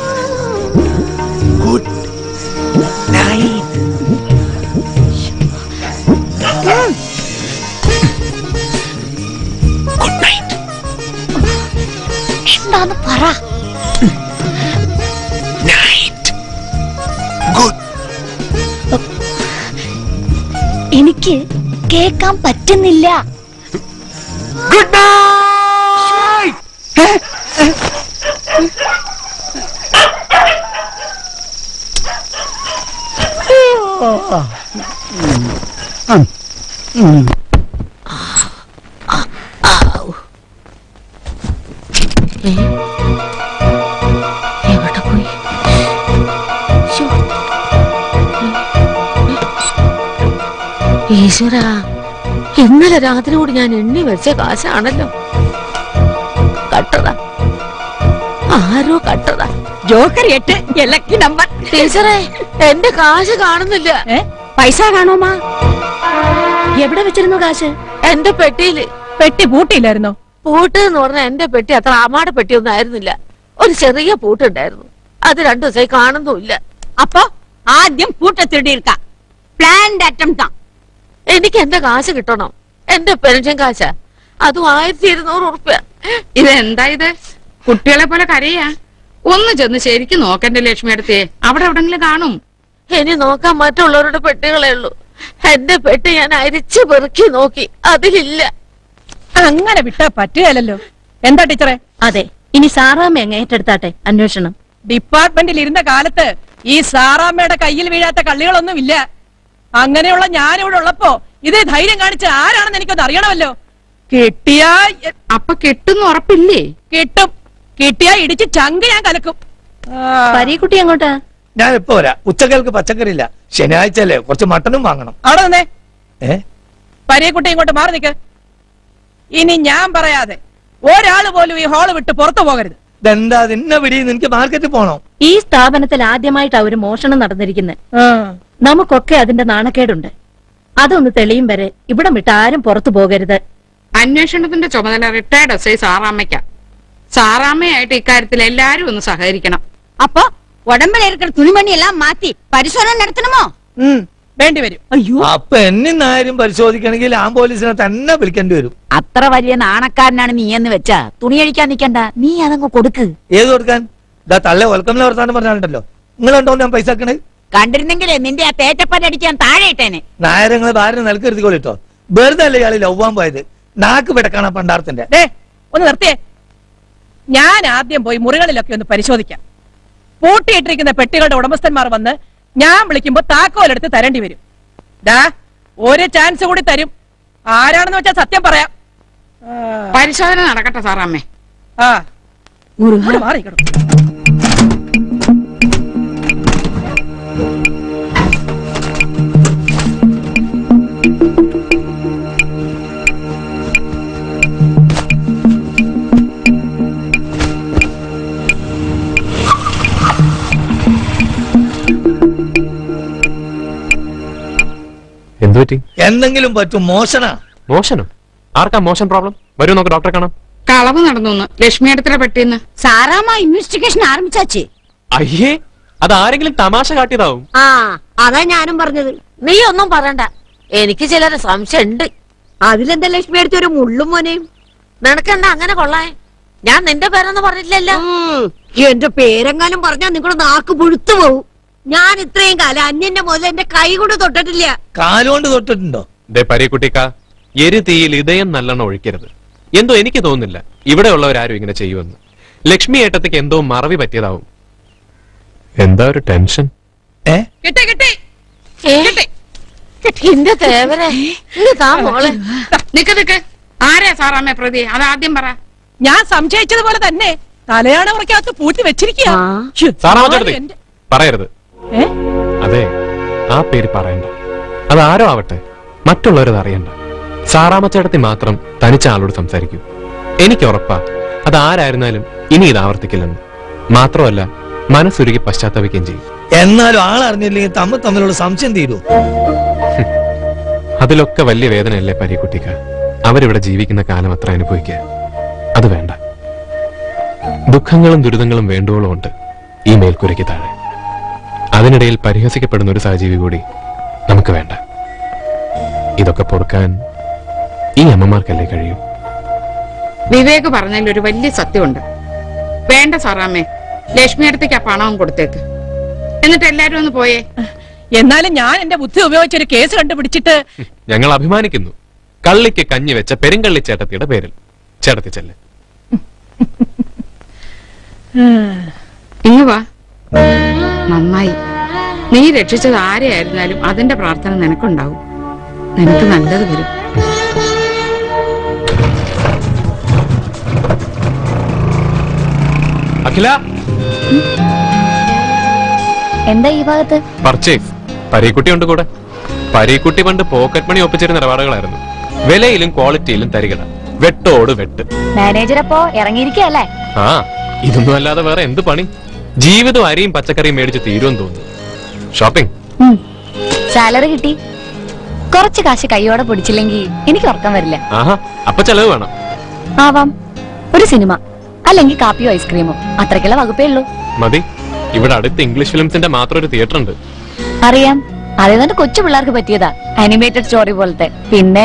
എന്താന്ന് പറ എനിക്ക് കേക്കാൻ പറ്റുന്നില്ല എവിടെ പോയി ശ്ശോ. ഈശ്വര ഇന്നലെ രാത്രി കൂടി ഞാൻ എണ്ണി വെച്ച കാശാണല്ലോ കട്ടതാ ആരോ കട്ടതാ ஜோக்கர் எட்டு எலக்கி நம்பர் ടീച്ചറെ എന്റെ കാശ് കാണുന്നില്ല പൈസ കാണുമാ എവിടെ വെച്ചിരുന്നു കാശ് എന്റെ പെട്ടിയില് പെട്ടി പൂട്ടിയില്ലായിരുന്നോ പൂട്ട് എന്ന് പറഞ്ഞാൽ എന്റെ പെട്ടി അത്ര ആമാട പെട്ടി ഒന്നും ആയിരുന്നില്ല ഒരു ചെറിയ പൂട്ടുണ്ടായിരുന്നു അത് രണ്ടു ദിവസമായി കാണുന്നുമില്ല അപ്പോ ആദ്യം പൂട്ട തിരുടിയിരിക്ക പ്ലാൻഡ് അറ്റം தான் എനിക്ക് എന്റെ കാശ് കിട്ടണം എന്റെ പെൻഷൻ കാശാ അതും ആയിരത്തി ഇരുന്നൂറ് ഉറുപ്പ്യ ഇത് എന്താ ഇത് കുട്ടികളെ പോലെ കരയാ ഒന്ന് ചെന്ന് ശരിക്കും നോക്കന്റെ ലക്ഷ്മി അടുത്തേ അവിടെ എവിടെങ്കിലും കാണും ഇനി നോക്കാൻ മറ്റുള്ളവരുടെ പെട്ടികളേ ഉള്ളൂ എന്റെ പെട്ടി ഞാൻ അരിച്ചു പെറുക്കി നോക്കി അതിലില്ല അങ്ങനെ വിട്ടാ പറ്റുകയല്ലോ എന്താ ടീച്ചറെ അതെ ഇനി സാറാമ്മ അങ്ങ് ഏറ്റെടുത്താട്ടെ അന്വേഷണം ഡിപ്പാർട്ട്മെന്റിൽ ഇരുന്ന കാലത്ത് ഈ സാറാമ്മയുടെ കയ്യിൽ വീഴാത്ത കള്ളികളൊന്നും ഇല്ല അങ്ങനെയുള്ള ഞാനിവിടെ ഉള്ളപ്പോ ഇതേ ധൈര്യം കാണിച്ച ആരാണെന്ന് എനിക്കൊന്ന് അറിയണമല്ലോ കിട്ടിയാ അപ്പൊ കിട്ടുന്ന ഉറപ്പില്ലേ കിട്ടും കിട്ടിയാ ഇടിച്ച് ചങ്ക് ഞാൻ കലക്കും പരീക്കുട്ടി എങ്ങോട്ടാ ഞാൻ ഇപ്പൊ വരാം ഉച്ചകൾക്ക് പച്ചക്കറി ഇല്ല ശനിയാഴ്ച അല്ലേ കുറച്ച് മട്ടനും വാങ്ങണം അവിടെ നിന്നേ ഏ പരീക്കുട്ടി ഇങ്ങോട്ട് മാറി നിൽക്ക് ഇനി ഞാൻ പറയാതെ ഒരാള് പോലും ഈ ഹാള് വിട്ട് പുറത്തു പോകരുത് ഇതെന്താ നിന്നെ പിടി നിനക്ക് മാർക്കറ്റിൽ പോണോ ഈ സ്ഥാപനത്തിൽ ആദ്യമായിട്ടാ ഒരു മോഷണം നടന്നിരിക്കുന്നത് നമുക്കൊക്കെ അതിന്റെ നാണക്കേടുണ്ട് അതൊന്ന് തെളിയും വരെ ഇവിടം വിട്ട് ആരും പുറത്തു പോകരുത് അന്വേഷണത്തിന്റെ ചുമതല റിട്ടയർഡ് എസ് ഐ സാറാമ്മയ്ക്ക സാറാമ്മയായിട്ട് ഇക്കാര്യത്തിൽ എല്ലാരും ഒന്ന് സഹകരിക്കണം അപ്പൊ ഉടമ്പിൽ ഇരിക്കുന്ന തുണിമണി എല്ലാം മാറ്റി പരിശോധന നടത്തണമോ വേണ്ടി വരും അയ്യോ അപ്പൊ എന്നെ നായരും പരിശോധിക്കണമെങ്കിൽ ആ പോലീസിനെ തന്നെ വിളിക്കേണ്ടി വരും അത്ര വലിയ നാണക്കാരനാണ് നീ എന്ന് വെച്ചാ തുണി അഴിക്കാൻ നിക്കണ്ട നീ അതങ്ങ് കൊടുക്ക് ഏത് കൊടുക്കാൻ ഇതാ തള്ള വെൽക്കം വർത്താനം പറഞ്ഞാലുണ്ടല്ലോ നിങ്ങളുണ്ടോ ഞാൻ പൈസ ആക്കണേ കണ്ടിരുന്നെങ്കിലേ നിന്റെ ആ തേറ്റപ്പല്ലടിക്കാൻ താഴെ ഇട്ടേനെ നായരങ്ങളെ ഭാര്യ നിലക്കെടുത്തിക്കോളിട്ടോ വെറുതെ അല്ലേ ഇയാളി ലവ്വാൻ പോയത് നാക്ക് പിടക്കാണ് ആ പണ്ടാരത്തിന്റെ ദേ ഒന്ന് നിർത്തിയേ ഞാൻ ആദ്യം പോയി മുറികളിലൊക്കെ ഒന്ന് പരിശോധിക്കാം പൂട്ടിയിട്ടിരിക്കുന്ന പെട്ടികളുടെ ഉടമസ്ഥന്മാർ വന്ന് ഞാൻ വിളിക്കുമ്പോ താക്കോലെടുത്ത് തരേണ്ടി വരും ദാ ഒരു ചാൻസ് കൂടി തരും ആരാണെന്ന് വെച്ചാൽ സത്യം പറയാം പരിശോധന നടക്കട്ടെ സാറാമ്മേ ആ ഇങ്ങോട്ട് മാറി കിടക്കും എന്തു പറ്റി എന്തെങ്കിലും പറ്റും മോശന മോശനോ ആർക്കാ മോശൻ പ്രോബ്ലം വരൂ നമുക്ക് ഡോക്ടറെ കാണാം കളവ് നടന്നു ലക്ഷ്മി അടുത്തിടെ പെട്ടിന്ന് സാറാമ്മ ഇൻവെസ്റ്റിഗേഷൻ ആരംഭിച്ചാച്ചേ അയ്യേ അത് ആരെങ്കിലും തമാശ കാട്ടിയതാവും ആ അതാ ഞാനും പറഞ്ഞത് നീ ഒന്നും പറയണ്ട എനിക്ക് ചിലരെ സംശയം ഉണ്ട് അതിലെന്താ ലക്ഷ്മി അടുത്ത് ഒരു മുള്ളും മോനെയും നിനക്കെന്താ അങ്ങനെ കൊള്ളാൻ ഞാൻ നിന്റെ പേരൊന്നും പറഞ്ഞിട്ടില്ലല്ലോ എന്റെ പേരെങ്ങാനും പറഞ്ഞാ നിങ്ങളുടെ നാക്ക് പുഴുത്തു പോവും ഞാൻ ഇത്രയും കാലം അന്യന്റെ മുതൽ എന്റെ കൈ കൊണ്ട് തൊട്ടിട്ടില്ല കാലുകൊണ്ട് തൊട്ടിട്ടുണ്ടോ ദേ പരീക്കുട്ടിക്ക എരി തീയിൽ ഇതയം നല്ലെണ്ണം ഒഴിക്കരുത് എന്തോ എനിക്ക് തോന്നുന്നില്ല ഇവിടെ ഉള്ളവരാരും ഇങ്ങനെ ചെയ്യുമെന്ന് ലക്ഷ്മി ഏട്ടത്തേക്ക് എന്തോ മറവി പറ്റിയതാവും എന്താ ഒരു ടെൻഷൻ കിട്ടി കിട്ടി കിട്ടി എന്റെ തേവരെ ഇങ്ങ് താ മോളെ നിക്ക് നിക്ക് ആരാ സാറാമ്മേ പ്രതി അത് ആദ്യം പറ ഞാൻ സംശയിച്ചതുപോലെ തന്നെ തലയാണ ഉറക്കകത്ത് പൂട്ടി വെച്ചിരിക്കുക സാറാമച്ചേട്ടത്തി പറയരുത് ഏ? അതെ ആ പേര് പറയണ്ട അതാരോ ആവട്ടെ മറ്റുള്ളവരത് അറിയണ്ട സാറാമച്ചേട്ടത്തി മാത്രം തനിച്ച ആളോട് സംസാരിക്കൂ എനിക്ക് ഉറപ്പാ അത് ആരായിരുന്നാലും ഇനി ഇത് ആവർത്തിക്കില്ലെന്ന് മാത്രമല്ല മനസ്സുരുകി പശ്ചാത്തപിക്കുകയും ചെയ്യും എന്നാലും ആളറിഞ്ഞില്ലെങ്കിൽ തമ്മിൽ തമ്മിലുള്ള സംശയം തീരൂ അതിലൊക്കെ വലിയ വേദനയല്ലേ പരീക്കുട്ടിക്ക അവരിവിടെ ജീവിക്കുന്ന കാലം അത്ര അനുഭവിക്കുക അത് വേണ്ട ദുഃഖങ്ങളും ദുരിതങ്ങളും വേണ്ടുവോളം ഉണ്ട് ഈ മേൽക്കുരയ്ക്ക് താഴെ അതിനിടയിൽ പരിഹസിക്കപ്പെടുന്ന ഒരു സഹജീവി കൂടി നമുക്ക് വേണ്ട ഇതൊക്കെ പൊറുക്കാൻ ഈ അമ്മമാർക്കല്ലേ കഴിയൂ വിവേക് പറഞ്ഞതിൽ ഒരു വലിയ സത്യമുണ്ട് വേണ്ട സാറാമ്മേ ലക്ഷ്മി അടുത്തേക്ക് ആ പണവും കൊടുത്തേക്ക് എന്നിട്ട് എല്ലാരും ഒന്ന് പോയേ എന്നാലും ഞാൻ എന്റെ ബുദ്ധി ഉപയോഗിച്ച് ഒരു കേസ് കണ്ടുപിടിച്ചിട്ട് ഞങ്ങൾ അഭിമാനിക്കുന്നു കള്ളിക്ക് കഞ്ഞി വെച്ച പെരുങ്കള്ളി ചേട്ടത്തിയുടെ പേരിൽ ചേട്ടത്തി ചെല്ല് ഇങ്ങ് വാ നന്നായി നീ രക്ഷിച്ചത് ആരെയായിരുന്നാലും അതിന്റെ പ്രാർത്ഥന നിനക്കുണ്ടാവും നിനക്ക് നല്ലത് വരും അഖില എന്താ ഈ ഭാഗത്ത് പർച്ചേസ് പരീക്കുട്ടി ഉണ്ട് കൂടെ പരീക്കുട്ടി പണ്ട് പോക്കറ്റ് മണി ഒപ്പിച്ചിരുന്ന ഇടപാടുകളായിരുന്നു വിലയിലും ക്വാളിറ്റിയിലും തരികട വെട്ടോട് വെട്ട് മാനേജർ അപ്പോ ഇറങ്ങിയിരിക്കല്ലേ ആ ഇതൊന്നും അല്ലാതെ വേറെ എന്ത് പണി ജീവിതം അരിയും പച്ചക്കറിയും മേടിച്ച് തീരുമെന്ന് തോന്നുന്നു ഷോപ്പിംഗ് സാലറി കിട്ടി കുറച്ച് കാശ് കൈയോടെ പിടിച്ചില്ലെങ്കിൽ എനിക്ക് ഉറക്കം വരില്ല ആഹാ അപ്പൊ ചെലവ് വേണം ആവാം ഒരു സിനിമ അല്ലെങ്കിൽ കാപ്പിയോ ഐസ്ക്രീമോ അത്രയ്ക്കുള്ള വകുപ്പേ ഉള്ളൂ മതി ഇവിടെ അടുത്ത് ഇംഗ്ലീഷ് ഫിലിംസിന്റെ മാത്രം ഒരു തിയേറ്റർ ഉണ്ട് അറിയാം അതേതാണ്ട് കൊച്ചു പിള്ളേർക്ക് പറ്റിയതാ അനിമേറ്റഡ് സ്റ്റോറി പോലത്തെ പിന്നെ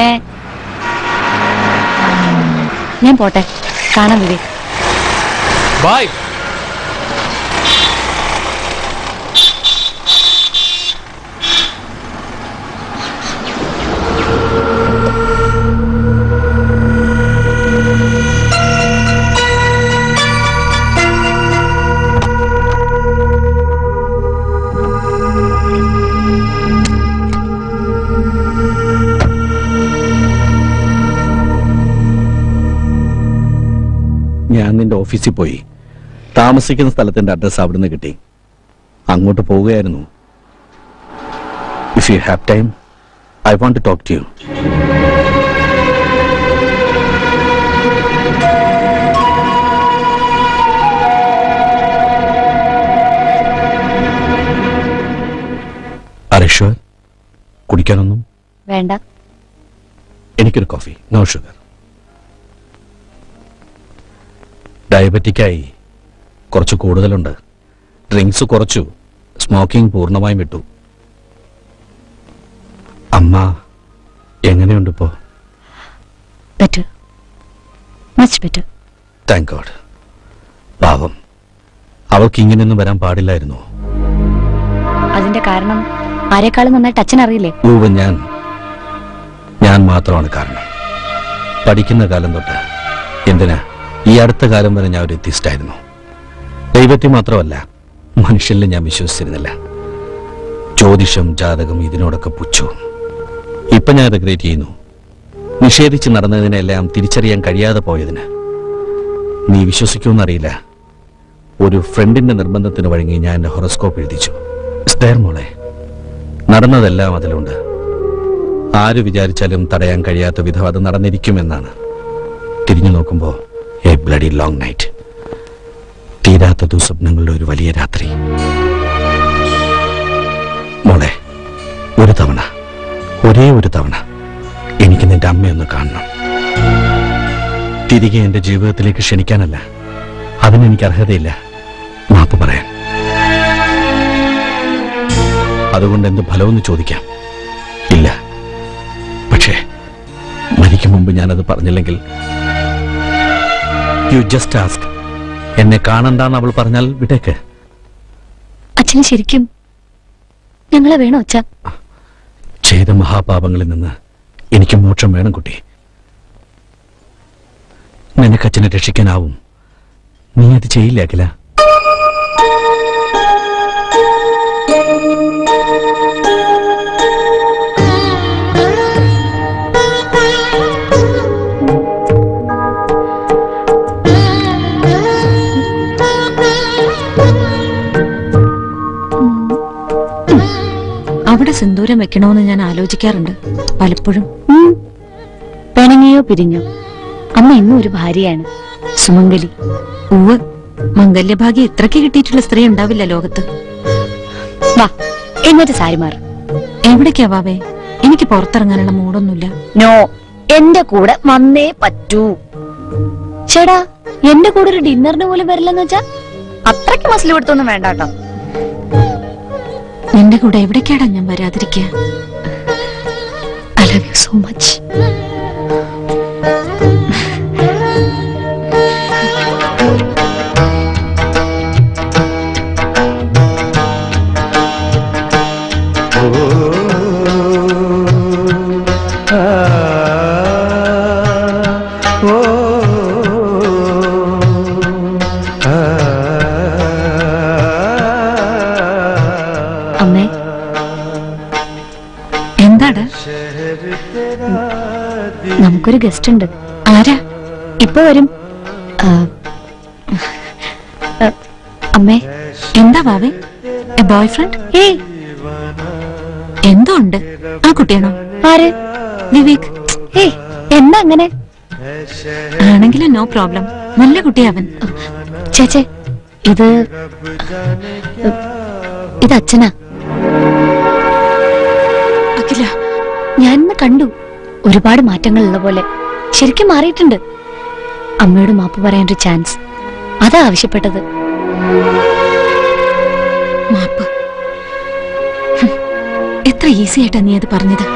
ഞാൻ പോട്ടെ കാണാം വിവേക് ബൈ ഞാൻ നിന്റെ ഓഫീസിൽ പോയി താമസിക്കുന്ന സ്ഥലത്തിന്റെ അഡ്രസ് അവിടുന്ന് കിട്ടി അങ്ങോട്ട് പോവുകയായിരുന്നു if you have time I want to talk to you അരേശ്വർ കുടിക്കാനൊന്നും വേണ്ട എനിക്കൊരു കോഫി നോ ഷുഗർ ഡയബറ്റിക്കായി കുറച്ച് കൂടുതലുണ്ട് ഡ്രിങ്ക്സ് കുറച്ചു സ്മോക്കിംഗ് പൂർണ്ണമായും വിട്ടു അമ്മ എങ്ങനെയുണ്ട് ഇപ്പോ better much better thank God പാവം അവൾക്ക് ഇങ്ങനെയൊന്നും വരാൻ പാടില്ലായിരുന്നു അതിന്റെ കാരണം ആരെക്കാളും നന്നായിട്ട് അച്ഛൻ അറിയില്ലേ ഊവ് ഞാൻ ഞാൻ മാത്രമാണ് കാരണം പഠിക്കുന്ന കാലം തൊട്ട് എന്തിനാ ഈ അടുത്ത കാലം വരെ ഞാൻ ഒരു എത്തിസ്റ്റായിരുന്നു ദൈവത്തെ മാത്രമല്ല മനുഷ്യനിൽ ഞാൻ വിശ്വസിച്ചിരുന്നില്ല ജ്യോതിഷം ജാതകം ഇതിനോടൊക്കെ പുച്ഛവും ഇപ്പൊ ഞാൻ റിഗ്രേറ്റ് ചെയ്യുന്നു നിഷേധിച്ച് നടന്നതിനെല്ലാം തിരിച്ചറിയാൻ കഴിയാതെ പോയതിന് നീ വിശ്വസിക്കുമെന്നറിയില്ല ഒരു ഫ്രണ്ടിന്റെ നിർബന്ധത്തിന് വഴങ്ങി ഞാൻ എന്റെ ഹൊറോസ്കോപ്പ് എഴുതിച്ചു സ്തേർ മോളെ നടന്നതെല്ലാം അതിലുണ്ട് ആര് വിചാരിച്ചാലും തടയാൻ കഴിയാത്ത വിധം അത് നടന്നിരിക്കുമെന്നാണ് തിരിഞ്ഞു നോക്കുമ്പോ എ ബ്ലഡി ലോങ് നൈറ്റ് തീരാത്ത ദുസ്വപ്നങ്ങളുടെ ഒരു വലിയ രാത്രി മോളെ ഒരു തവണ ഒരേ ഒരു തവണ എനിക്ക് നിന്റെ അമ്മയൊന്ന് കാണണം തിരികെ എന്റെ ജീവിതത്തിലേക്ക് ക്ഷണിക്കാനല്ല അതിനെനിക്ക് അർഹതയില്ല മാപ്പ് പറയാൻ അതുകൊണ്ട് എന്ത് ഫലമെന്ന് ചോദിക്കാം ഇല്ല പക്ഷേ മരിക്കും മുമ്പ് ഞാനത് പറഞ്ഞില്ലെങ്കിൽ യു ജസ്റ്റ് ആസ്ക് എന്നെ കാണണ്ടെന്ന് അവൾ പറഞ്ഞാൽ വിട്ടേക്ക് അച്ഛന് ശരിക്കും ഞങ്ങളെ വേണോ അച്ഛ ചെയ്ത മഹാപാപങ്ങളിൽ നിന്ന് എനിക്ക് മോക്ഷം വേണം കുട്ടി നിനക്ക് അച്ഛനെ രക്ഷിക്കാനാവും നീ അത് ചെയ്യില്ല അഖില അവിടെ സിന്ദൂരം വെക്കണമെന്ന് ഞാൻ ആലോചിക്കാറുണ്ട് പലപ്പോഴും പിണങ്ങിയോ പിരിഞ്ഞോ അമ്മ ഇന്നും ഒരു ഭാര്യയാണ് സുമംഗലി ഉവ് മംഗല്യഭാഗ്യം ഇത്രയ്ക്ക് കിട്ടിയിട്ടുള്ള സ്ത്രീ ഉണ്ടാവില്ല ലോകത്ത് വാ എന്നിട്ട് സാരി മാറും എവിടേക്കാ വാവേ എനിക്ക് പുറത്തിറങ്ങാനുള്ള മൂടൊന്നുമില്ല നോ എന്റെ കൂടെ വന്നേ പറ്റൂ ചേടാ എന്റെ കൂടെ ഒരു ഡിന്നറിന് പോലും വരില്ലെന്ന് വെച്ചാ അത്രയ്ക്ക് മസിൽ കൊടുത്തൊന്നും വേണ്ട കേട്ടോ നിന്റെ കൂടെ എവിടേക്കാടാ ഞാൻ വരാതിരിക്കുക I love you so much അമ്മേ എന്താടാ നമുക്കൊരു ഗസ്റ്റ് ഉണ്ട് ആരാ ഇപ്പൊ വരും ആ, ആ, അമ്മേ എന്താ വാവേ എ ബോയ് ഫ്രണ്ട് ഏയ് എന്തോ ഉണ്ട് ആ കുട്ടിയാണോ ആര് വിവേക് ഏയ് എന്താ അങ്ങനെ ആണെങ്കിലും നോ പ്രോബ്ലം നല്ല കുട്ടിയാവൻ ചേച്ചേ ഇത് ഇത് അച്ഛനാ അഖില ഞാൻ ഇന്ന് കണ്ടു ഒരുപാട് മാറ്റങ്ങളുള്ള പോലെ ശരിക്കും മാറിയിട്ടുണ്ട് അമ്മയോട് മാപ്പ് പറയാൻ ഒരു ചാൻസ് അതാ ആവശ്യപ്പെട്ടത് മാപ്പ് ഹും, എത്ര ഈസി ആയിട്ടാ നീ അത് പറഞ്ഞത്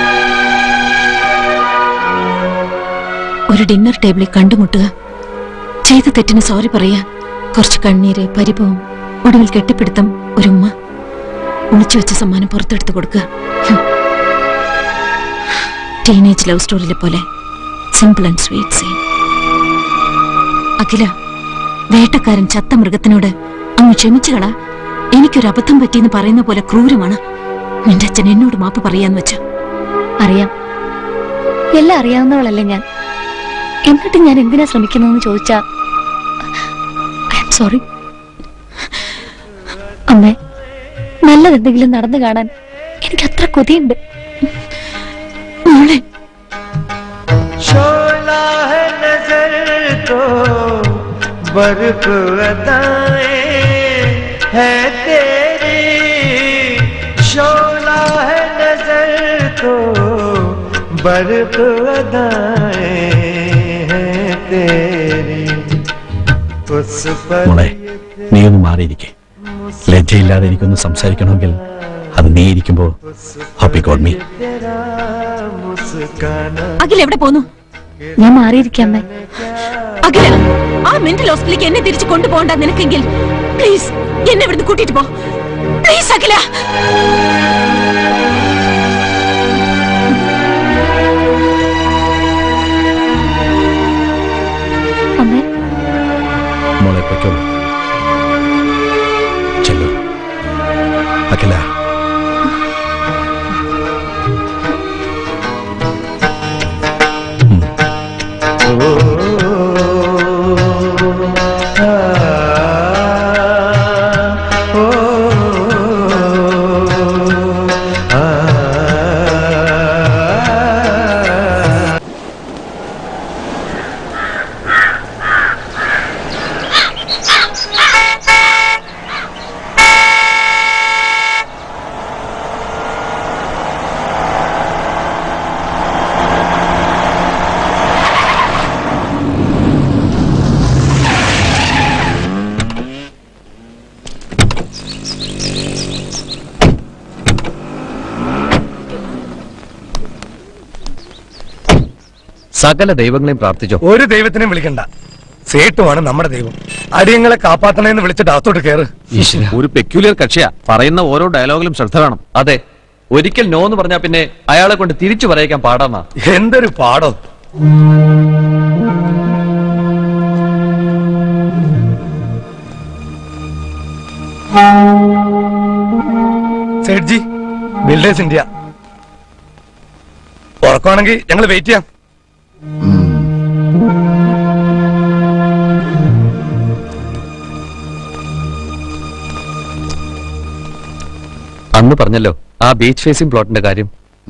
ഒരു ഡിന്നർ ടേബിളിൽ കണ്ടുമുട്ടുക ചെയ്ത തെറ്റിന് സോറി പറയാ കുറച്ച് കണ്ണീര് പരിഭവം ഒടുവിൽ കെട്ടിപ്പിടുത്തം ഒരു ഉമ്മ ഒളിച്ചു വെച്ച സമ്മാനം പുറത്തെടുത്ത് കൊടുക്കുക ടീനേജ് ലവ് സ്റ്റോറിയിലെ പോലെ simple and sweet scene Akhila വേട്ടക്കാരൻ ചത്ത മൃഗത്തിനോട് അങ്ങ് ക്ഷമിച്ചുകളാ എനിക്കൊരു അബദ്ധം പറ്റിയെന്ന് പറയുന്ന പോലെ ക്രൂരമാണ് നിന്റെ അച്ഛൻ എന്നോട് മാപ്പ് പറയാന്ന് വെച്ച അറിയാം എല്ലാം അറിയാവുന്നവളല്ലേ ഞാൻ എന്നിട്ട് ഞാൻ എന്തിനാ ശ്രമിക്കുന്നതെന്ന് ചോദിച്ചാ ഐ എം സോറി അമ്മേ നല്ലതെന്തെങ്കിലും നടന്നു കാണാൻ എനിക്ക് അത്ര കൊതിയുണ്ട് മോളെ शोला है नजर तो बर्फ अदाएं है तेरी शोला है नजर तो बर्फ अदाएं है तेरी उस पर മോളെ നീ ഒന്ന് മാറിയിരിക്കെ ലജ്ജയില്ലാതെ എനിക്കൊന്ന് സംസാരിക്കണമെങ്കിൽ അത് നീ ഇരിക്കുമ്പോ ഹാപ്പി ഗോഡ് മീ तेरा मुस्काना അഖിൽ എവിടെ പോന്നു ഞാൻ മാറിയിരിക്കാം അമ്മേ അഖില ആ മെന്റൽ ഹോസ്പിറ്റലിലേക്ക് എന്നെ തിരിച്ചു കൊണ്ടുപോകണ്ട നിനക്കെങ്കിൽ പ്ലീസ് എന്നെ ഇവിടുന്ന് കൂട്ടിട്ട് പോ പ്ലീസ് അഖില അമ്മേ മോളെ പൊയ്ക്കോളൂ ചെല്ലു അഖില സകല ദൈവങ്ങളെയും പ്രാർത്ഥിച്ചോ ഒരു ദൈവത്തിനെയും വിളിക്കണ്ട സേട്ടുമാണ് നമ്മുടെ ദൈവം അടിയങ്ങളെ കാപ്പാത്തണേന്ന് വിളിച്ചിട്ട് അകത്തോട്ട് കയറ് ഒരു പെക്യുലിയർ കക്ഷിയാ പറയുന്ന ഓരോ ഡയലോഗിലും ശ്രദ്ധ വേണം അതെ ഒരിക്കൽ നോ എന്ന് പറഞ്ഞാ പിന്നെ അയാളെ കൊണ്ട് തിരിച്ചു പറയിക്കാൻ പാടാന്നാ എന്തൊരു പാടോ സേഠ്ജി ബിൽഡേഴ്സ് ഇന്ത്യ ഉറക്കമാണെങ്കിൽ ഞങ്ങൾ വെയിറ്റ് ചെയ്യാം അന്ന് പറഞ്ഞല്ലോ ആ ബീച്ച് ഫേസിംഗ് പ്ലോട്ടിന്റെ കാര്യം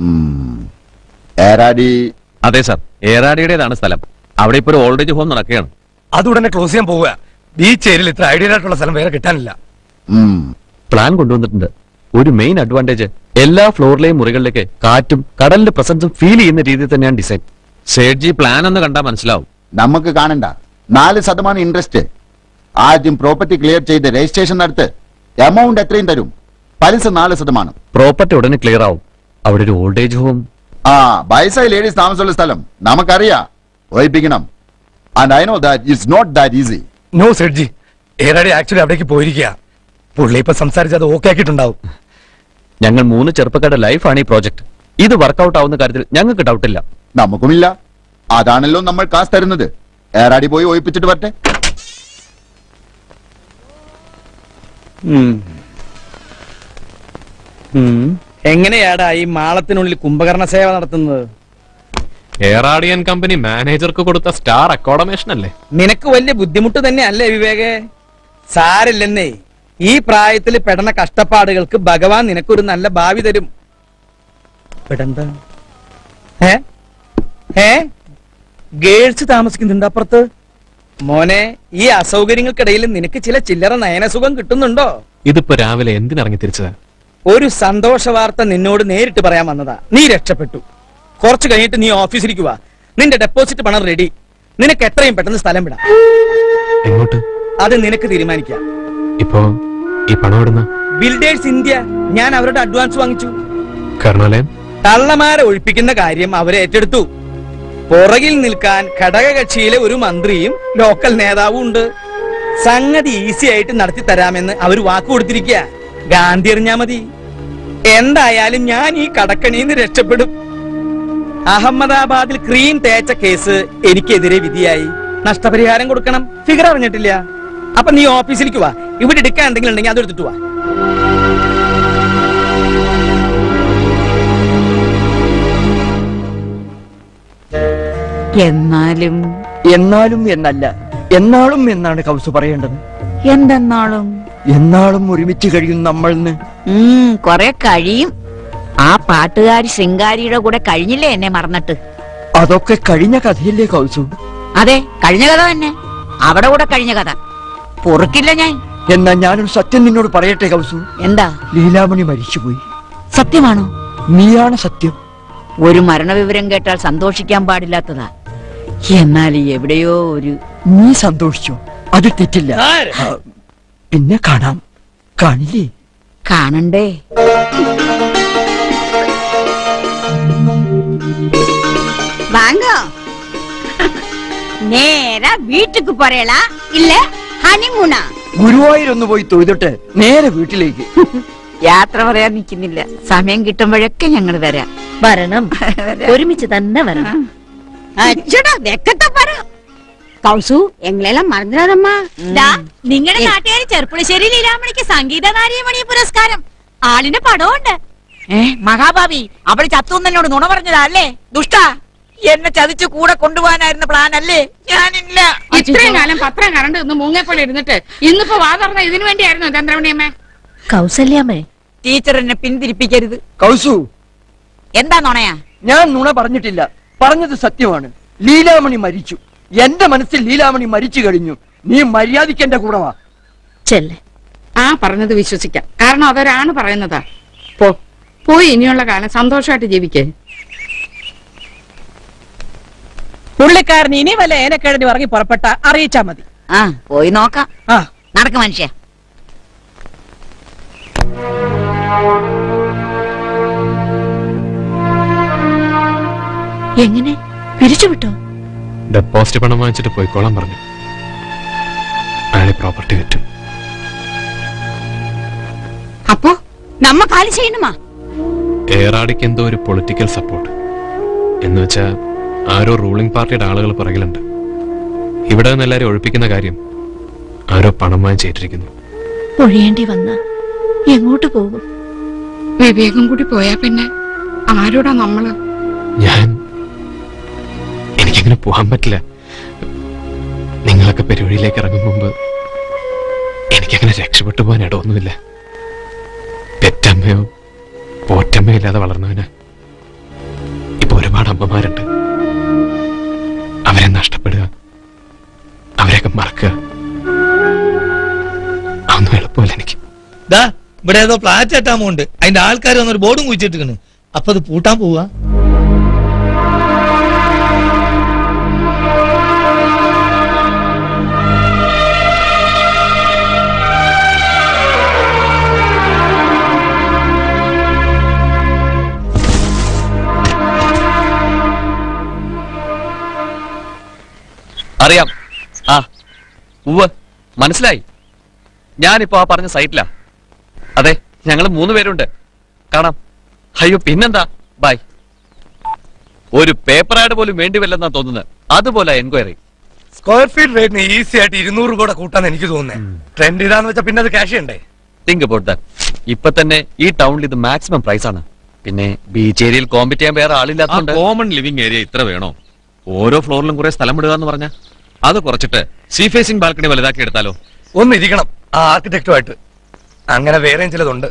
ഏറാടി അതെ സാർ ഏറാടിയുടേതാണ് സ്ഥലം അവിടെ ഇപ്പൊ ഒരു ഓൾഡ് ഏജ് ഹോം നടക്കുകയാണ് അത് ഉടനെ ക്ലോസ് ചെയ്യാൻ പോവുക ബീച്ച് ഏരിയയിൽ ഇത്ര ഐഡിയൽ ആയിട്ടുള്ള സ്ഥലം വേറെ കിട്ടാനില്ല പ്ലാൻ കൊണ്ടുവന്നിട്ടുണ്ട് ഒരു മെയിൻ അഡ്വാൻറ്റേജ് എല്ലാ ഫ്ലോറിലെയും മുറികളിലേക്ക് കാറ്റും കടലിന്റെ പ്രസൻസും ഫീൽ ചെയ്യുന്ന രീതിയിൽ തന്നെയാണ് ഡിസൈൻ സേഡ്ജി പ്ലാൻ ഒന്ന് കണ്ടാൽ മനസ്സിലാവും നമുക്ക് കാണണ്ട നാല് ശതമാനം ഇൻട്രസ്റ്റ് ആദ്യം പ്രോപ്പർട്ടി ക്ലിയർ ചെയ്ത് രജിസ്ട്രേഷൻ നടത്ത് എമൗണ്ട് എത്രയും തരും പലിശ നാല് ശതമാനം പ്രോപ്പർട്ടി ഉടനെ ക്ലിയർ ആവും അവിടെ ഒരു ഓൾഡ് ഏജ് ഹോം ആ വയസ്സായി ലേഡീസ് താമസമുള്ള സ്ഥലം നമുക്കറിയാം ഒഴിപ്പിക്കണം and I know that it's not that easy no സെഡ്ജി ഏറാടി ആക്ച്വലി അവിടേക്ക് പോയിരിക്കുക പുള്ളി ഇപ്പൊ സംസാരിച്ച് അത് ഓക്കെ ആക്കിയിട്ടുണ്ടാവും ഞങ്ങൾ മൂന്ന് ചെറുപ്പക്കാരുടെ ലൈഫാണ് ഈ പ്രോജക്ട് ഇത് വർക്കൗട്ട് ആവുന്ന കാര്യത്തിൽ ഞങ്ങൾക്ക് ഡൗട്ടില്ല നമുക്കുമില്ല അതാണല്ലോ നമ്മൾ കാശ് തരുന്നത് ഏറാടി പോയി ഒഴിപ്പിച്ചിട്ട് വരട്ടെ എങ്ങനെയാടാ ഈ മാളത്തിനുള്ളിൽ കുംഭകർണ സേവ നടത്തുന്നത് എയറാഡിയൻ കമ്പനി മാനേജർക്ക് കൊടുത്ത സ്റ്റാർ അക്കോമഡേഷൻ അല്ലേ നിനക്ക് വലിയ ബുദ്ധിമുട്ട് തന്നെ അല്ലേ വിവേകേ സാരില്ലെന്നേ ഈ പ്രായത്തിൽ പെടുന്ന കഷ്ടപ്പാടുകൾക്ക് ഭഗവാൻ നിനക്കൊരു നല്ല ഭാവി തരും പെടണ്ട ഏ ഏ ഗേൾസ് താമസിക്കുന്നുണ്ട് അപ്പുറത്ത് മോനെ ഈ അസൗകര്യങ്ങൾക്കിടയിൽ നിനക്ക് ചില ചില്ലറ നയനസുഖം കിട്ടുന്നുണ്ടോ ഇതിപ്പോ രാവിലെ എന്തിനിറങ്ങി തിരിച്ചതാ ഒരു സന്തോഷ വാർത്ത നിന്നോട് നേരിട്ട് പറയാൻ വന്നതാ നീ രക്ഷപ്പെട്ടു കുറച്ചു കഴിഞ്ഞിട്ട് നീ ഓഫീസിലേക്ക് വാ നിന്റെ ഡെപ്പോസിറ്റ് പണം റെഡി നിനക്ക് എത്രയും പെട്ടെന്ന് സ്ഥലം വിടാം എങ്ങോട്ട് അത് നിനക്ക് തീരുമാനിക്കാം ഇപ്പോ ഈ പണം ഇടുന്ന ബിൽഡേഴ്സ് ഇന്ത്യ ഞാൻ അവരുടെ അഡ്വാൻസ് വാങ്ങിച്ചു കർണാലയം തള്ളമാരെ ഒഴിപ്പിക്കുന്ന കാര്യം അവരെ ഏറ്റെടുത്തു പുറകിൽ നിൽക്കാൻ ഘടകകക്ഷിയിലെ ഒരു മന്ത്രിയും ലോക്കൽ നേതാവും ഉണ്ട് സംഗതി ഈസി ആയിട്ട് നടത്തി തരാമെന്ന് അവർ വാക്ക് കൊടുത്തിരിക്കുക ഗാന്ധി എറിഞ്ഞാ മതി എന്തായാലും ഞാൻ ഈ കടക്കണിന്ന് രക്ഷപ്പെടും അഹമ്മദാബാദിൽ ക്രീം തേച്ച കേസ് എനിക്കെതിരെ വിധിയായി നഷ്ടപരിഹാരം കൊടുക്കണം ഫിഗർ അറിഞ്ഞിട്ടില്ല അപ്പൊ നീ ഓഫീസിലേക്ക് വാ ഇവിടെ എടുക്കാൻ എന്തെങ്കിലും ഉണ്ടെങ്കിൽ അത് എടുത്തിട്ട് വാ എന്നാലും എന്നാലും എന്നല്ല എന്നാളും എന്നാണ് കൗസ് പറയേണ്ടത് എന്തെന്നാളും എന്നാളും ഒരുമിച്ച് കഴിയും നമ്മൾന്ന് ഉം കൊറേ കഴിയും ആ പാട്ടുകാരി ശൃംഗാരിയുടെ കൂടെ കഴിഞ്ഞില്ലേ എന്നെ മറന്നിട്ട് അതൊക്കെ കഴിഞ്ഞ കഥയല്ലേ കൗസു അതെ കഴിഞ്ഞ കഥ തന്നെ അവിടെ കൂടെ കഴിഞ്ഞ കഥ പൊറുക്കില്ല ഞാൻ എന്നാ ഞാനൊരു സത്യം നിന്നോട് പറയട്ടെ കൗസു എന്താ ലീലാമണി മരിച്ചുപോയി സത്യമാണോ നീയാണ് സത്യം ഒരു മരണവിവരം കേട്ടാൽ സന്തോഷിക്കാൻ പാടില്ലാത്തതാ എന്നാൽ എവിടെയോ ഒരു നീ സന്തോഷിച്ചോ അത് തെറ്റില്ല ആ, പിന്നെ കാണാം കാണില്ലേ കാണണ്ടേ வாங்க நேரா வீட்டுக்கு போறேளா இல்ல ഹണിമൂണാ ഗുരുവായൂരൊന്ന് പോയി തൊഴുതിട്ട് നേരെ വീട്ടിലേക്ക് യാത്ര പറയാൻ നിൽക്കുന്നില്ല സമയം കിട്ടുമ്പോഴൊക്കെ ഞങ്ങൾ വരാം വരണം ഒരുമിച്ച് തന്നെ വരണം അച്ചടാ വെക്കത്തെ പറ കൗസു എങ്ങളെല്ലാം മറന്നിടാതമ്മ നിങ്ങളുടെ നാട്ടുകാരി ചെറുപ്പുളശ്ശേരി ലീലാമണിക്ക് സംഗീത നാരീമണി പുരസ്കാരം ആളിന്റെ പടമുണ്ട് ഏ മഹാഭാവി അവള് ചത്തുന്നോട് നുണ പറഞ്ഞതാ അല്ലേ ദുഷ്ട എന്നെ ചതിച്ച് കൂടെ കൊണ്ടുപോകാനായിരുന്ന പ്ലാൻ അല്ലേ ഞാനില്ല ഇത്രയും കാലം പത്രം കറണ്ട് നിന്ന് മൂങ്ങേപ്പോലെ ഇരുന്നിട്ട് ഇന്നിപ്പോ വാ തുറന്ന ഇതിനു വേണ്ടിയായിരുന്നു ചന്ദ്രമണിയമ്മേ കൗസല്യാമ്മേ ടീച്ചർ എന്നെ പിന്തിരിപ്പിക്കരുത് കൗസു എന്താ നുണയാ ഞാൻ നുണ പറഞ്ഞിട്ടില്ല പറഞ്ഞത് സത്യമാണ് ലീലാമണി മരിച്ചു എന്റെ മനസ്സിൽ ലീലാമണി മരിച്ചു കഴിഞ്ഞു നീ മര്യാദയ്ക്ക് എന്റെ കൂടെ വാ ചെല്ലേ ആ പറഞ്ഞത് വിശ്വസിക്കാം കാരണം അതൊരാണ് പറയുന്നതാ പോ പോയി ഇനിയുള്ള കാലം സന്തോഷമായിട്ട് ജീവിക്കേ പുള്ളിക്കാരൻ ഇനി വല്ല ഏനക്കിഴഞ്ഞു ഇറങ്ങി പുറപ്പെട്ട അറിയിച്ചാ മതി ആ പോയി നോക്കാം ആ നടക്ക മനുഷ്യ എങ്ങനെ പിരിച്ചുവിട്ടോ ഡെപ്പോസിറ്റ് പണം വാങ്ങിച്ചിട്ട് പോയിക്കോളാൻ പറഞ്ഞു അയാളെ പ്രോപ്പർട്ടി വിറ്റു അപ്പോ നമ്മ കാലി ചെയ്യണമാ ഏറാടിക്ക് എന്തോ ഒരു പൊളിറ്റിക്കൽ സപ്പോർട്ട് എന്ന് വെച്ചാ ആരോ റൂളിംഗ് പാർട്ടിയുടെ ആളുകൾ പുറകിലുണ്ട് ഇവിടെ നിന്ന് എല്ലാവരും ഒഴിപ്പിക്കുന്ന കാര്യം ആരോ പണം വാങ്ങിച്ചേറ്റിരിക്കുന്നു ഒഴിയേണ്ടി വന്ന എങ്ങോട്ട് പോകും വിവേകം കൂടി പോയാ പിന്നെ ആരോടാ നമ്മള് ഞാൻ എനിക്കങ്ങനെ പോകാൻ പറ്റില്ല നിങ്ങളൊക്കെ പെരുവഴിയിലേക്ക് ഇറങ്ങും മുമ്പ് എനിക്കങ്ങനെ രക്ഷപ്പെട്ടു പോകാൻ ഇടമൊന്നുമില്ല പെറ്റമ്മയോ പോറ്റമ്മയോ ഇല്ലാതെ വളർന്നവന് ഇപ്പൊ ഒരുപാട് അമ്മമാരുണ്ട് അവരെ നഷ്ടപ്പെടുക അവരെയൊക്കെ മറക്കുക അതൊന്നും എളുപ്പമല്ല എനിക്ക് ദാ ഇവിടെ ഏതോ ഫ്ലാറ്റ് കെട്ടാമുണ്ട് അതിന്റെ ആൾക്കാർ വന്നൊരു ബോർഡും കുഴിച്ചിട്ടിരിക്കണ് അപ്പൊ അത് പൂട്ടാൻ പോവാ അറിയാം ആ ഉവ്വ് മനസ്സിലായി ഞാനിപ്പോ ആ പറഞ്ഞ സൈറ്റിലാ അതെ ഞങ്ങൾ മൂന്ന് പേരുണ്ട് കാണാം അയ്യോ പിന്നെന്താ ബൈ ഒരു പേപ്പർ ആഡ് പോലും വേണ്ടിവല്ലെന്നാ തോന്നുന്നത് അതുപോലെ എൻക്വയറി സ്ക്വയർ ഫീറ്റ് റേറ്റിന് ഈസി ആയിട്ട് ഇരുന്നൂറ് രൂപ കൂട്ടാന്ന് എനിക്ക് തോന്നുന്നത് ട്രെൻഡ് ഇതാന്ന് വെച്ചാൽ പിന്നെ അത് ക്യാഷ് ഉണ്ടേ തിങ്ക് അബൌട്ട് ദാറ്റ് ഇപ്പൊ തന്നെ ഈ ടൗണിൽ ഇത് മാക്സിമം പ്രൈസ് ആണ് പിന്നെ ബീച്ച് ഏരിയയിൽ കോമ്പറ്റ് ചെയ്യാൻ വേറെ ആളില്ലാത്തതുകൊണ്ട് കോമൺ ലിവിംഗ് ഏരിയ ഇത്ര വേണോ ഓരോ ഫ്ലോറിലും കുറെ സ്ഥലം വിടുക എന്ന് പറഞ്ഞ അത് കുറച്ചിട്ട് സീ ഫേസിംഗ് ബാൽക്കണി വലുതാക്കി എടുത്താലോ ഒന്നിരിക്കണം ആ ആർക്കിടെക്റ്റുമായിട്ട് അങ്ങനെ വേറെയും ചിലതുണ്ട്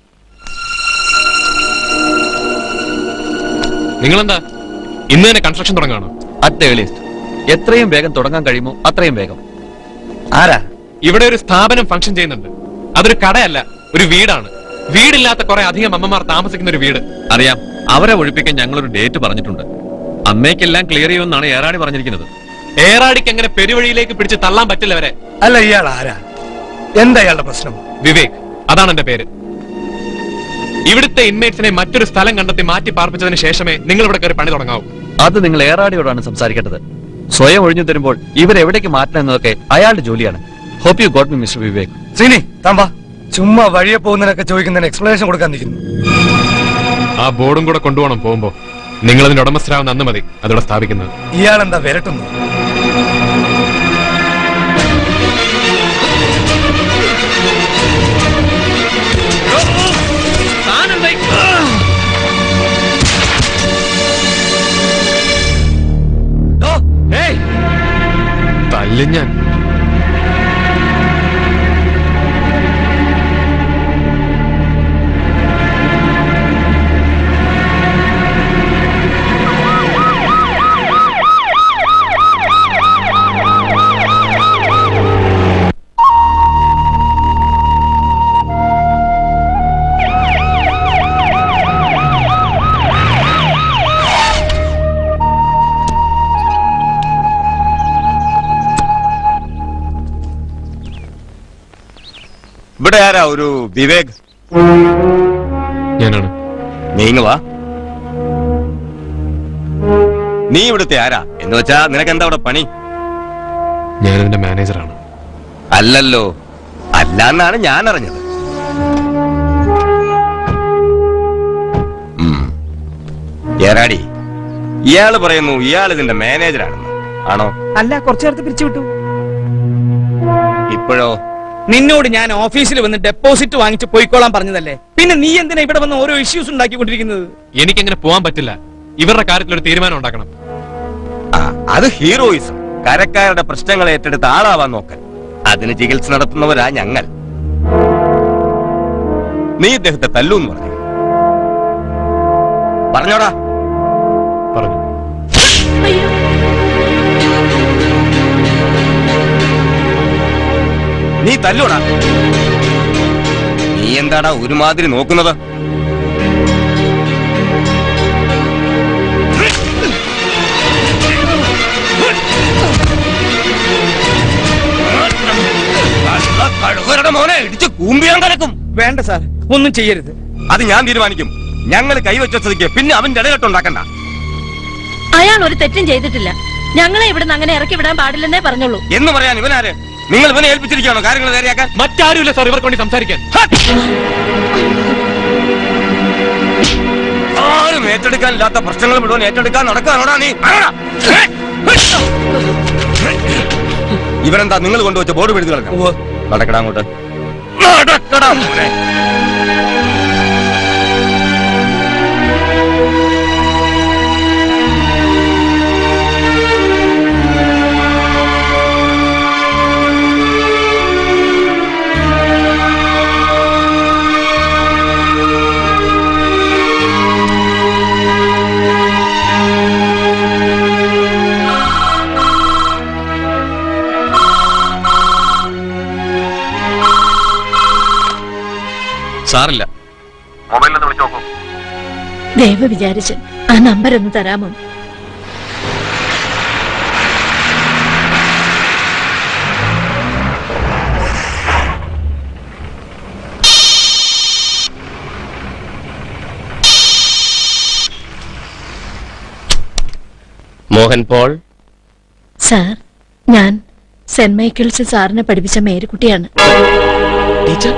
നിങ്ങളെന്താ ഇന്ന് തന്നെ കൺസ്ട്രക്ഷൻ തുടങ്ങാണോ അറ്റ് ഏർലിയസ്റ്റ് എത്രയും വേഗം തുടങ്ങാൻ കഴിയുമോ അത്രയും വേഗം ആരാ ഇവിടെ ഒരു സ്ഥാപനം ഫംഗ്ഷൻ ചെയ്യുന്നുണ്ട് അതൊരു കടയല്ല ഒരു വീടാണ് വീടില്ലാത്ത കുറെ അധികം അമ്മമാർ താമസിക്കുന്ന ഒരു വീട് അറിയാം അവരെ ഒഴിപ്പിക്കാൻ ഞങ്ങളൊരു ഡേറ്റ് പറഞ്ഞിട്ടുണ്ട് അന്നേക്കെല്ലാം ക്ലിയർ ചെയ്യുമെന്നാണ് ഏറാടി പറഞ്ഞിരിക്കുന്നത് ഏറാടിക്ക് അങ്ങനെ പെരുവഴിയിലേക്ക് പിടിച്ച് തള്ളാൻ പറ്റില്ല അവരെ അല്ല ഇയാൾ ആരാ എന്താ ഇയാളുടെ പ്രശ്നം വിവേക് അതാണ് എന്റെ പേര് ഇവിടുത്തെ ഇൻമേറ്റ്സിനെ മറ്റൊരു സ്ഥലം കണ്ടെത്തി മാറ്റി പാർപ്പിച്ചതിന് ശേഷമേ നിങ്ങൾ ഇവിടെ കയറി പണി തുടങ്ങാവൂ അത് നിങ്ങൾ ഏറാടിയോടാണ് സംസാരിക്കേണ്ടത് സ്വയം ഒഴിഞ്ഞു തരുമ്പോൾ ഇവരെവിടേക്ക് മാറ്റണം എന്നതൊക്കെ അയാളുടെ ജോലിയാണ് hope you got me mister Vivek Sreeni താമ്പ ചുമ്മാ വഴിയെ പോകുന്നതിനൊക്കെ ചോദിക്കുന്നതിന് എക്സ്പ്ലനേഷൻ കൊടുക്കാൻ നിൽക്കുന്നു ആ ബോർഡും കൂടെ കൊണ്ടുപോകണം പോകുമ്പോ നിങ്ങൾ അതിന്റെ ഉടമസ്ഥരാവുന്ന അന്ന് മതി അതോടെ സ്ഥാപിക്കുന്നത് ഇയാൾ എന്താ വിരട്ടുന്നു തല്ലും ഞാൻ ഇവിടെ ആരാ ഒരു വിവേക് ഞാനാണ് നീങ്ങ വാ നീ ഇവിടുത്തെ ആരാ എന്ന് വെച്ചാ നിനക്ക് എന്താ അവിടെ പണി ഞാനിതിന്റെ മാനേജറാണ് അല്ലല്ലോ അല്ലാന്നാണ് ഞാൻ അറിഞ്ഞത് ഉം. ഏറാടി ഇയാള് പറയുന്നു ഇയാൾ ഇതിന്റെ മാനേജറാണെന്ന് ആണോ അല്ല കുറച്ചു നേരത്തെ പിരിച്ചുവിട്ടു ഇപ്പോഴോ നിന്നോട് ഞാൻ ഓഫീസിൽ വന്ന് ഡെപ്പോസിറ്റ് വാങ്ങിച്ച് പോയിക്കോളാൻ പറഞ്ഞതല്ലേ പിന്നെ നീ എന്തിനാ ഇവിടെ വന്ന് ഓരോ ഇഷ്യൂസ് ഉണ്ടാക്കിക്കൊണ്ടിരിക്കുന്നത് എനിക്കങ്ങനെ പോകാൻ പറ്റില്ല ഇവരുടെ കാര്യത്തിൽ ഒരു തീരുമാനം ഉണ്ടാക്കണം ആ, അത് ഹീറോയിസം കരക്കാരുടെ പ്രശ്നങ്ങൾ ഏറ്റെടുത്ത് ആളാവാൻ നോക്കൽ അതിന് ചികിത്സ നടത്തുന്നവരാ ഞങ്ങൾ നീ ഇദ്ദേഹത്തെ തല്ലൂന്ന് പറഞ്ഞു പറഞ്ഞോടാ പറഞ്ഞു നീ തല്ലൂടാ നീ എന്താടാ ഒരുമാതിരി നോക്കുന്നത് കഴുകരുടെ മോനെ ഇടിച്ച് കൂമ്പിയാൻ കലക്കും വേണ്ട സാർ ഒന്നും ചെയ്യരുത് അത് ഞാൻ തീരുമാനിക്കും ഞങ്ങൾ കൈവച്ച സ്ഥിതിക്ക് പിന്നെ അവന്റെ ഇടകെട്ടുണ്ടാക്കണ്ട അയാൾ ഒരു തെറ്റും ചെയ്തിട്ടില്ല ഞങ്ങളെ ഇവിടുന്ന് അങ്ങനെ ഇറക്കി വിടാൻ പാടില്ലെന്നേ പറഞ്ഞുള്ളൂ എന്ന് പറയാൻ ഇവനാര് നിങ്ങൾ ഇവനെ ഏൽപ്പിച്ചിരിക്കുകയാണോ കാര്യങ്ങൾ നേരെയാക്കാൻ മറ്റാരുമില്ല സാർ ഇവർക്ക് വേണ്ടി സംസാരിക്കാൻ ആരും ഏറ്റെടുക്കാനില്ലാത്ത പ്രശ്നങ്ങൾ മുഴുവൻ ഏറ്റെടുക്കാൻ നടക്കാനോടാ നീ പറയടാ. ഇവനെന്താ നിങ്ങൾ കൊണ്ടുവച്ച ബോർഡ് എഴുതി കളഞ്ഞു നടക്കടാ അങ്ങോട്ട് നടക്കടാ മോനെ സാറില്ല മൊബൈലിൽ വിളിച്ചു നോക്കൂ ദയവ് വിചാരിച്ച് ആ നമ്പർ ഒന്ന് തരാമോ മോഹൻ പോൾ സാർ ഞാൻ സെന്റ് മൈക്കിൾസ് സാറിനെ പഠിപ്പിച്ച മേരിക്കുട്ടിയാണ് teacher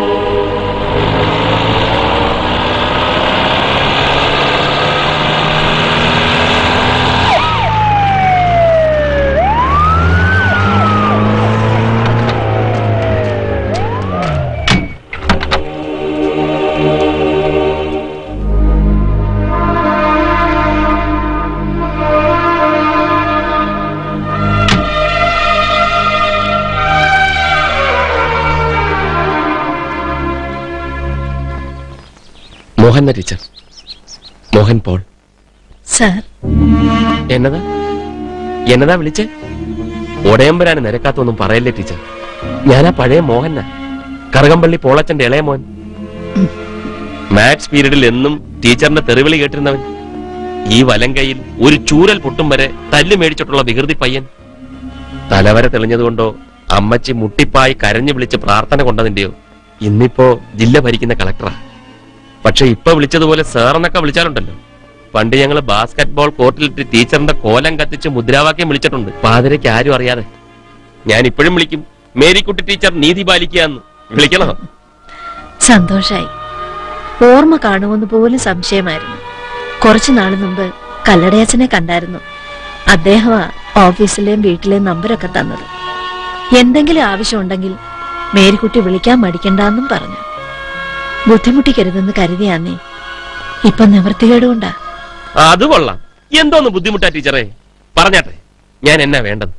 Mohan teacher Mohan Paul sir എന്നതാ എന്നതാ വിളിച്ചേ ഒടയമ്പരാന് നിരക്കാത്തൊന്നും പറയല്ലേ ടീച്ചർ ഞാനാ പഴയ മോഹനാ കറകംപള്ളി പോളച്ചന്റെ ഇളയ മോൻ മാത്സ് പീരീഡിൽ എന്നും ടീച്ചറിന്റെ തെറിവിളി കേട്ടിരുന്നവൻ ഈ വലം കൈയിൽ ഒരു ചൂരൽ പൊട്ടും വരെ തല്ലു മേടിച്ചിട്ടുള്ള വികൃതി പയ്യൻ തലവര തെളിഞ്ഞതുകൊണ്ടോ അമ്മച്ചി മുട്ടിപ്പായി കരഞ്ഞു വിളിച്ച് പ്രാർത്ഥന കൊണ്ടതിന്റെയോ ഇന്നിപ്പോ ജില്ല ഭരിക്കുന്ന കളക്ടറാ പക്ഷെ ഇപ്പൊ വിളിച്ചതുപോലെ സാർ എന്നൊക്കെ വിളിച്ചാലുണ്ടല്ലോ പണ്ട് ഞങ്ങൾ ബാസ്കറ്റ് ബോൾ കോർട്ടിലിട്ട് ടീച്ചറിന്റെ കോലം കത്തിച്ച് മുദ്രാവാക്യം വിളിച്ചിട്ടുണ്ട് പാതിരയ്ക്ക് ആരും അറിയാതെ ഞാൻ ഇപ്പോഴും വിളിക്കും മേരിക്കുട്ടി ടീച്ചർ നീതി പാലിക്കുകയെന്ന് വിളിക്കണോ സന്തോഷായി ഓർമ്മ കാണുമെന്ന് പോലും സംശയമായിരുന്നു കുറച്ചു നാള് മുമ്പ് കല്ലടയച്ചനെ കണ്ടായിരുന്നു അദ്ദേഹമാ ഓഫീസിലെയും വീട്ടിലെയും നമ്പരൊക്കെ തന്നത് എന്തെങ്കിലും ആവശ്യമുണ്ടെങ്കിൽ മേരിക്കുട്ടി വിളിക്കാൻ മടിക്കണ്ടെന്നും പറഞ്ഞു ബുദ്ധിമുട്ടിക്കരുതെന്ന് കരുതിയാന്നേ ഇപ്പൊ നിവൃത്തികേടുകൊണ്ടാ അത് കൊള്ളാം എന്തോന്ന് ബുദ്ധിമുട്ടാ ടീച്ചറെ പറഞ്ഞാട്ടെ ഞാൻ എന്നാ വേണ്ടത്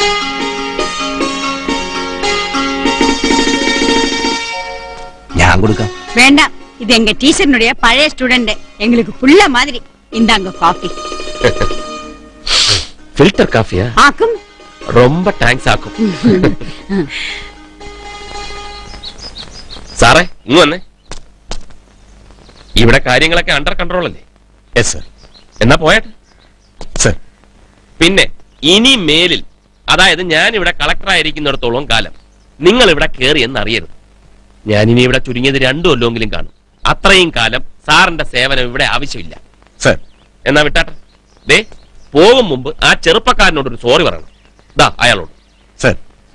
ഞാൻ കൊടുക്കാം வேண்டா இது எங்க டீச்சர்னுடைய பழைய ஸ்டூடெண்ட் எங்களுக்கு புள்ள மாதிரி இந்தாங்க காஃபி ഫിൽറ്റർ കാഫിയാ ஆக்கும் ரொம்ப ടാങ്ക്സ് ആക്കും സാറേ ഇങ്ങ് വന്നേ ഇവിടെ കാര്യങ്ങളൊക്കെ അണ്ടർ കൺട്രോൾ അല്ലേ യെസ് സർ എന്നാ പോയട്ടെ സർ പിന്നെ ഇനി മേലിൽ അതായത് ഞാൻ ഇവിടെ കളക്ടർ ആയിരിക്കുന്നിടത്തോളം കാലം നിങ്ങൾ ഇവിടെ കയറി എന്ന് അറിയരുത് ഞാനിനി ഇവിടെ ചുരുങ്ങിയത് രണ്ടു കൊല്ലമെങ്കിലും കാണും അത്രയും കാലം സാറിന്റെ സേവനം ഇവിടെ ആവശ്യമില്ല സർ എന്നാ വിട്ടാട്ടെ ദേ പോകും മുമ്പ് ആ ചെറുപ്പക്കാരനോട് ഒരു സോറി പറയണം ദാ അയാളോട് സർ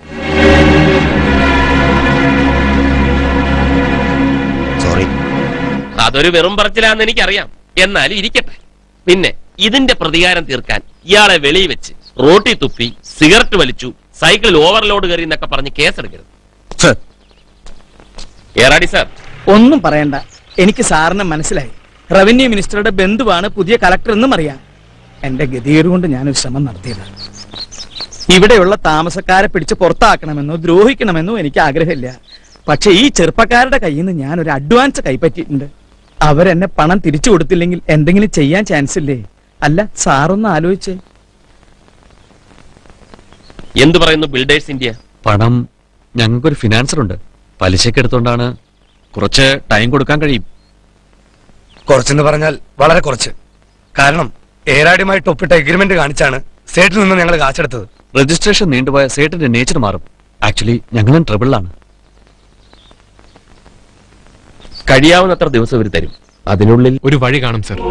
സോറി അതൊരു വെറും പറച്ചിലാന്ന് എനിക്കറിയാം എന്നാലും ഇരിക്കട്ടെ പിന്നെ ഇതിന്റെ പ്രതികാരം തീർക്കാൻ ഇയാളെ വെളിയിൽ വെച്ച് റോട്ടി തുപ്പി സിഗരറ്റ് വലിച്ചു സൈക്കിളിൽ ഓവർലോഡ് കയറി എന്നൊക്കെ പറഞ്ഞ് കേസെടുക്കരുത് സർ ഏറാടി സാർ ഒന്നും പറയണ്ട എനിക്ക് സാറിന് മനസ്സിലായി റവന്യൂ മിനിസ്റ്ററുടെ ബന്ധുവാണ് പുതിയ കളക്ടർ എന്നും അറിയാം എന്റെ ഗതികേട് കൊണ്ട് ഞാനൊരു ശ്രമം നടത്തിയതാണ് ഇവിടെയുള്ള താമസക്കാരെ പിടിച്ച് പുറത്താക്കണമെന്നോ ദ്രോഹിക്കണമെന്നോ എനിക്ക് ആഗ്രഹമില്ല പക്ഷെ ഈ ചെറുപ്പക്കാരുടെ കയ്യിൽ നിന്ന് ഞാൻ ഒരു അഡ്വാൻസ് കൈപ്പറ്റിയിട്ടുണ്ട് അവരെന്നെ പണം തിരിച്ചു കൊടുത്തില്ലെങ്കിൽ എന്തെങ്കിലും ചെയ്യാൻ ചാൻസ് ഇല്ലേ അല്ല സാറൊന്ന് ആലോചിച്ചേ എന്തു പറയുന്നു ബിൽഡേഴ്സ് ഇന്ത്യ പണം ഞങ്ങൾക്കൊരു ഫിനാൻസർ ഉണ്ട് പലിശക്ക് എടുത്തോണ്ടാണ് കുറച്ച് ടൈം കൊടുക്കാൻ കഴിയും കുറച്ചെന്ന് പറഞ്ഞാൽ വളരെ കുറച്ച് കാരണം ഏരാടിയുമായിട്ട് ഒപ്പിട്ട എഗ്രിമെന്റ് കാണിച്ചാണ് സ്റ്റേറ്റിൽ നിന്ന് ഞങ്ങൾ കാശെടുത്തത് രജിസ്ട്രേഷൻ നീണ്ടുപോയ സേട്ടിന്റെ നേച്ചർ മാറും ആക്ച്വലി ഞങ്ങളും ട്രബിളിലാണ് കഴിയാവുന്നത്ര ദിവസം ഇവർ തരും അതിനുള്ളിൽ ഒരു വഴി കാണും സർ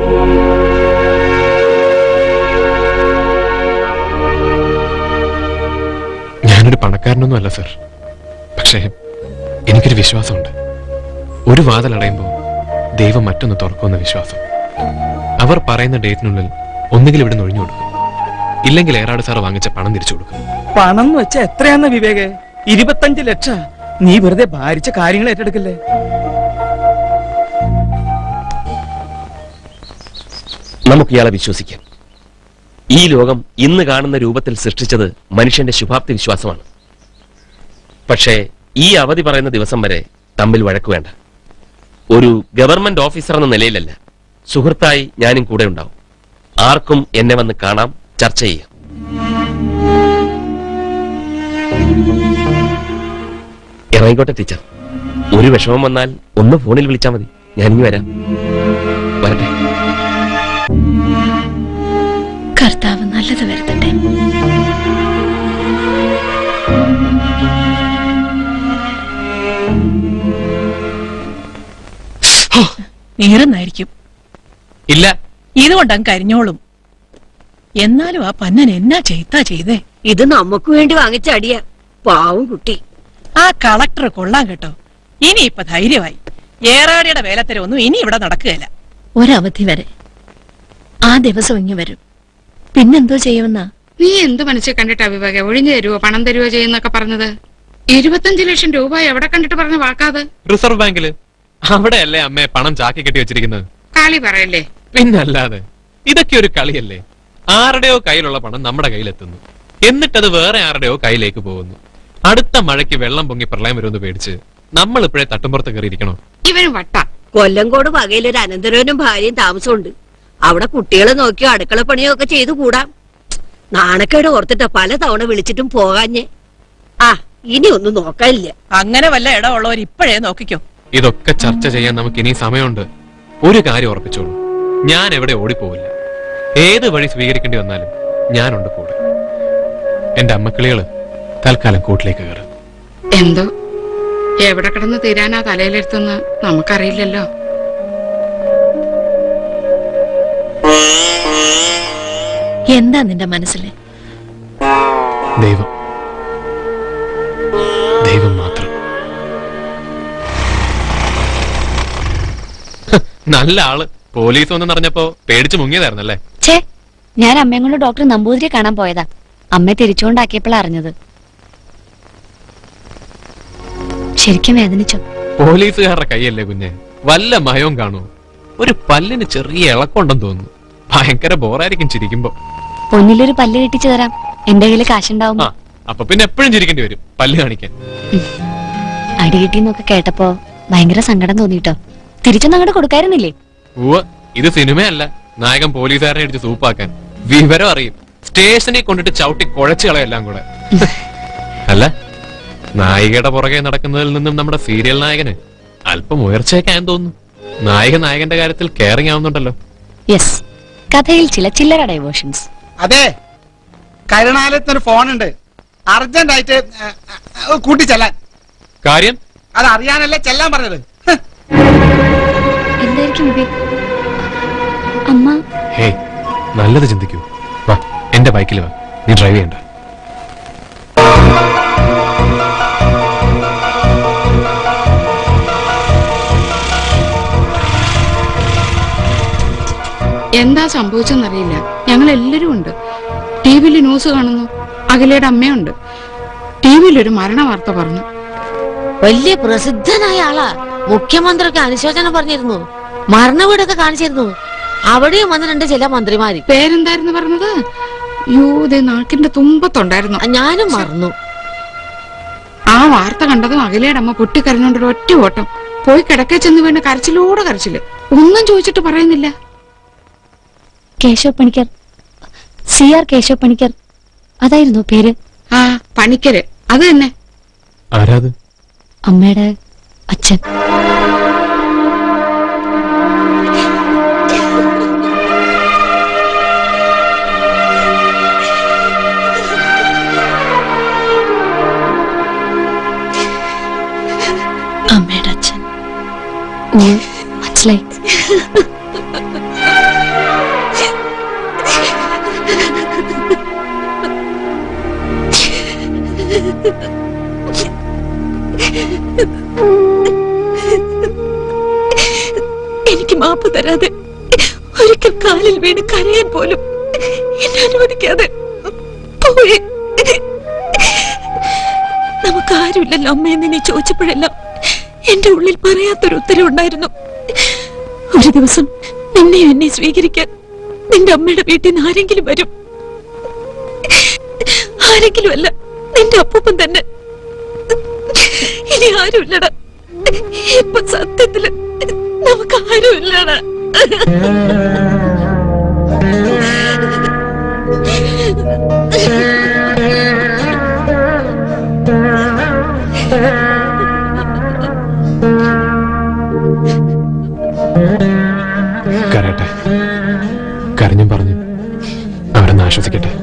ഞാനൊരു പണക്കാരനൊന്നും അല്ല സർ പക്ഷേ എനിക്കൊരു വിശ്വാസമുണ്ട് ഒരു വാതിൽ അടയുമ്പോൾ ദൈവം മറ്റൊന്ന് തുറക്കുമെന്ന വിശ്വാസം അവർ പറയുന്ന ഡേറ്റിനുള്ളിൽ ഒന്നുകിൽ ഇവിടെ ഒഴിഞ്ഞു കൊടുക്കും ഇല്ലെങ്കിൽ ഏറാട് സാർ വാങ്ങിച്ച പണം തിരിച്ചു കൊടുക്കും പണം എന്ന് വെച്ചാ എത്രയാന്ന് വിവേകെ ഇരുപത്തഞ്ച് ലക്ഷ നീ വെറുതെ ഭാരിച്ച കാര്യങ്ങൾ ഏറ്റെടുക്കല്ലേ നമുക്ക് ഇയാളെ വിശ്വസിക്കാം ഈ ലോകം ഇന്ന് കാണുന്ന രൂപത്തിൽ സൃഷ്ടിച്ചത് മനുഷ്യന്റെ ശുഭാപ്തി വിശ്വാസമാണ് പക്ഷേ ഈ അവധി പറയുന്ന ദിവസം വരെ തമ്മിൽ വഴക്ക് വേണ്ട ഒരു ഗവൺമെന്റ് ഓഫീസർ എന്ന നിലയിലല്ല സുഹൃത്തായി ഞാനും കൂടെ ഉണ്ടാവും ആർക്കും എന്നെ വന്ന് കാണാം ചർച്ച ചെയ്യാം ഇറങ്ങിക്കോട്ടെ ടീച്ചർ ഒരു വിഷമം വന്നാൽ ഒന്ന് ഫോണിൽ വിളിച്ചാൽ മതി ഞാനിങ്ങി വരാം വരട്ടെ കർത്താവ് നല്ലത് വരുത്തട്ടെ നീറുന്നായിരിക്കും ഇല്ല ഇതുകൊണ്ട് അങ്ങ് കരിഞ്ഞോളും എന്നാലും ആ പന്നൻ എന്നാ ചെയ്താ ചെയ്തേ ഇത് നമുക്ക് വേണ്ടി വാങ്ങിച്ച അടിയ പാവം കുട്ടി ആ കളക്ടർ കൊള്ളാൻ കേട്ടോ ഇനി ഇപ്പൊ ധൈര്യമായി ഏറാടിയുടെ വേലത്തരൊന്നും ഇനി ഇവിടെ നടക്കുകയില്ല ഒരവധി വരെ ആ ദിവസം ഇങ്ങ് വരും പിന്നെന്തോ ചെയ്യുമെന്നാ നീ എന്ത് മനസ്സിൽ കണ്ടിട്ടാ വിവേക ഒഴിഞ്ഞു തരുവോ പണം തരുവോ ചെയ്യുന്നൊക്കെ പറഞ്ഞത് ഇരുപത്തഞ്ച് ലക്ഷം രൂപ എവിടെ കണ്ടിട്ട് പറഞ്ഞ വാക്കാത് റിസർവ് ബാങ്കില് അവിടെയല്ലേ അമ്മയെ പണം ചാക്കി കെട്ടി വെച്ചിരിക്കുന്നത് കാളി പറയല്ലേ പിന്നല്ലാതെ ഇതൊക്കെ ഒരു കളിയല്ലേ ആരുടെയോ കയ്യിലുള്ള പണം നമ്മുടെ കയ്യിലെത്തുന്നു എന്നിട്ടത് വേറെ ആരുടെയോ കയ്യിലേക്ക് പോകുന്നു അടുത്ത മഴയ്ക്ക് വെള്ളം പൊങ്ങി പ്രളയം വരുമെന്ന് പേടിച്ച് നമ്മൾ ഇപ്പോഴേ തട്ടുമ്പുറത്ത് കയറിയിരിക്കണോ ഇവന് വട്ട കൊല്ലങ്കോട് വകയിൽ ഒരു അനന്തരവനും ഭാര്യയും താമസമുണ്ട് അവിടെ കുട്ടികളെ നോക്കിയോ അടുക്കള പണിയോ ഒക്കെ ചെയ്തു കൂടാം നാണക്കേട് ഓർത്തിട്ട് പല തവണ വിളിച്ചിട്ടും പോകാഞ്ഞേ ആ ഇനി ഒന്നും നോക്കാനില്ല അങ്ങനെ വല്ല ഇടമുള്ളവർ ഇപ്പോഴേ നോക്കിക്കോ ഇതൊക്കെ ചർച്ച ചെയ്യാൻ നമുക്ക് ഇനി സമയമുണ്ട് ഒരു കാര്യം ഉറപ്പിച്ചോളൂ ഞാൻ എവിടെ ഓടിപ്പോവില്ല ഏത് വഴി സ്വീകരിക്കേണ്ടി വന്നാലും ഞാനുണ്ട് കൂടെ എന്റെ അമ്മക്കിളികള് തൽക്കാലം കൂട്ടിലേക്ക് കയറും എന്തോ എവിടെ കിടന്ന് തീരാനാ തലയിലെടുത്തെന്ന് നമുക്കറിയില്ലല്ലോ എന്താ നിന്റെ മനസ്സിലെ ദൈവം ദൈവം മാത്രം ഹ്, നല്ല ആള് പോലീസ് ഒന്നും അറിഞ്ഞപ്പോ പേടിച്ച് മുങ്ങിയതായിരുന്നല്ലേ ഛേ ഞാൻ അമ്മയും കൊണ്ട് ഡോക്ടർ നമ്പൂതിരിയെ കാണാൻ പോയതാ അമ്മയെ തിരിച്ചുകൊണ്ടാക്കിയപ്പോഴാ അറിഞ്ഞത് ശരിക്കും വേദനിച്ചോ പോലീസുകാരുടെ കൈയല്ലേ കുഞ്ഞെ വല്ല മയവും കാണൂ ഒരു പല്ലിന് ചെറിയ ഇളക്കമുണ്ടെന്ന് തോന്നുന്നു ഭയങ്കര ബോറായിരിക്കും ചിരിക്കുമ്പോ പൊന്നിലൊരു പല്ല് കെട്ടിച്ചു തരാം എന്റെ കയ്യിൽ കാശുണ്ടാവുമ്പോ അപ്പൊ പിന്നെ എപ്പോഴും ചിരിക്കേണ്ടി വരും പല്ല് കാണിക്കാൻ അടി കിട്ടിന്നൊക്കെ കേട്ടപ്പോ ഭയങ്കര സങ്കടം തോന്നിട്ടോ തിരിച്ചൊന്നും അങ്ങോട്ട് കൊടുക്കായിരുന്നില്ലേ ഉവ്വ് ഇത് സിനിമയല്ല നായകൻ പോലീസുകാരനെ അടിച്ച് സൂപ്പാക്കാൻ വിവരം അറിയും സ്റ്റേഷനിൽ കൊണ്ടിട്ട് ചവിട്ടി കുഴച്ചു കളയെല്ലാം കൂടെ അല്ല നായികയുടെ പുറകെ നടക്കുന്നതിൽ നിന്നും നമ്മുടെ സീരിയൽ നായകന് അല്പം ഉയർച്ചയൊക്കെ ആയെന്ന് തോന്നുന്നു നായക നായകന്റെ കാര്യത്തിൽ കെയറിംഗ് ആവുന്നുണ്ടല്ലോ യെസ് കഥയിൽ ചില ചില്ലറ ഡൈവേർഷൻസ് അതെ കരുണാലയത്തിന് ഒരു ഫോൺ ഉണ്ട് അർജന്റ് ആയിട്ട് കൂട്ടിച്ചെല്ലാൻ കാര്യം അത് അറിയാനല്ലേ ചെല്ലാൻ പറഞ്ഞത് എന്തായിരിക്കും വിവേക് അമ്മ ഹേ നല്ലത് ചിന്തിക്കൂ വാ എന്റെ ബൈക്കിൽ വാ നീ ഡ്രൈവ് ചെയ്യണ്ട എന്താ സംഭവിച്ചെന്നറിയില്ല ഞങ്ങൾ എല്ലാരും ഉണ്ട് ടി വിയിൽ ന്യൂസ് കാണുന്നു അഖിലയുടെ അമ്മയുണ്ട് ടി വിയിൽ ഒരു മരണ വാർത്ത പറഞ്ഞു വലിയ പ്രസിദ്ധനായ ആളാ മുഖ്യമന്ത്രിക്ക് അനുശോചനം പറഞ്ഞിരുന്നു മരണ വീടൊക്കെ കാണിച്ചിരുന്നു അവിടെയും വന്ന് രണ്ട് ചില മന്ത്രിമാര് പേരെന്തായിരുന്നു പറഞ്ഞത് യോ ദേ നാക്കിന്റെ തുമ്പത്തുണ്ടായിരുന്നു ഞാനും മറന്നു ആ വാർത്ത കണ്ടതും അഖിലയുടെ അമ്മ പൊട്ടിക്കരഞ്ഞോണ്ടൊരു ഒറ്റ ഓട്ടം പോയി കിടക്കെ ചെന്ന് വീണ് കരച്ചിലോടെ കരച്ചില് ഒന്നും ചോദിച്ചിട്ട് പറയുന്നില്ല കേശവ് പണിക്കർ സി ആർ കേശവ് പണിക്കർ അതായിരുന്നു പേര് ആ പണിക്കര് അത് തന്നെ ആരാത് അമ്മയുടെ അച്ഛൻ അമ്മയുടെ അച്ഛൻ ഓ മനസ്സിലായി എനിക്ക് മാപ്പ് തരാതെ ഒരിക്കൽ കാലിൽ വീണ് കരയാൻ പോലും എന്നെ അനുവദിക്കാതെ പോയി നമുക്ക് ആരുമില്ലല്ലോ അമ്മയെന്ന് നീ ചോദിച്ചപ്പോഴെല്ലാം എന്റെ ഉള്ളിൽ പറയാത്തൊരു ഉത്തരം ഉണ്ടായിരുന്നു ഒരു ദിവസം നിന്നെ എന്നെ സ്വീകരിക്കാൻ നിന്റെ അമ്മയുടെ വീട്ടിൽ നിന്ന് ആരെങ്കിലും വരും ആരെങ്കിലും അല്ല നിന്റെ അപ്പൂപ്പൻ തന്നെ ഇനി ആരുമില്ലടാ ഇപ്പൊ സത്യത്തില് നമുക്ക് ആരുമില്ലടാ കരട്ടെ കരഞ്ഞും പറഞ്ഞു അവരൊന്ന് ആശ്വസിക്കട്ടെ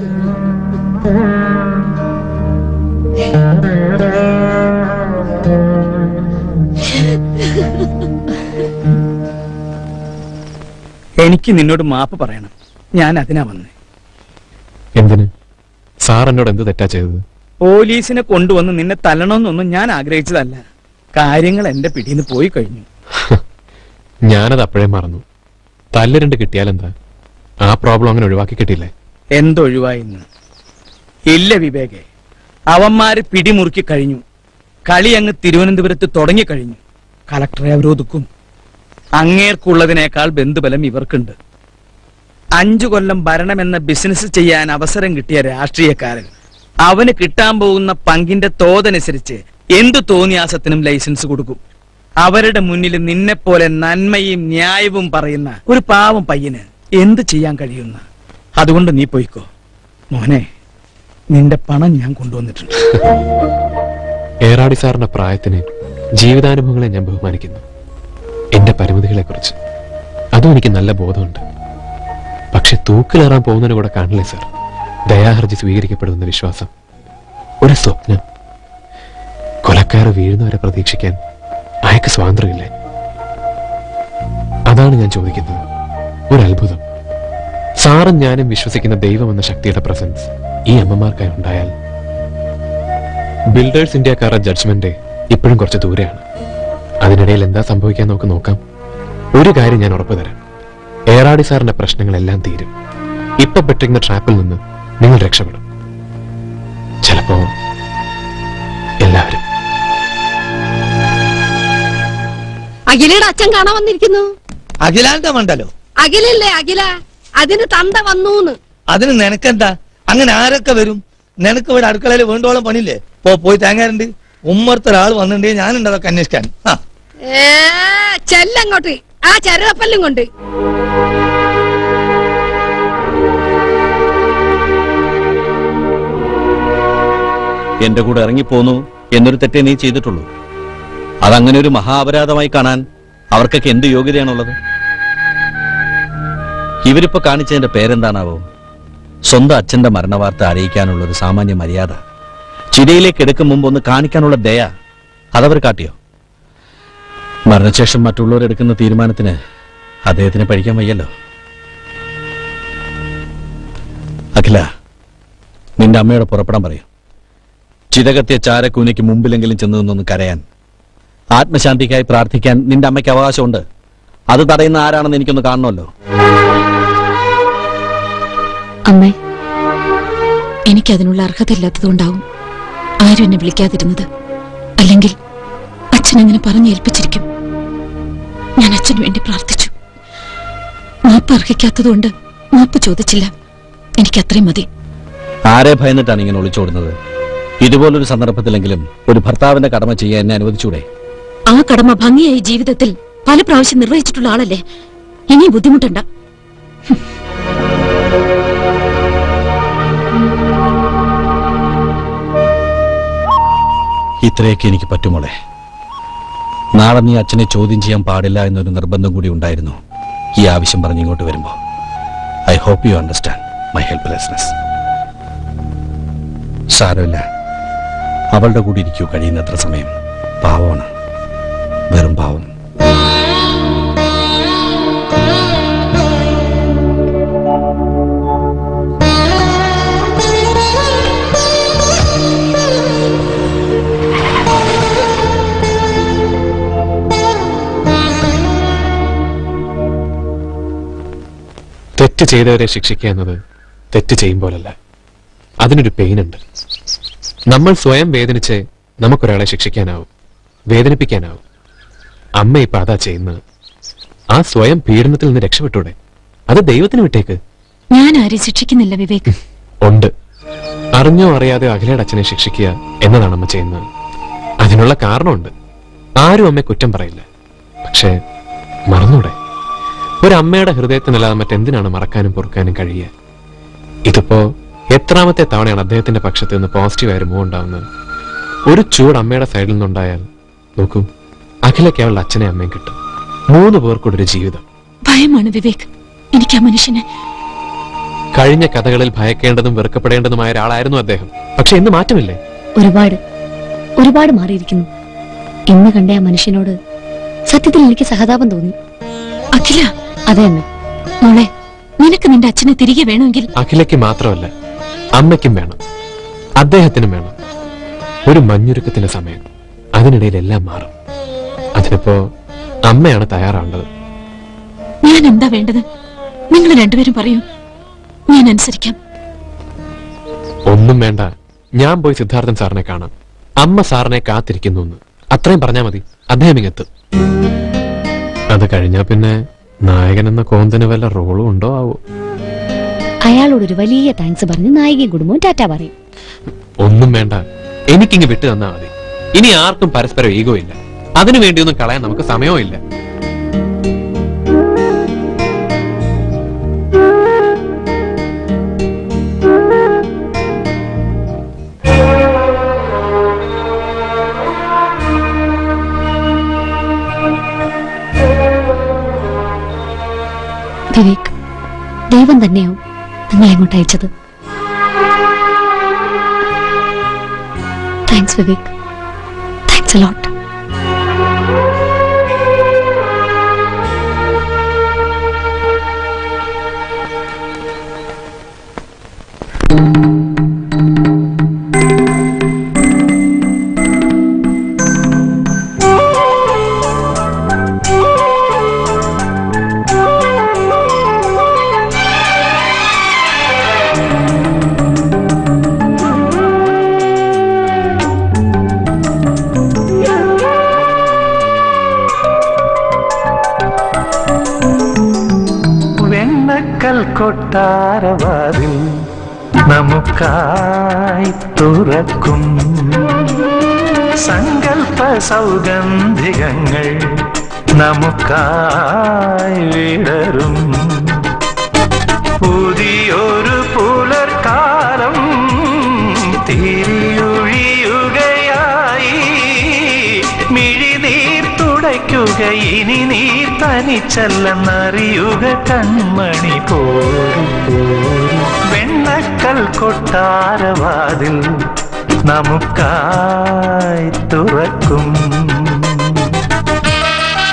എനിക്ക് നിന്നോട് മാപ്പ് പറയണം ഞാൻ അതിനാ വന്നേ എന്തിന് സാർ എന്നോട് എന്ത് തെറ്റാ ചെയ്തത് പോലീസിനെ കൊണ്ടുവന്ന് നിന്നെ തല്ലണമെന്നൊന്നും ഞാൻ ആഗ്രഹിച്ചതല്ല കാര്യങ്ങൾ എന്റെ പിടിയിൽ പോയി കഴിഞ്ഞു ഞാനത് അപ്പോഴേ മറന്നു തല്ല് രണ്ട് കിട്ടിയാലെന്താ ആ പ്രോബ്ലം അങ്ങനെ ഒഴിവാക്കി കിട്ടിയില്ലേ എന്തൊഴിവായിന്ന് ഇല്ല വിവേകെ അവന്മാര് പിടിമുറുക്കി കഴിഞ്ഞു കളി അങ്ങ് തിരുവനന്തപുരത്ത് തുടങ്ങിക്കഴിഞ്ഞു കളക്ടറെ അവരൊതുക്കും അങ്ങേർക്കുള്ളതിനേക്കാൾ ബന്ധുബലം ഇവർക്കുണ്ട് അഞ്ചു കൊല്ലം ഭരണമെന്ന ബിസിനസ് ചെയ്യാൻ അവസരം കിട്ടിയ രാഷ്ട്രീയക്കാരൻ അവന് കിട്ടാൻ പോകുന്ന പങ്കിന്റെ തോതനുസരിച്ച് എന്തു തോന്നിയാസത്തിനും ലൈസൻസ് കൊടുക്കും അവരുടെ മുന്നിൽ നിന്നെപ്പോലെ നന്മയും ന്യായവും പറയുന്ന ഒരു പാവം പയ്യന് എന്ത് ചെയ്യാൻ കഴിയുന്ന അതുകൊണ്ട് നീ പോയിക്കോ മോനെ നിന്റെ പണം ഞാൻ കൊണ്ടുവന്നിട്ടുണ്ട് ഏറാടി സാറിന്റെ പ്രായത്തിന് ജീവിതാനുഭവങ്ങളെ ഞാൻ ബഹുമാനിക്കുന്നു എന്റെ പരിമിതികളെ കുറിച്ച് അതും എനിക്ക് നല്ല ബോധമുണ്ട് പക്ഷെ തൂക്കിലേറാൻ പോകുന്നതിന് കൂടെ കാണില്ലേ സാർ ദയാഹർജി സ്വീകരിക്കപ്പെടുമെന്ന വിശ്വാസം ഒരു സ്വപ്നം കൊലക്കാർ വീഴുന്നവരെ പ്രതീക്ഷിക്കാൻ അയക്ക് സ്വാതന്ത്ര്യമില്ലേ അതാണ് ഞാൻ ചോദിക്കുന്നത് ഒരു അത്ഭുതം സാറും ഞാനും വിശ്വസിക്കുന്ന ദൈവം എന്ന ശക്തിയുടെ പ്രസൻസ് ഈ അമ്മമാർക്കായി ഉണ്ടായാൽ ബിൽഡേഴ്സ് ഇന്ത്യക്കാരുടെ ജഡ്ജ്മെന്റ് ഇപ്പോഴും കുറച്ച് ദൂരെയാണ് അതിനിടയിൽ എന്താ സംഭവിക്കാൻ നമുക്ക് നോക്കാം ഒരു കാര്യം ഞാൻ ഉറപ്പു തരാം ഏറാടി സാറിന്റെ പ്രശ്നങ്ങളെല്ലാം തീരും ഇപ്പൊ പെട്ടിരിക്കുന്ന ട്രാപ്പിൽ നിന്ന് നിങ്ങൾ രക്ഷപ്പെടും ചിലപ്പോ എല്ലാവരും അഖിലയുടെ അച്ഛൻ കാണാൻ വന്നിരിക്കുന്നു അഖിലാന്റെ മണ്ടലോ അഖിലല്ലേ അഖില അതിന് തന്ത വന്നൂന്ന് അതിന് നിനക്കെന്താ അങ്ങനെ ആരൊക്കെ വരും നിനക്ക് ഇവിടെ അടുക്കളയിൽ വേണ്ടോളം പണിയില്ലേ പോ പോയി തേങ്ങാറുണ്ട് ഉമ്മർത്ത് ഒരാൾ വന്നിട്ടുണ്ടെങ്കിൽ ഞാനുണ്ട് അതൊക്കെ അന്വേഷിക്കാൻ ആ ഏ ചെല്ലങ്ങോട്ട് ആ ചെറുകപ്പല്ലും കൊണ്ട് എന്റെ കൂടെ ഇറങ്ങിപ്പോന്നു എന്നൊരു തെറ്റേ നീ ചെയ്തിട്ടുള്ളൂ അതങ്ങനെ ഒരു മഹാ അപരാധമായി കാണാൻ അവർക്കൊക്കെ എന്ത് യോഗ്യതയാണുള്ളത് ഇവരിപ്പോ കാണിച്ചതിന്റെ പേരെന്താണാവോ സ്വന്തം അച്ഛന്റെ മരണവാർത്ത അറിയിക്കാനുള്ള ഒരു സാമാന്യ മര്യാദ ചിതയിലേക്ക് എടുക്കും മുമ്പ് ഒന്ന് കാണിക്കാനുള്ള ദയ അതവർ കാട്ടിയോ മരണശേഷം മറ്റുള്ളവർ എടുക്കുന്ന തീരുമാനത്തിന് അദ്ദേഹത്തിന് പഠിക്കാൻ വയ്യല്ലോ അഖില നിന്റെ അമ്മയോട് പുറപ്പെടാൻ പറയൂ ചിതകത്തിയ ചാരക്കൂനയ്ക്ക് മുമ്പിലെങ്കിലും ചെന്ന് നിന്നൊന്ന് കരയാൻ ആത്മശാന്തിക്കായി പ്രാർത്ഥിക്കാൻ നിന്റെ അമ്മയ്ക്ക് അവകാശമുണ്ട് അത് തടയുന്ന ആരാണെന്ന് എനിക്കൊന്ന് കാണണമല്ലോ അമ്മേ എനിക്കതിനുള്ള അർഹത ഇല്ലാത്തതുകൊണ്ടാവും ആരും എന്നെ വിളിക്കാതിരുന്നത് അല്ലെങ്കിൽ അച്ഛൻ അങ്ങനെ പറഞ്ഞു ഏൽപ്പിച്ചിരിക്കും ഞാൻ അച്ഛന് വേണ്ടി പ്രാർത്ഥിച്ചു മാപ്പ് അർഹിക്കാത്തതുകൊണ്ട് മാപ്പ് ചോദിച്ചില്ല എനിക്ക് അത്രയും മതി ആരെ ഭയന്നിട്ടാണ് ഇങ്ങനെ ഒളിച്ചോടുന്നത് ഇതുപോലൊരു സന്ദർഭത്തിലെങ്കിലും ഒരു ഭർത്താവിന്റെ കടമ ചെയ്യാൻ എന്നെ അനുവദിച്ചൂടെ ആ കടമ ഭംഗിയായി ജീവിതത്തിൽ പല പ്രാവശ്യം നിർവഹിച്ചിട്ടുള്ള ആളല്ലേ ഇനി ബുദ്ധിമുട്ടണ്ട ഇത്രയൊക്കെ എനിക്ക് പറ്റുമോളെ നാളെ നീ അച്ഛനെ ചോദ്യം ചെയ്യാൻ പാടില്ല എന്നൊരു നിർബന്ധം കൂടി ഉണ്ടായിരുന്നു ഈ ആവശ്യം പറഞ്ഞ് ഇങ്ങോട്ട് വരുമ്പോ I hope you understand my helplessness സാരമില്ല അവളുടെ കൂടി ഇരിക്കൂ കഴിയുന്നത്ര സമയം പാവമാണ് വെറും പാവം തെറ്റ് ചെയ്തവരെ ശിക്ഷിക്കുക എന്നത് തെറ്റ് ചെയ്യുമ്പോലല്ല അതിനൊരു പെയിൻ ഉണ്ട് നമ്മൾ സ്വയം വേദനിച്ച് നമുക്കൊരാളെ ശിക്ഷിക്കാനാവും വേദനിപ്പിക്കാനാവും അമ്മ ഇപ്പൊ അതാ ചെയ്യുന്നത് ആ സ്വയം പീഡനത്തിൽ നിന്ന് രക്ഷപ്പെട്ടൂടെ അത് ദൈവത്തിന് വിട്ടേക്ക് ഞാൻ ആരെയും ശിക്ഷിക്കുന്നില്ല വിവേക് ഉണ്ട് അറിഞ്ഞോ അറിയാതെ അഖിലയുടെ അച്ഛനെ ശിക്ഷിക്കുക എന്നതാണ് അമ്മ ചെയ്യുന്നത് അതിനുള്ള കാരണമുണ്ട് ആരും അമ്മയെ കുറ്റം പറയില്ല പക്ഷേ മറന്നൂടെ ഒരു അമ്മയുടെ ഹൃദയത്തിനല്ലാതെ മറ്റെന്തിനാണ് മറക്കാനും പൊറുക്കാനും കഴിയുക ഇതിപ്പോ എത്രാമത്തെ തവണയാണ് അദ്ദേഹത്തിന്റെ പക്ഷത്ത് നിന്ന് പോസിറ്റീവായ ഒരു മൂവ് ഉണ്ടാവുന്നത് ഒരു ചൂട് അമ്മയുടെ സൈഡിൽ നിന്നുണ്ടായാൽ നോക്കൂ അഖിലയ്ക്ക് അവളുടെ അച്ഛനെ അമ്മയും കിട്ടും മൂന്ന് പേർക്കൂടെ ഒരു ജീവിതം ഭയമാണ് വിവേക് എനിക്ക് ആ മനുഷ്യനെ കഴിഞ്ഞ കഥകളിൽ ഭയക്കേണ്ടതും വെറുക്കപ്പെടേണ്ടതുമായ ഒരാളായിരുന്നു അദ്ദേഹം പക്ഷെ ഇന്ന് മാറ്റമില്ലേ ഒരുപാട് ഒരുപാട് മാറിയിരിക്കുന്നു ഇന്ന് കണ്ട ആ മനുഷ്യനോട് സത്യത്തിൽ എനിക്ക് സഹതാപം തോന്നി അഖില അതെ അമ്മ മോളെ നിനക്ക് നിന്റെ അച്ഛനെ തിരികെ വേണമെങ്കിൽ അഖിലയ്ക്ക് മാത്രമല്ല അമ്മയ്ക്കും വേണം അദ്ദേഹത്തിനും വേണം ഒരു മഞ്ഞുരുക്കത്തിന്റെ സമയം അതിനിടയിൽ എല്ലാം മാറും അതിനിപ്പോ അമ്മയാണ് തയ്യാറാവേണ്ടത് ഞാൻ എന്താ വേണ്ടത് നിങ്ങൾ രണ്ടുപേരും പറയൂ ഞാൻ അനുസരിക്കാം ഒന്നും വേണ്ട ഞാൻ പോയി സിദ്ധാർത്ഥൻ സാറിനെ കാണാം അമ്മ സാറിനെ കാത്തിരിക്കുന്നു എന്ന് അത്രയും പറഞ്ഞാൽ മതി അദ്ദേഹം ഇങ്ങെത്തും അത് കഴിഞ്ഞാ പിന്നെ നായകൻ എന്ന കോന്തന് വല്ല റോളും ഉണ്ടോ ആവോ അയാളോടൊരു വലിയ താങ്ക്സ് പറഞ്ഞ് നായികയും കുടുംബവും ടാറ്റ പറയും ഒന്നും വേണ്ട എനിക്കിങ്ങ് വിട്ടു തന്നാ മതി ഇനി ആർക്കും പരസ്പരം ഈഗോ ഇല്ല അതിനു വേണ്ടിയൊന്നും കളയാൻ നമുക്ക് സമയവും ഇല്ല വിവേക് ദൈവം തന്നെയാവും നിങ്ങളെ അങ്ങോട്ട് അയച്ചത് താങ്ക്സ് വിവേക് താങ്ക്സ് അലോട്ട് വെണ്ണക്കൽ കൊട്ടാരവാതിൽ നമുക്കായി തുറക്കും സങ്കൽപ്പ സൗഗന്ധികങ്ങൾ നമുക്കായി വിടരും പുതിയൊരു പുലർക്കാലം തിരിയൊഴിയുകയായി മിഴിനീർ തുടയ്ക്കുക ഇനി നീർ തനിച്ചല്ലെന്നറിയുക കൺമണി പോരും പോരും വെണ്ണക്കൽ കൊട്ടാരവാതിൽ നമുക്കായി തുറക്കും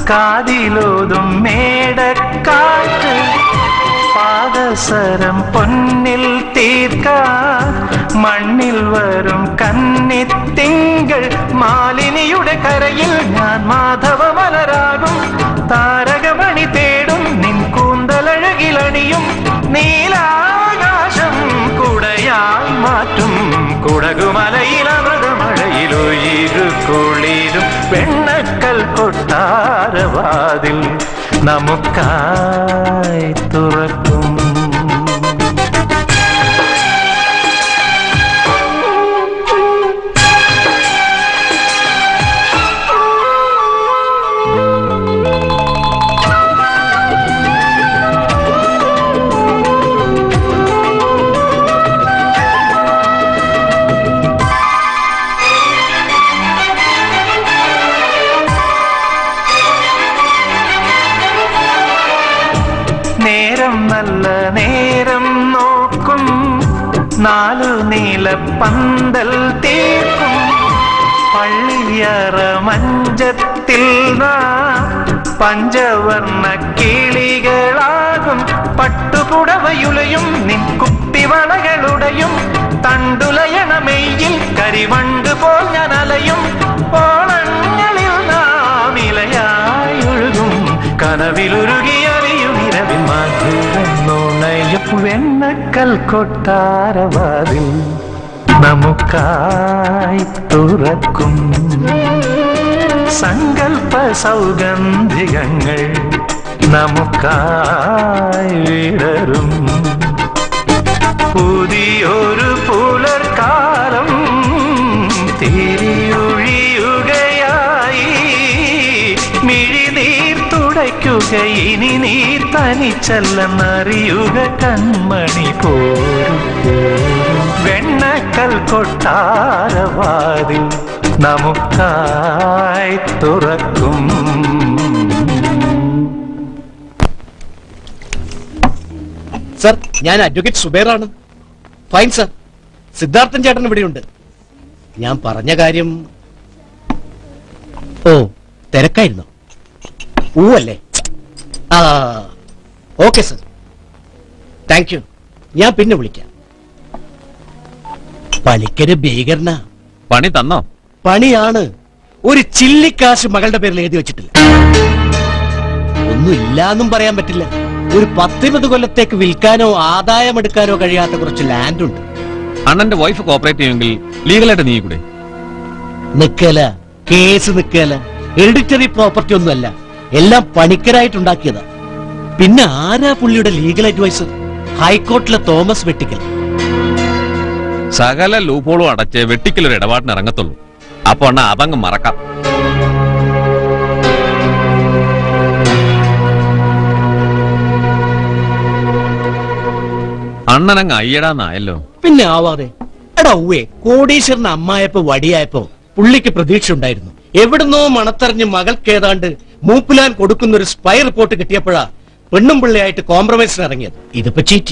കാതിലോതും മേടക്കാറ്റ് പാദസരം പൊന്നിൽ തീർക്കാൻ മണ്ണിൽ വരും കന്നിത്തിങ്കൾ മാലിനിയുടെ കരയിൽ ഞാൻ മാധവമലരാകും താരകമണി തേടും നിൻ കൂന്തലഴകിലണിയും നീലാകാശം കുടയായി മാറ്റും കുടകുമലയിൽ അമൃതമഴയിലൊയിരു കുളിരും വെണ്ണക്കൽ കൊട്ടാരവാതിൽ നമുക്കായി തുറക്കും നേരം നല്ല നേരം നോക്കും നാലു നീല പന്തൽ തീർക്കും പള്ളിയറ മഞ്ചത്തിൽ നാം പഞ്ചവർണ്ണ കിളികളാകും പട്ടുപുടവയുലയും നിൻ കുപ്പിവളകളുടെയും തണ്ടുലയണമെയിൽ കരിവണ്ട് പോൽ ഞാൻ അലയും ഓണങ്ങളിൽ നാം ഇലയായി ഒഴുകും കനവിലുരുകിയറിയും ഇരവിൽ മധുരം നുണയും വെണ്ണക്കൽ കൊട്ടാരവാതിൽ നമുക്കായി തുറക്കും സങ്കൽപ്പ സൗഗന്ധികങ്ങൾ നമുക്കായി വിടരും പുതിയൊരു പുലർക്കാലം തിരിയൊഴിയുകയായി മിഴിനീർ തുടയ്ക്കുക ഇനി നീർ തനിച്ചല്ലെന്നറിയുക കൺമണി പോരും വെണ്ണക്കൽ കൊട്ടാരവാതിൽ നമുക്കായി തുറക്കും സർ ഞാൻ അഡ്വക്കേറ്റ് സുബേറാണ് ഫൈൻ സർ സിദ്ധാർത്ഥൻ ചേട്ടൻ ഇവിടെയുണ്ട് ഞാൻ പറഞ്ഞ കാര്യം ഓ തിരക്കായിരുന്നോ ഊവല്ലേ ആ ഓക്കെ സർ താങ്ക് യു ഞാൻ പിന്നെ വിളിക്കാം പണിക്കര് ഭീകരനാ പണി തന്നോ പണിയാണ് ഒരു ചില്ലിക്കാശ് മകളുടെ പേരിൽ എഴുതി വെച്ചിട്ടില്ല ഒന്നും ഇല്ലാന്നും പറയാൻ പറ്റില്ല ഒരു പത്തിരുപത് കൊല്ലത്തേക്ക് വിൽക്കാനോ ആദായമെടുക്കാനോ കഴിയാത്ത കുറച്ച് ലാൻഡ് ഉണ്ട് അണ്ണന്റെ വൈഫ് കോപ്പറേറ്റ് ചെയ്യുമെങ്കിൽ ലീഗലായിട്ട് നീക്കൂടെ നിക്കല കേസ് നിക്കല ഹെറിഡിറ്ററി പ്രോപ്പർട്ടി ഒന്നുമല്ല എല്ലാം പണിക്കരായിട്ടുണ്ടാക്കിയതാ പിന്നെ ആരാ പുള്ളിയുടെ ലീഗൽ അഡ്വൈസർ ഹൈക്കോർട്ടിലെ തോമസ് വെട്ടിക്കൽ സകല ലൂപ്പോളും അടച്ച് വെട്ടിക്കലൊരു ഇടപാടിന് ഇറങ്ങത്തുള്ളൂ അപ്പൊ അണ്ണ അതങ്ങ് മറക്കാം അണ്ണനങ്ങ് അയ്യടാന്നായല്ലോ പിന്നെ ആവാതെ എടാ ഉവേ കോടീശ്വരന് അമ്മായപ്പോ വടിയായപ്പോ പുള്ളിക്ക് പ്രതീക്ഷ ഉണ്ടായിരുന്നു എവിടുന്നോ മണത്തറിഞ്ഞ് മകൾക്ക് ഏതാണ്ട് മൂപ്പിലാൻ കൊടുക്കുന്ന ഒരു സ്പൈ റിപ്പോർട്ട് കിട്ടിയപ്പോഴാ പെണ്ണും പിള്ളയായിട്ട് കോംപ്രമൈസിന് ഇറങ്ങിയത് ഇതിപ്പോ ചീറ്റി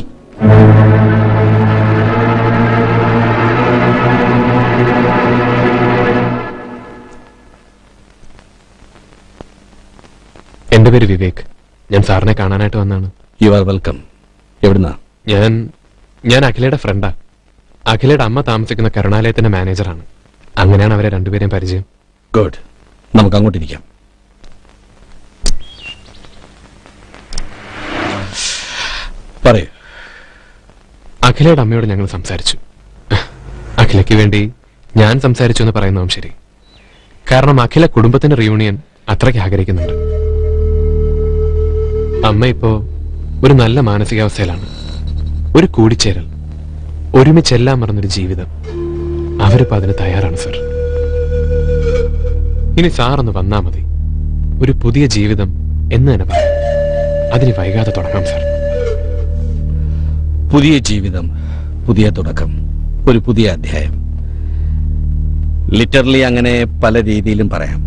എന്റെ പേര് വിവേക് ഞാൻ സാറിനെ കാണാനായിട്ട് വന്നാണ് യു ആർ വെൽക്കം എവിടുന്നാ ഞാൻ ഞാൻ അഖിലയുടെ ഫ്രണ്ടാ അഖിലയുടെ അമ്മ താമസിക്കുന്ന കരുണാലയത്തിന്റെ മാനേജറാണ് അങ്ങനെയാണ് അവരെ രണ്ടുപേരെയും പരിചയം ഗുഡ് നമുക്ക് അങ്ങോട്ടിരിക്കാം പറയൂ അഖിലയുടെ അമ്മയോട് ഞങ്ങൾ സംസാരിച്ചു അഖിലയ്ക്ക് വേണ്ടി ഞാൻ സംസാരിച്ചു എന്ന് പറയുന്നതും ശരി കാരണം അഖില കുടുംബത്തിന്റെ റിയൂണിയൻ അത്രയ്ക്ക് ആഗ്രഹിക്കുന്നുണ്ട് അമ്മ ഇപ്പോ ഒരു നല്ല മാനസികാവസ്ഥയിലാണ് ഒരു കൂടിച്ചേരൽ ഒരുമിച്ചെല്ലാം മറന്നൊരു ജീവിതം അവരിപ്പോ അതിന് തയ്യാറാണ് സർ ഇനി സാറൊന്ന് വന്നാ മതി ഒരു പുതിയ ജീവിതം എന്ന് തന്നെ പറയാം അതിന് വൈകാതെ തുടങ്ങാം സർ പുതിയ ജീവിതം പുതിയ തുടക്കം ഒരു പുതിയ അധ്യായം ലിറ്ററലി അങ്ങനെ പല രീതിയിലും പറയാം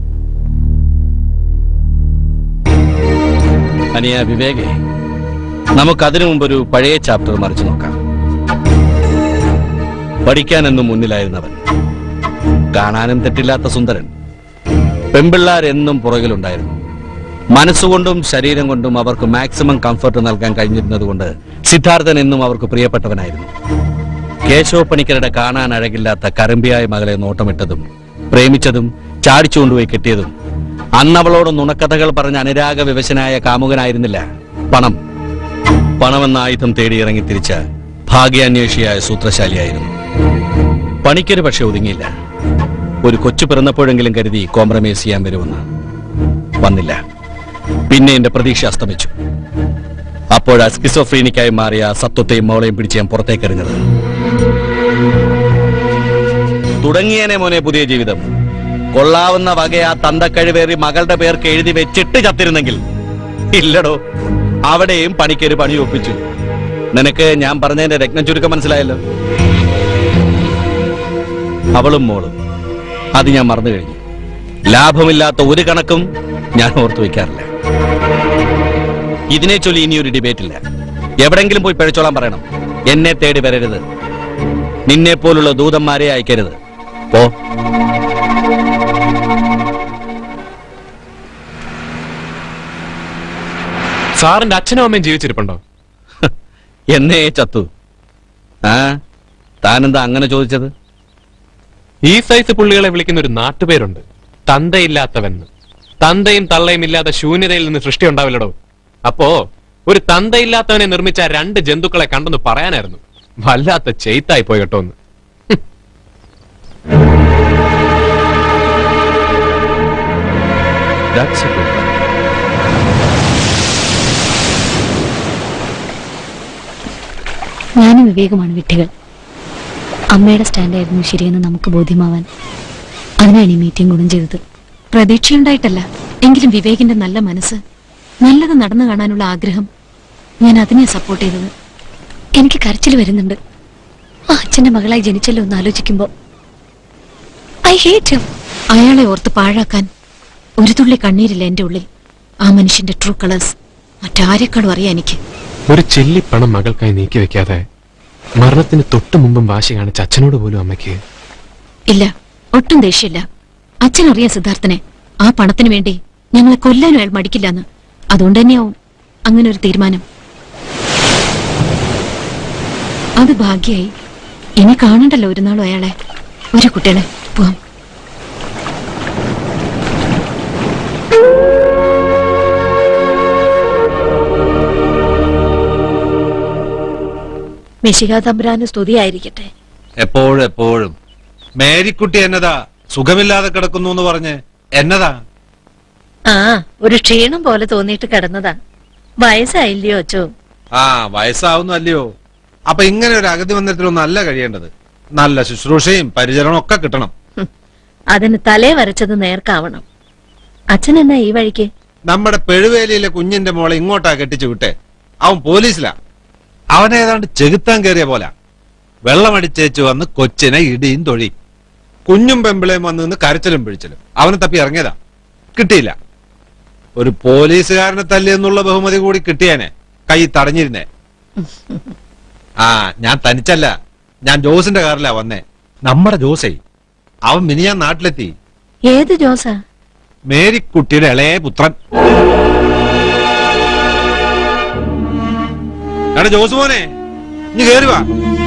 അനിയ വിവേകെ നമുക്കതിനു മുമ്പ് ഒരു പഴയ ചാപ്റ്റർ മറിച്ചു നോക്കാം പഠിക്കാനെന്നും മുന്നിലായിരുന്നവൻ കാണാനും തെറ്റില്ലാത്ത സുന്ദരൻ പെമ്പിള്ളാരെന്നും പുറകിലുണ്ടായിരുന്നു മനസ്സുകൊണ്ടും ശരീരം കൊണ്ടും അവർക്ക് മാക്സിമം കംഫർട്ട് നൽകാൻ കഴിഞ്ഞിരുന്നത് കൊണ്ട് സിദ്ധാർത്ഥൻ എന്നും അവർക്ക് പ്രിയപ്പെട്ടവനായിരുന്നു കേശവ പണിക്കരുടെ കാണാൻ അഴകില്ലാത്ത കരമ്പിയായ മകളെ നോട്ടമിട്ടതും പ്രേമിച്ചതും ചാടിച്ചുകൊണ്ടുപോയി കെട്ടിയതും അന്നവളോട് നുണക്കഥകൾ പറഞ്ഞ അനുരാഗ വിവശനായ കാമുകനായിരുന്നില്ല പണം പണമെന്ന ആയുധം തേടി ഇറങ്ങി തിരിച്ച ഭാഗ്യാന്വേഷിയായ സൂത്രശാലിയായിരുന്നു പണിക്കര് പക്ഷെ ഒതുങ്ങിയില്ല ഒരു കൊച്ചു പിറന്നപ്പോഴെങ്കിലും കരുതി കോംപ്രമൈസ് ചെയ്യാൻ വരുമെന്ന് വന്നില്ല പിന്നെ എന്റെ പ്രതീക്ഷ അസ്തമിച്ചു അപ്പോഴാ സ്കിസോഫ്രീനിക്കായി മാറിയ ആ സത്വത്തെയും മോളെയും പിടിച്ച് ഞാൻ പുറത്തേക്ക് എറിഞ്ഞത് തുടങ്ങിയനെ മോനെ പുതിയ ജീവിതം കൊള്ളാവുന്ന വകയാ തന്തക്കഴിവേറി മകളുടെ പേർക്ക് എഴുതി വെച്ചിട്ട് ചത്തിരുന്നെങ്കിൽ ഇല്ലടോ അവിടെയും പണിക്കൊരു പണി ഒപ്പിച്ചു നിനക്ക് ഞാൻ പറഞ്ഞതിന്റെ രത്നം ചുരുക്കം മനസ്സിലായല്ലോ അവളും മോളും അത് ഞാൻ മറന്നു കഴിഞ്ഞു ലാഭമില്ലാത്ത ഒരു കണക്കും ഞാൻ ഓർത്തു വെക്കാറില്ല ഇതിനെ ചൊല്ലി ഇനിയൊരു ഡിബേറ്റ് ഇല്ല എവിടെങ്കിലും പോയി പിഴച്ചോളാൻ പറയണം എന്നെ തേടി വരരുത് നിന്നെ പോലുള്ള ദൂതന്മാരെ അയക്കരുത് പോ സാറിന്റെ അച്ഛനും അമ്മയും ജീവിച്ചിരിപ്പുണ്ടോ എന്നേ ചത്തു ആ താനെന്താ അങ്ങനെ ചോദിച്ചത് ഈ സൈസ് പുള്ളികളെ വിളിക്കുന്ന ഒരു നാട്ടുപേരുണ്ട് തന്തയില്ലാത്തവെന്ന് തന്തയും തള്ളയും ഇല്ലാത്ത ശൂന്യതയിൽ നിന്ന് സൃഷ്ടി ഉണ്ടാവില്ലടോ അപ്പോ ഒരു തന്തയില്ലാത്തവനെ നിർമ്മിച്ച രണ്ട് ജന്തുക്കളെ കണ്ടെന്ന് പറയാനായിരുന്നു വല്ലാത്ത ചെയ്ത്തായി പോയി കേട്ടോ ഒന്ന് That's a good one. ഞാനും വിവേകമാണ് വിട്ടികൾ അമ്മയുടെ സ്റ്റാൻഡായിരുന്നു ശരിയെന്ന് നമുക്ക് ബോധ്യമാവാൻ അതിനാണ് ഈ മീറ്റിംഗ് ഗുണം ചെയ്തത് പ്രതീക്ഷയുണ്ടായിട്ടല്ല എങ്കിലും വിവേകിന്റെ നല്ല മനസ്സ് നല്ലത് നടന്നു കാണാനുള്ള ആഗ്രഹം ഞാൻ അതിനെ സപ്പോർട്ട് ചെയ്തത് എനിക്ക് കരച്ചിൽ വരുന്നുണ്ട് ആ അച്ഛന്റെ മകളായി ജനിച്ചല്ലോ എന്ന് ആലോചിക്കുമ്പോ ഐ ഹേറ്റ് അയാളെ ഓർത്ത് പാഴാക്കാൻ ഒരു തുള്ളി കണ്ണീരില്ല എന്റെ ഉള്ളിൽ ആ മനുഷ്യന്റെ ട്രൂ കളേഴ്സ് മറ്റാരെക്കാളും അറിയാം എനിക്ക് ഒരു ചെല്ലിപ്പണം മകൾക്കായി നീക്കി വെക്കാതെ മരണത്തിന് തൊട്ടു മുമ്പും വാശി കാണിച്ച അച്ഛനോട് പോലും അമ്മയ്ക്ക് ഇല്ല ഒട്ടും ദേഷ്യമില്ല അച്ഛൻ അറിയാം സിദ്ധാർത്ഥനെ ആ പണത്തിന് വേണ്ടി ഞങ്ങളെ കൊല്ലാനും അയാൾ മടിക്കില്ലെന്ന് അതുകൊണ്ട് തന്നെയാവും അങ്ങനെ ഒരു തീരുമാനം അത് ഭാഗ്യായി ഇനി കാണണ്ടല്ലോ ഒരു നാളും അയാളെ ഒരു കുട്ടികളെ പോവാം മിശിക തമ്പുരാന് സ്തുതിയായിരിക്കട്ടെ എപ്പോഴും എപ്പോഴും മേരിക്കുട്ടി എന്നതാ സുഖമില്ലാതെ കിടക്കുന്നു എന്ന് പറഞ്ഞ് എന്നതാ ആ ഒരു ക്ഷീണം പോലെ തോന്നിയിട്ട് കിടന്നതാ വയസ്സായില്ലയോ അച്ചോ ആ വയസ്സാവുന്നു അല്ലയോ അപ്പൊ ഇങ്ങനെ ഒരു അഗതി മന്ദിരത്തിലൊന്നും അല്ല കഴിയേണ്ടത് നല്ല ശുശ്രൂഷയും പരിചരണവും ഒക്കെ കിട്ടണം അതിന് തലേ വരച്ചത് നേർക്കാവണം അച്ഛൻ എന്നാ ഈ വഴിക്ക് നമ്മുടെ പെഴുവേലിയിലെ കുഞ്ഞിന്റെ മോളെ ഇങ്ങോട്ടാ കെട്ടിച്ചു വിട്ടെ അവൻ പോലീസിലാ അവനേതാണ്ട് ചെകുത്താൻ കയറിയ പോലെ വെള്ളമടിച്ചേച്ചു വന്ന് കൊച്ചിനെ ഇടിയും തൊഴി കുഞ്ഞും പെമ്പിളയും വന്ന് നിന്ന് കരച്ചിലും പിടിച്ചിലും അവനെ തപ്പി ഇറങ്ങിയതാ കിട്ടിയില്ല ഒരു പോലീസുകാരനെ തല്ലി എന്നുള്ള ബഹുമതി കൂടി കിട്ടിയേനെ കൈ തടഞ്ഞിരുന്നേ ആ ഞാൻ തനിച്ചല്ല ഞാൻ ജോസിന്റെ കാറിലാ വന്നേ നമ്മുടെ ജോസേ അവൻ മിനിയാൻ നാട്ടിലെത്തി ഏത് ജോസാ മേരിക്കുട്ടിയുടെ ഇളയ പുത്രൻ എടാ ജോസ് മോനെ ഇനി കേറി വാ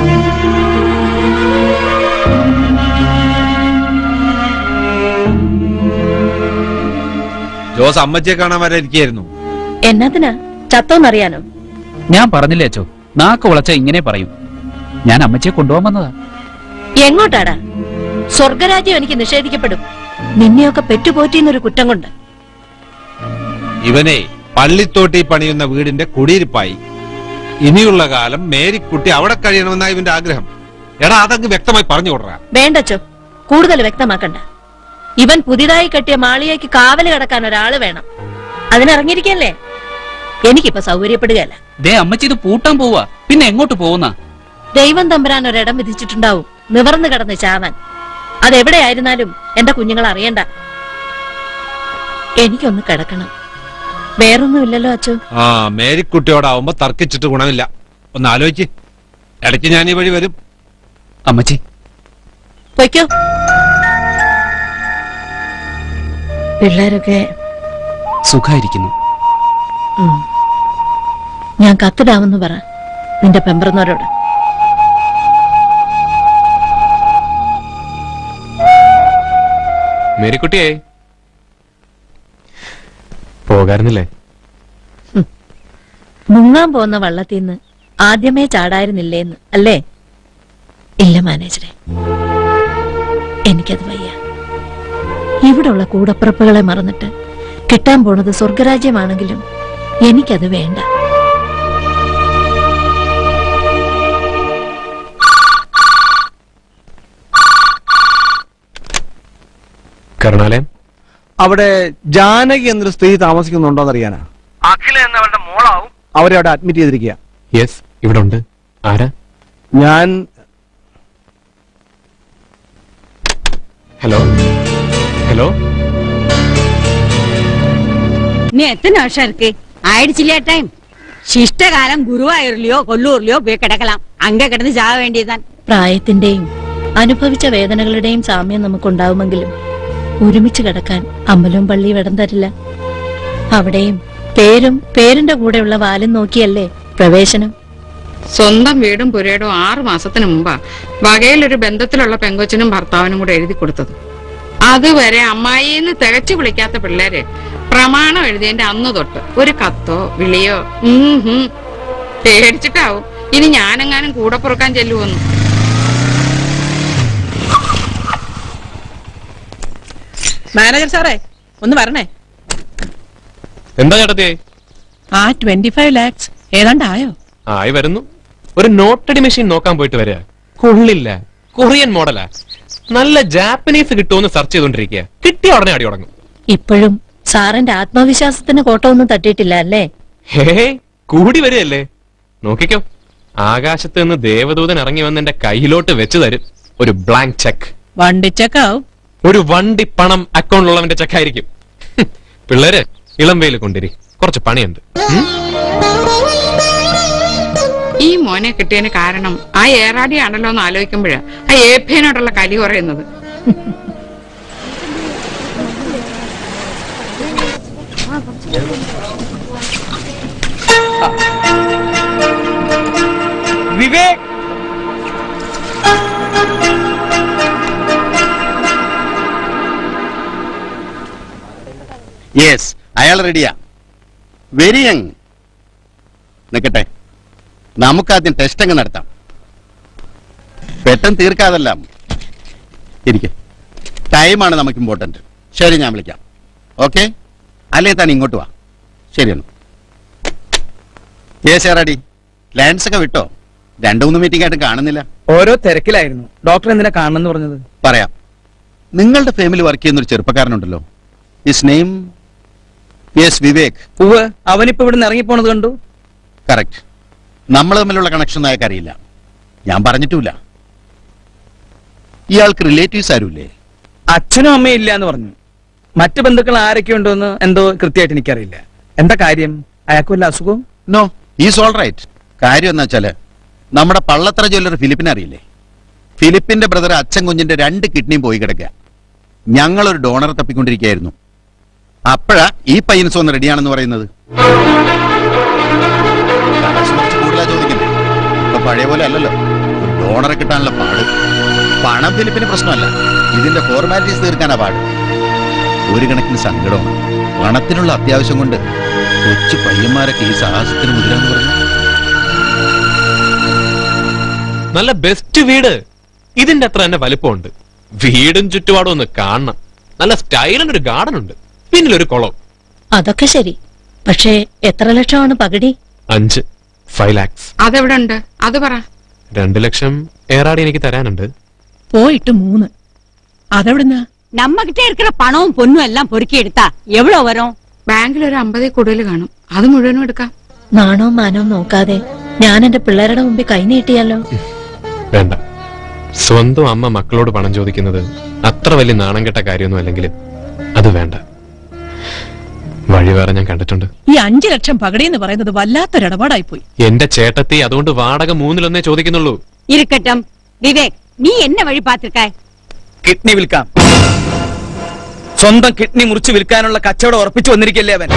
ജോസ് അമ്മച്ചിയെ കാണാൻ വരെ ഇരിക്കുകയായിരുന്നു എന്നതിനാ ചത്തോന്നറിയാനോ ഞാൻ പറഞ്ഞില്ലേ അച്ചോ നാക്ക് വളച്ച ഇങ്ങനെ പറയും ഞാൻ അമ്മച്ചിയെ കൊണ്ടുപോകാൻ വന്നതാ എങ്ങോട്ടാടാ സ്വർഗരാജ്യം എനിക്ക് നിഷേധിക്കപ്പെടും നിന്നെയൊക്കെ പെറ്റുപോറ്റിന്നൊരു കുറ്റം കൊണ്ട് ഇവനെ പള്ളിത്തോട്ടി പണിയുന്ന വീടിന്റെ കുടിയിരിപ്പായി ഇനിയുള്ള കാലം മേരിക്കുട്ടി അവിടെ കഴിയണമെന്നാ ഇവന്റെ ആഗ്രഹം എടാ അതങ്ങ് വ്യക്തമായി പറഞ്ഞു കൊടുറാ വേണ്ടച്ചോ കൂടുതൽ വ്യക്തമാക്കണ്ട ഇവൻ പുതിയതായി കെട്ടിയ മാളിയേക്ക് കാവല് കിടക്കാൻ ഒരാള് വേണം അതിനിറങ്ങിയിരിക്കല്ലേ എനിക്കിപ്പോ സൗകര്യപ്പെടുകയല്ല ദേ അമ്മച്ചി ഇത് പൂട്ടാൻ പോവാ പിന്നെ എങ്ങോട്ട് പോകുന്ന ദൈവം തമ്പുരാൻ ഒരിടം വിധിച്ചിട്ടുണ്ടാവും നിവർന്നു കിടന്ന് ചാവാൻ അതെവിടെയായിരുന്നാലും എന്റെ കുഞ്ഞുങ്ങൾ അറിയണ്ട എനിക്കൊന്ന് കിടക്കണം വേറൊന്നുമില്ലല്ലോ അച്ചു ആ മേരിക്കുട്ടിയോടാവുമ്പോ തർക്കിച്ചിട്ട് ഗുണമില്ല ഒന്ന് ആലോചിക്ക് ഇടയ്ക്ക് ഞാൻ ഈ വഴി വരും അമ്മച്ചി പൊയ്ക്കോ പിള്ളേരൊക്കെ സുഖായിരിക്കുന്നു ഉം. ഞാൻ കത്തിടാമെന്ന് പറ നിന്റെ പെമ്പറന്നവരോട് മേരിക്കുട്ടിയെ പോകാറുന്നില്ലേ മുങ്ങാൻ പോകുന്ന വള്ളത്തിൽ നിന്ന് ആദ്യമേ ചാടായിരുന്നില്ലേന്ന് അല്ലേ ഇല്ല മാനേജറെ എനിക്കത് വയ്യ ഇവിടുള്ള കൂടപ്പിറപ്പുകളെ മറന്നിട്ട് കിട്ടാൻ പോണത് സ്വർഗരാജ്യമാണെങ്കിലും എനിക്കത് വേണ്ട കരുണാലയം അവിടെ ജാനകി എന്നൊരു സ്ത്രീ താമസിക്കുന്നുണ്ടോന്ന് അറിയാനാ അഖില എന്നവളുടെ മോളാവും അവരെ അവിടെ അഡ്മിറ്റ് ചെയ്തിരിക്കുക യെസ് ഇവിടെ ഉണ്ട് ആരാ ഞാൻ ഹലോ ഹലோ இன்னும் எத்தனை வருஷம் இருக்கு ஆயிடுச்சு இல்லையா டைம் சிஷ்டகாலம் குருவாயூர்லயோ கொல்லூர்லயோ போய் கிடக்கலாம் அங்க கிடந்து சாக வேண்டியதுதான் പ്രായത്തിന്റെയും അനുഭവിച്ച വേദനകളുടെയും സാമ്യം നമുക്കുണ്ടാവുമെങ്കിലും ഒരുമിച്ച് കിടക്കാൻ അമ്പലവും പള്ളിയും ഇടം തരില്ല അവിടെയും പേരും പേരിന്റെ കൂടെയുള്ള വാലും നോക്കിയല്ലേ പ്രവേശനം സ്വന്തം വീടും പുരയിടും ആറു മാസത്തിന് മുമ്പാ വകയിലൊരു ബന്ധത്തിലുള്ള പെങ്കൊച്ചിനും ഭർത്താവിനും കൂടെ എഴുതി കൊടുത്തത് അതുവരെ അമ്മായിന്ന് തികച്ചു വിളിക്കാത്ത പിള്ളേര് പ്രമാണം എഴുതിയതിന്റെ അന്ന് തൊട്ട് ഒരു കത്തോ വിളിയോ ഉം ഹും പേടിച്ചിട്ടാവും ഇനി ഞാനെങ്ങാനും കൂടെ പുറക്കാൻ ചെല്ലുവന്നു മാനേജർ സാറേ ഒന്ന് വരണേ എന്താ ചേട്ടത്തിയെ ആ ട്വന്റി ഫൈവ് ലാക്സ് ഏതാണ്ടായോ ആയി വരുന്നു ഒരു നോട്ടടി മെഷീൻ നോക്കാൻ പോയിട്ട് വരിക കൊള്ളില്ല കൊറിയൻ മോഡലാ നല്ല ജാപ്പനീസ് കിട്ടുമെന്ന് സെർച്ച് ചെയ്തോണ്ടിരിക്കുക കിട്ടിയ ഉടനെ അടി തുടങ്ങും ഇപ്പോഴും സാറിന്റെ ആത്മവിശ്വാസത്തിന് കോട്ടമൊന്നും തട്ടിയിട്ടില്ല അല്ലേ ഹേ കൂടി വരികയല്ലേ നോക്കിക്കോ ആകാശത്ത് നിന്ന് ദേവദൂതൻ ഇറങ്ങി വന്ന് എന്റെ കയ്യിലോട്ട് വെച്ച് തരും ഒരു ബ്ലാങ്ക് ചെക്ക് വണ്ടിച്ചക്കാവും ഒരു വണ്ടി പണം അക്കൗണ്ടിലുള്ളവന്റെ ചെക്കായിരിക്കും ഹും, പിള്ളേര് ഇളം വെയിൽ കൊണ്ടിരി കുറച്ച് പണിയുണ്ട് ഉം? ഈ മോനെ കിട്ടിയതിന് കാരണം ആ ഏറാടിയാണല്ലോ എന്ന് ആലോചിക്കുമ്പോഴാ ആ ഏഭ്യനോടുള്ള കലി കുറയുന്നത് വിവേക് യെസ് അയാൾ റെഡിയാ വെരി യങ് നിൽക്കട്ടെ നമുക്കാദ്യം ടെസ്റ്റ് അങ്ങ് നടത്താം പെട്ടെന്ന് തീർക്കാതെല്ലാം ഇരിക്കെ ടൈമാണ് നമുക്ക് ഇമ്പോർട്ടന്റ് ശരി ഞാൻ വിളിക്കാം ഓക്കെ അല്ലേ താൻ ഇങ്ങോട്ട് വാ ശരിയാണ് യേസ് റെഡി ലാൻഡ്സ് ഒക്കെ വിട്ടോ രണ്ടു മൂന്ന് മീറ്റിംഗ് ആയിട്ട് കാണുന്നില്ല ഓരോ തിരക്കിലായിരുന്നു ഡോക്ടർ എന്തിനാ കാണണമെന്ന് പറഞ്ഞത് പറയാം നിങ്ങളുടെ ഫാമിലി വർക്ക് ചെയ്യുന്ന ഒരു ചെറുപ്പക്കാരനുണ്ടല്ലോ ഹിസ് നെയിം യെസ് വിവേക് ഉവ് അവനിപ്പോ ഇവിടുന്ന് ഇറങ്ങിപ്പോണത് കണ്ടു കറക്റ്റ് നമ്മൾ തമ്മിലുള്ള കണക്ഷൻ ഒന്നും അയാൾക്ക് അറിയില്ല ഞാൻ പറഞ്ഞിട്ടുമില്ല ഇയാൾക്ക് റിലേറ്റീവ്സ് ആരുമില്ലേ അച്ഛനും അമ്മയും ഇല്ല എന്ന് പറഞ്ഞു മറ്റു ബന്ധുക്കൾ ആരൊക്കെ ഉണ്ടോന്ന് എന്തോ കൃത്യമായിട്ട് എനിക്കറിയില്ല എന്താ കാര്യം അയാൾക്ക് വല്ല അസുഖവും നോ ഈസ് ഓൾ റൈറ്റ് കാര്യം എന്താ വെച്ചാല് നമ്മുടെ പള്ളത്തറ ജ്വല്ലർ ഫിലിപ്പിനെ അറിയില്ലേ ഫിലിപ്പിന്റെ ബ്രദർ അച്ഛൻ കുഞ്ഞിന്റെ രണ്ട് കിഡ്നിയും പോയി കിടക്കുക ഞങ്ങളൊരു ഡോണറെ തപ്പിക്കൊണ്ടിരിക്കുകയായിരുന്നു അപ്പോഴാ ഈ പയ്യൻസ് ഒന്ന് റെഡിയാണെന്ന് പറയുന്നത് കാശ് കുറച്ച് കൂടുതലാ ചോദിക്കുന്നത് ഇപ്പൊ പഴയ പോലെ അല്ലല്ലോ ഒരു ഡോണറെ കിട്ടാനുള്ള പാട് പണം ഫിലിപ്പിന് പ്രശ്നമല്ല ഇതിന്റെ ഫോർമാലിറ്റീസ് തീർക്കാനാ പാട് ഒരു കണക്കിന് സങ്കടമാണ് പണത്തിനുള്ള അത്യാവശ്യം കൊണ്ട് കൊച്ചു പയ്യന്മാരൊക്കെ ഈ സാഹസത്തിന് മുതിരാന്ന് പറഞ്ഞു നല്ല ബെസ്റ്റ് വീട് ഇതിന്റെ അത്ര തന്നെ വലിപ്പമുണ്ട് വീടും ചുറ്റുപാടും ഒന്ന് കാണണം നല്ല സ്റ്റൈലിന് ഒരു ഗാർഡൻ ഉണ്ട് പിന്നിലൊരു കുളം അതൊക്കെ ശരി പക്ഷേ എത്ര ലക്ഷമാണ് പകടി അഞ്ച് ഫൈവ് ലാക്സ് അതെവിടെ ഉണ്ട് അത് പറ രണ്ട് ലക്ഷം ഏറാടി എനിക്ക് തരാനുണ്ട് പോയിട്ട് മൂന്ന് അതെവിടുന്നാ நம்ம கிட்ட இருக்கிற பணமும் பொண்ணும் எல்லாம் பொறுக்கி எடுத்தா எவ்வளவு வரும் ബാങ്കിൽ ഒരു അമ്പതിൽ കൂടുതൽ കാണും അത് മുഴുവനും എടുക്കാം നാണോ മാനോ നോക്കാതെ ഞാൻ എന്റെ പിള്ളേരുടെ മുമ്പിൽ കൈ നീട്ടിയാലോ വേണ്ട സ്വന്തം അമ്മ മക്കളോട് പണം ചോദിക്കുന്നത് അത്ര വലിയ നാണം കെട്ട കാര്യമൊന്നും അല്ലെങ്കിൽ അത് വേണ്ട വഴി വേറെ ഞാൻ കണ്ടിട്ടുണ്ട് ഈ അഞ്ചു ലക്ഷം പകടി എന്ന് പറയുന്നത് വല്ലാത്തൊരു ഇടപാടായി പോയി എന്റെ ചേട്ടത്തി അതുകൊണ്ട് വാടക മൂന്നിലൊന്നേ ചോദിക്കുന്നുള്ളൂ இருக்கட்டும் விவேக் நீ என்ன வழி பார்த்திருக்காய் കിഡ്നി വിൽക്കാം സ്വന്തം കിഡ്നി മുറിച്ച് വിൽക്കാനുള്ള കച്ചവടം ഉറപ്പിച്ചു വന്നിരിക്കല്ലേ അവൻ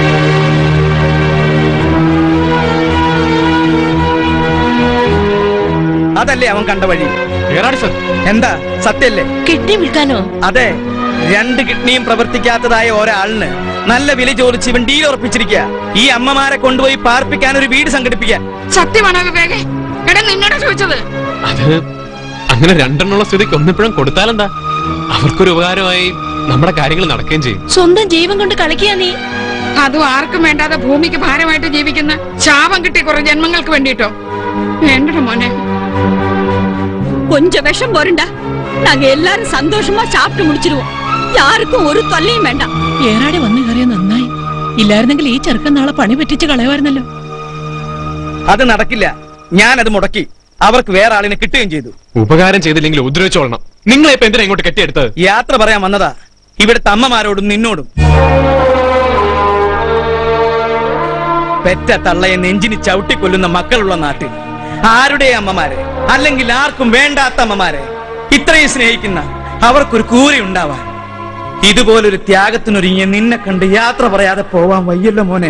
അതല്ലേ അവൻ കണ്ട വഴി എന്താ സത്യല്ലേ കിഡ്നി വിൽക്കാനോ അതെ രണ്ട് കിഡ്നിയും പ്രവർത്തിക്കാത്തതായ ഒരാളിന് നല്ല വില ചോദിച്ച് ഇവൻ ഡീൽ ഉറപ്പിച്ചിരിക്കുക ഈ അമ്മമാരെ കൊണ്ടുപോയി പാർപ്പിക്കാൻ ഒരു വീട് സംഘടിപ്പിക്കാൻ സത്യമാണോ വിവേകെ എടാ നിന്നോട് ചോദിച്ചത് അത് അങ്ങനെ രണ്ടെണ്ണമുള്ള സ്ഥിതിക്ക് ഒന്നിപ്പോഴും കൊടുത്താലെന്താ അവർക്കൊരു ഉപകാരമായി നമ്മുടെ കാര്യങ്ങൾ നടക്കുകയും ചെയ്യും സ്വന്തം ജീവൻ കൊണ്ട് കളിക്കുക നീ അതും ആർക്കും വേണ്ടാതെ ഭൂമിക്ക് ഭാരമായിട്ട് ജീവിക്കുന്ന ശാപം കിട്ടിയ കുറെ ജന്മങ്ങൾക്ക് വേണ്ടിട്ടോ വേണ്ടട മോനെ கொஞ்சம் விஷம் போருண்டா நாங்க எல்லாரும் சந்தோஷமா சாப்பிட்டு முடிச்சிருவோம் யாருக்கும் ஒரு தொல்லையும் வேண்டாம் ഏറാടി വന്നു കയറിയ നന്നായി ഇല്ലായിരുന്നെങ്കിൽ ഈ ചെറുക്കൻ നാളെ പണി പറ്റിച്ച് കളയുമായിരുന്നല്ലോ അത് നടക്കില്ല ഞാൻ അത് മുടക്കി അവർക്ക് വേറെ ആളിനെ കിട്ടുകയും ചെയ്തു ഉപകാരം ചെയ്തില്ലെങ്കിൽ ഉപദ്രവിച്ചോളണം നിങ്ങളെ ഇപ്പൊ എന്തിനാ ഇങ്ങോട്ട് കെട്ടിയെടുത്തത് യാത്ര പറയാൻ വന്നതാ ഇവിടുത്തെ അമ്മമാരോടും നിന്നോടും പെറ്റ തള്ളയെ നെഞ്ചിന് ചവിട്ടിക്കൊല്ലുന്ന മക്കളുള്ള നാട്ടിൽ ആരുടെ അമ്മമാരെ അല്ലെങ്കിൽ ആർക്കും വേണ്ടാത്ത അമ്മമാരെ ഇത്രയും സ്നേഹിക്കുന്ന അവർക്കൊരു കൂര ഉണ്ടാവാൻ ഇതുപോലൊരു ത്യാഗത്തിനൊരുങ്ങിയ നിന്നെ കണ്ട് യാത്ര പറയാതെ പോവാൻ വയ്യല്ലോ മോനെ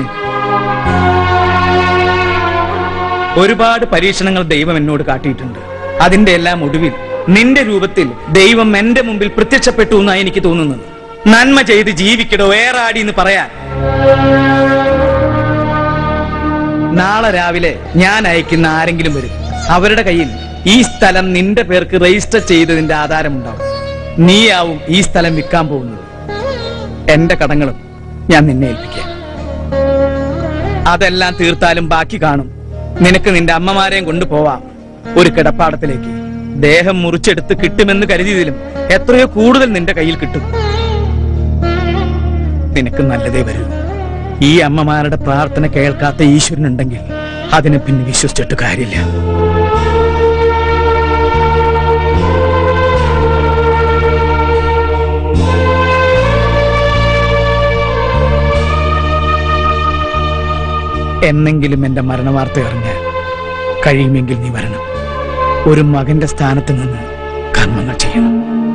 ഒരുപാട് പരീക്ഷണങ്ങൾ ദൈവം എന്നോട് കാട്ടിയിട്ടുണ്ട് അതിന്റെ എല്ലാം ഒടുവിൽ നിന്റെ രൂപത്തിൽ ദൈവം എന്റെ മുമ്പിൽ പ്രത്യക്ഷപ്പെട്ടു എന്നാണ് എനിക്ക് തോന്നുന്നത് നന്മ ചെയ്ത് ജീവിക്കടോ ഏറാടി എന്ന് പറയാൻ നാളെ രാവിലെ ഞാൻ അയക്കുന്ന ആരെങ്കിലും വരും അവരുടെ കയ്യിൽ ഈ സ്ഥലം നിന്റെ പേർക്ക് രജിസ്റ്റർ ചെയ്തതിന്റെ ആധാരമുണ്ടാവും നീയാവും ഈ സ്ഥലം വിൽക്കാൻ പോകുന്നത് എന്റെ കടങ്ങളും ഞാൻ നിന്നെ ഏൽപ്പിക്കാം അതെല്ലാം തീർത്താലും ബാക്കി കാണും നിനക്ക് നിന്റെ അമ്മമാരെയും കൊണ്ടുപോവാം ഒരു കിടപ്പാടത്തിലേക്ക് ദേഹം മുറിച്ചെടുത്ത് കിട്ടുമെന്ന് കരുതിയതിലും എത്രയോ കൂടുതൽ നിന്റെ കയ്യിൽ കിട്ടും നിനക്ക് നല്ലതേ വരൂ ഈ അമ്മമാരുടെ പ്രാർത്ഥന കേൾക്കാത്ത ഈശ്വരനുണ്ടെങ്കിൽ അതിനെ പിന്നെ വിശ്വസിച്ചിട്ട് കാര്യമില്ല എന്നെങ്കിലും എന്റെ മരണവാർത്ത അറിഞ്ഞാൽ കഴിയുമെങ്കിൽ നീ വരണം ഒരു മകന്റെ സ്ഥാനത്ത് നിന്ന് കർമ്മങ്ങൾ ചെയ്യണം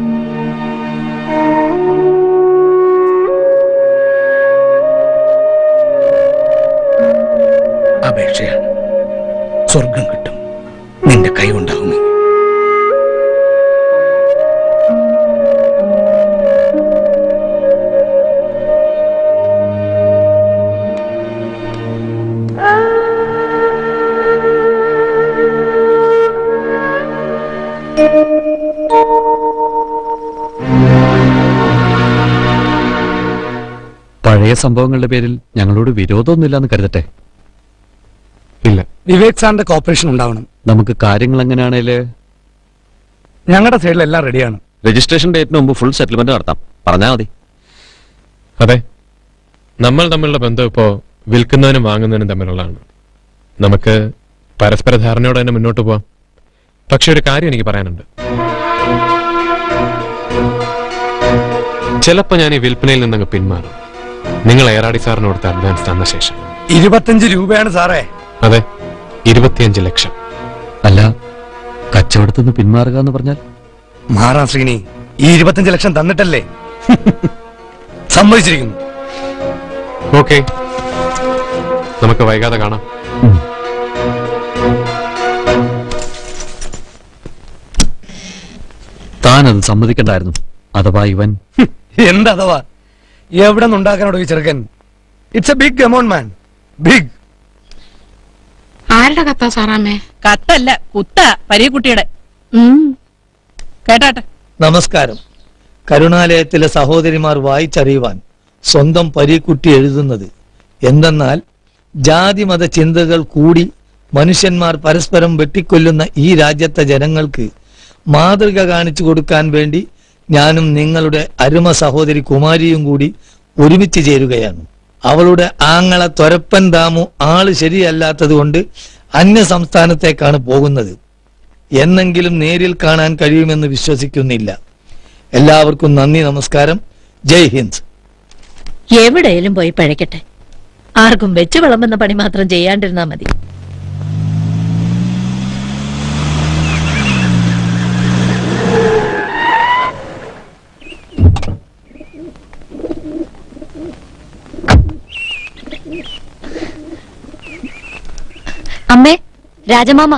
അപേക്ഷയാണ് സ്വർഗം കിട്ടും നിന്റെ കൈ ഉണ്ടാവുമെങ്കിൽ പഴയ സംഭവങ്ങളുടെ പേരിൽ ഞങ്ങളോട് വിരോധമൊന്നുമില്ലെന്ന് കരുതട്ടെ ഇല്ല വിവേക് സാറിന്റെ കോപ്പറേഷൻ ഉണ്ടാവണം നമുക്ക് കാര്യങ്ങൾ എങ്ങനെയാണേല് ഞങ്ങളുടെ സൈഡിൽ എല്ലാം റെഡിയാണ് രജിസ്ട്രേഷൻ ഡേറ്റിന് മുമ്പ് ഫുൾ സെറ്റിൽമെന്റ് നടത്താം പറഞ്ഞാൽ മതി അതെ നമ്മൾ തമ്മിലുള്ള ബന്ധം ഇപ്പോ വിൽക്കുന്നതിനും വാങ്ങുന്നതിനും തമ്മിലുള്ളതാണ് നമുക്ക് പരസ്പര ധാരണയോടെ തന്നെ മുന്നോട്ട് പോവാം പക്ഷെ ഒരു കാര്യം എനിക്ക് പറയാനുണ്ട് ചിലപ്പോ ഞാൻ ഈ വിൽപ്പനയിൽ നിന്നങ്ങ് പിന്മാറും നിങ്ങൾ ഏറാടി സാറിന് കൊടുത്ത അഡ്വാൻസ് തന്ന ശേഷം ഇരുപത്തഞ്ച് രൂപയാണ് സാറേ അതെ ഇരുപത്തിയഞ്ച് ലക്ഷം അല്ല കച്ചവടത്തിൽ നിന്ന് പിന്മാറുക എന്ന് പറഞ്ഞാൽ മാറാം ശ്രീനി ഈ ഇരുപത്തഞ്ച് ലക്ഷം തന്നിട്ടല്ലേ സമ്മതിച്ചിരിക്കുന്നു ഓക്കെ നമുക്ക് വൈകാതെ കാണാം താനത് സമ്മതിക്കണ്ടായിരുന്നു അഥവാ ഇവൻ എന്തഥവാ എവിടെ നിന്നുണ്ടാക്കാനോടോ ഈ ചെറുക്കൻ it's a big amount man big ആരുടെ കത്താ സാറാമ്മേ കത്തല്ല കുത്ത പരീക്കുട്ടിയുടെ കേട്ടാട്ടെ നമസ്കാരം കരുണാലയത്തിലെ സഹോദരിമാർ വായിച്ചറിയുവാൻ സ്വന്തം പരീക്കുട്ടി എഴുതുന്നത് എന്തെന്നാൽ ജാതിമത ചിന്തകൾ കൂടി മനുഷ്യന്മാർ പരസ്പരം വെട്ടിക്കൊല്ലുന്ന ഈ രാജ്യത്തെ ജനങ്ങൾക്ക് മാതൃക കാണിച്ചു കൊടുക്കാൻ വേണ്ടി ഞാനും നിങ്ങളുടെ അരുമ സഹോദരി കുമാരിയും കൂടി ഒരുമിച്ച് ചേരുകയാണ് അവളുടെ ആങ്ങള തൊരപ്പൻ ദാമു ആള് ശരിയല്ലാത്തത് കൊണ്ട് അന്യ സംസ്ഥാനത്തേക്കാണ് പോകുന്നത് എന്നെങ്കിലും നേരിൽ കാണാൻ കഴിയുമെന്ന് വിശ്വസിക്കുന്നില്ല എല്ലാവർക്കും നന്ദി നമസ്കാരം ജയ് ഹിന്ദ് എവിടെയും പോയി പഴയ്ക്കട്ടെ ആർക്കും വെച്ച് വിളമ്പുന്ന പണി മാത്രം ചെയ്യാണ്ടിരുന്നാ മതി അമ്മേ രാജമാമ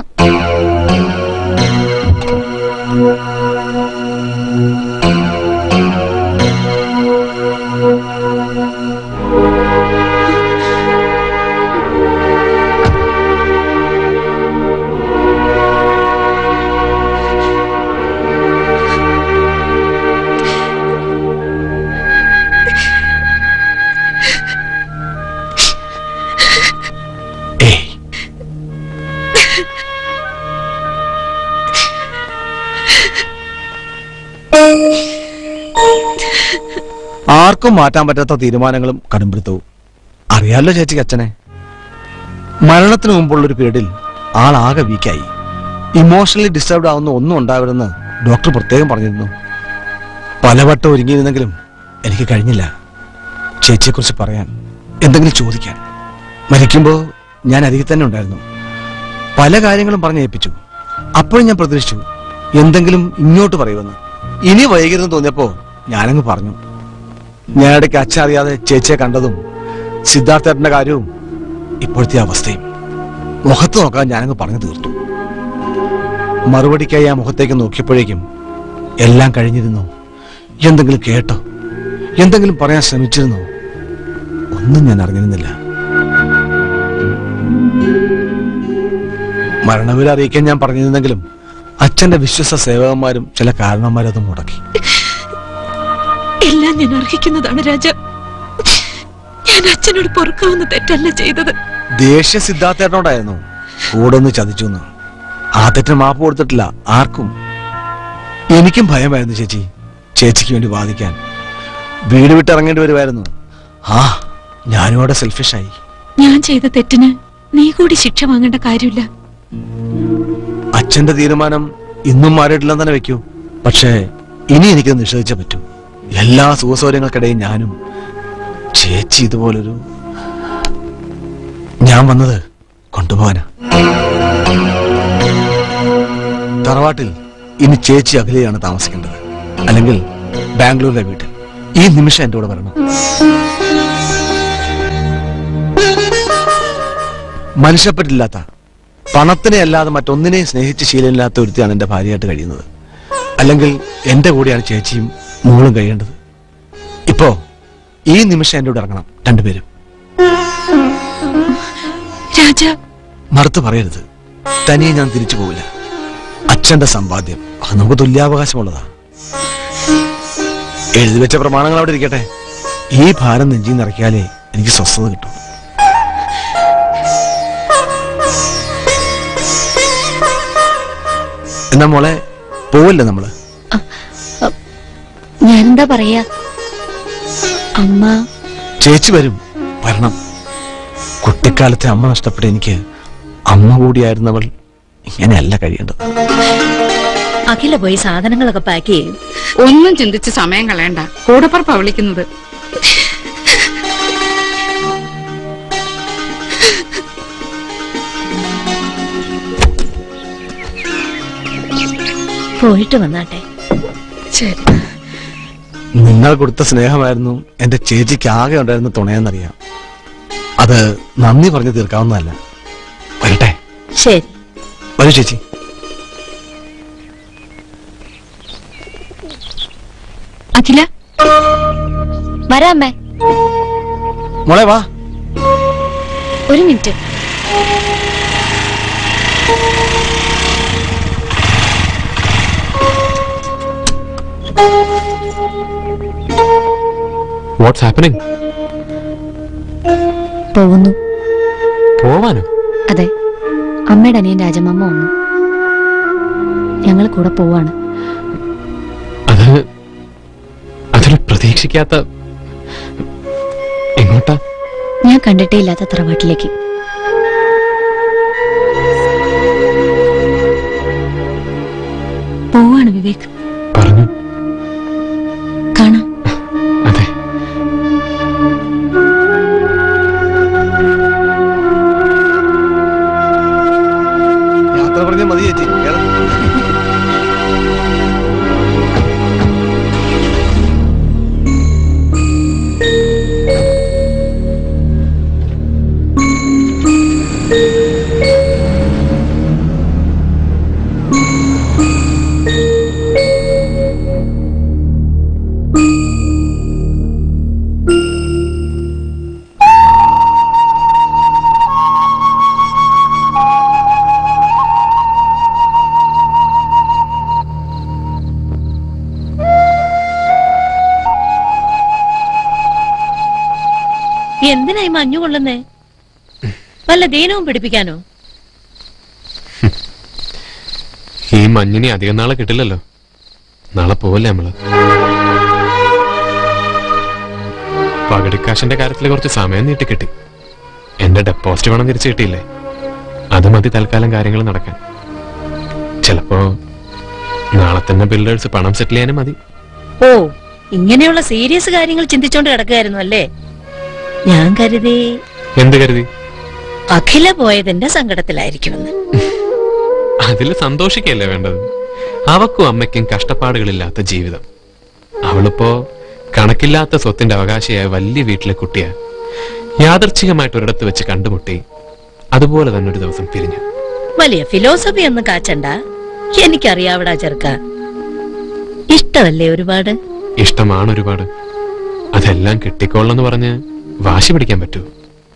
ആർക്കും മാറ്റാൻ പറ്റാത്ത തീരുമാനങ്ങളും കടുംപിടുത്തവും അറിയാലോ ചേച്ചിക്ക് അച്ഛനെ മരണത്തിന് മുമ്പുള്ള ഒരു പീരീഡിൽ ആളാകെ വീക്കായി ഇമോഷണലി ഡിസ്റ്റർബ്ഡ് ആവുന്ന ഒന്നും ഉണ്ടാവരുതെന്ന് ഡോക്ടർ പ്രത്യേകം പറഞ്ഞിരുന്നു പലവട്ടം ഒരുങ്ങിയിരുന്നെങ്കിലും എനിക്ക് കഴിഞ്ഞില്ല ചേച്ചിയെക്കുറിച്ച് പറയാൻ എന്തെങ്കിലും ചോദിക്കാൻ മരിക്കുമ്പോൾ ഞാൻ അരികിൽ തന്നെ ഉണ്ടായിരുന്നു പല കാര്യങ്ങളും പറഞ്ഞേൽപ്പിച്ചു അപ്പോഴും ഞാൻ പ്രതീക്ഷിച്ചു എന്തെങ്കിലും ഇങ്ങോട്ട് പറയുമെന്ന് ഇനി വൈകരുതെന്ന് തോന്നിയപ്പോ ഞാനങ്ങ് പറഞ്ഞു ഞാൻ ഇടയ്ക്ക് അച്ഛൻ അറിയാതെ ചേച്ചിയെ കണ്ടതും സിദ്ധാർത്ഥേട്ടന്റെ കാര്യവും ഇപ്പോഴത്തെ അവസ്ഥയും മുഖത്ത് നോക്കാൻ ഞാനങ്ങ് പറഞ്ഞു തീർത്തു മറുപടിക്കായി ആ മുഖത്തേക്ക് നോക്കിയപ്പോഴേക്കും എല്ലാം കഴിഞ്ഞിരുന്നു എന്തെങ്കിലും കേട്ടോ എന്തെങ്കിലും പറയാൻ ശ്രമിച്ചിരുന്നോ ഒന്നും ഞാൻ അറിഞ്ഞിരുന്നില്ല മരണവില അറിയിക്കാൻ ഞാൻ പറഞ്ഞിരുന്നെങ്കിലും അച്ഛന്റെ വിശ്വസ സേവകന്മാരും ചില കാരണന്മാരും അത് മുടക്കി എല്ലാം ഞാൻ അർഹിക്കുന്നതാണ് രാജ ഞാൻ അച്ഛനോട് പൊറുക്കാവുന്ന തെറ്റല്ല ചെയ്തത് ദേഷ്യ സിദ്ധാർത്ഥേട്ടനോടായിരുന്നു കൂടെ ഒന്ന് ചതിച്ചു എന്ന് ആ തെറ്റിന് മാപ്പ് കൊടുത്തിട്ടില്ല ആർക്കും എനിക്കും ഭയമായിരുന്നു ചേച്ചി ചേച്ചിക്ക് വേണ്ടി വാദിക്കാൻ വീട് വിട്ട് ഇറങ്ങേണ്ടി വരുമായിരുന്നു ആ ഞാനും അവിടെ സെൽഫിഷായി ഞാൻ ചെയ്ത തെറ്റിന് നീ കൂടി ശിക്ഷ വാങ്ങേണ്ട കാര്യമില്ല അച്ഛന്റെ തീരുമാനം ഇന്നും മാറിയിട്ടില്ലെന്ന് തന്നെ വെക്കൂ പക്ഷേ ഇനി എനിക്ക് നിഷേധിച്ചേ പറ്റൂ എല്ലാ സുഖസൗകര്യങ്ങൾക്കിടയിൽ ഞാനും ചേച്ചി ഇതുപോലൊരു ഞാൻ വന്നത് കൊണ്ടുപോകാനാ തറവാട്ടിൽ ഇനി ചേച്ചി അഖിലയാണ് താമസിക്കേണ്ടത് അല്ലെങ്കിൽ ബാംഗ്ലൂരിലെ വീട്ടിൽ ഈ നിമിഷം എന്റെ കൂടെ വരണം മനുഷ്യപ്പെട്ടില്ലാത്ത പണത്തിനെ അല്ലാതെ മറ്റൊന്നിനെയും സ്നേഹിച്ച് ശീലമില്ലാത്ത ഒരുത്തിയാണ് എന്റെ ഭാര്യയായിട്ട് കഴിയുന്നത് അല്ലെങ്കിൽ എന്റെ കൂടെയാണ് ചേച്ചിയും മോളും കഴിയേണ്ടത് ഇപ്പോ ഈ നിമിഷം എന്റെ കൂടെ ഇറങ്ങണം രണ്ടുപേരും രാജ മറുത്ത് പറയരുത് തനിയെ ഞാൻ തിരിച്ചു പോവില്ല അച്ഛന്റെ സമ്പാദ്യം അത് നമുക്ക് തുല്യാവകാശമുള്ളതാ എഴുതി വെച്ച പ്രമാണങ്ങൾ അവിടെ ഇരിക്കട്ടെ ഈ ഭാരം നെഞ്ചിൽ നിറയ്ക്കാലേ എനിക്ക് സ്വസ്ഥത കിട്ടും എന്നാ മോളെ പോവല്ലേ നമ്മള് ഞാനെന്താ പറയാ അമ്മ ചേച്ചി വരും വരണം കുട്ടിക്കാലത്തെ അമ്മ നഷ്ടപ്പെട്ട എനിക്ക് അമ്മ കൂടിയായിരുന്നവൾ ഇങ്ങനെയല്ല കഴിയേണ്ടത് അഖില പോയി സാധനങ്ങളൊക്കെ പാക്ക് ചെയ്യും ഒന്നും ചിന്തിച്ച് സമയം കളയണ്ട കൂടപ്പറപ്പാ വിളിക്കുന്നത് പോയിട്ട് വന്നാട്ടെ ശരി നിങ്ങൾ കൊടുത്ത സ്നേഹമായിരുന്നു എന്റെ ചേച്ചിക്ക് ആകെ ഉണ്ടായിരുന്ന തുണയെന്നറിയാം അത് നന്ദി പറഞ്ഞു തീർക്കാവുന്നതല്ല വരട്ടെ ശരി വരൂ ചേച്ചി അഖില വരാമേ മോളെ വാ ഒരു മിനിറ്റ് വാട്ട്സ് ഹാപ്പനിങ് പോകുന്നു പോവാനോ അതെ അമ്മയുടെ അനിയൻ രാജമാമ വന്നു ഞങ്ങൾ കൂടെ പോവാണ് അത് അതൊരു പ്രതീക്ഷിക്കാത്ത എങ്ങോട്ടാ ഞാൻ കണ്ടിട്ടേ ഇല്ലാത്ത തറവാട്ടിലേക്ക് പോവാണ് വിവേക് പറഞ്ഞു കാണാം അതെ യാത്ര പറഞ്ഞാൽ മതി ചേച്ചി കേറ്. എന്തിനായി മഞ്ഞു കൊള്ളുന്നേ വല്ല ദീനവും പിടിപ്പിക്കാനോ ഈ മഞ്ഞിനി അധികം നാളെ കിട്ടില്ലല്ലോ നാളെ പോവല്ലേ നമ്മള് പകടിക്കാശിന്റെ കാര്യത്തിൽ കുറച്ച് സമയം നീട്ടി കിട്ടി എന്റെ ഡെപ്പോസിറ്റ് പണം തിരിച്ചു കിട്ടിയില്ലേ അത് മതി തൽക്കാലം കാര്യങ്ങൾ നടക്കാൻ ചിലപ്പോ നാളെ തന്നെ ബിൽഡേഴ്സ് പണം സെറ്റിൽ ചെയ്യാനും മതി ഓ ഇങ്ങനെയുള്ള സീരിയസ് കാര്യങ്ങൾ ചിന്തിച്ചോണ്ട് കിടക്കുകയായിരുന്നു അല്ലേ ഞാൻ കരുതി എന്ത് കരുതി അഖില പോയതിന്റെ സങ്കടത്തിലായിരിക്കുമെന്ന് അതിൽ സന്തോഷിക്കല്ലേ വേണ്ടത് അവക്കും അമ്മയ്ക്കും കഷ്ടപ്പാടുകളില്ലാത്ത ജീവിതം അവളിപ്പോ കണക്കില്ലാത്ത സ്വത്തിന്റെ അവകാശിയായ വലിയ വീട്ടിലെ കുട്ടിയെ യാദർച്ഛികമായിട്ട് ഒരിടത്ത് വെച്ച് കണ്ടുമുട്ടി അതുപോലെ തന്നെ ഒരു ദിവസം പിരിഞ്ഞു വലിയ ഫിലോസഫി ഒന്നും കാച്ചണ്ട എനിക്കറിയാവിടാ ചെറുക്ക ഇഷ്ടമല്ലേ ഒരുപാട് ഇഷ്ടമാണ് ഒരുപാട് അതെല്ലാം കിട്ടിക്കോളെന്ന് പറഞ്ഞ് വാശി പിടിക്കാൻ പറ്റൂ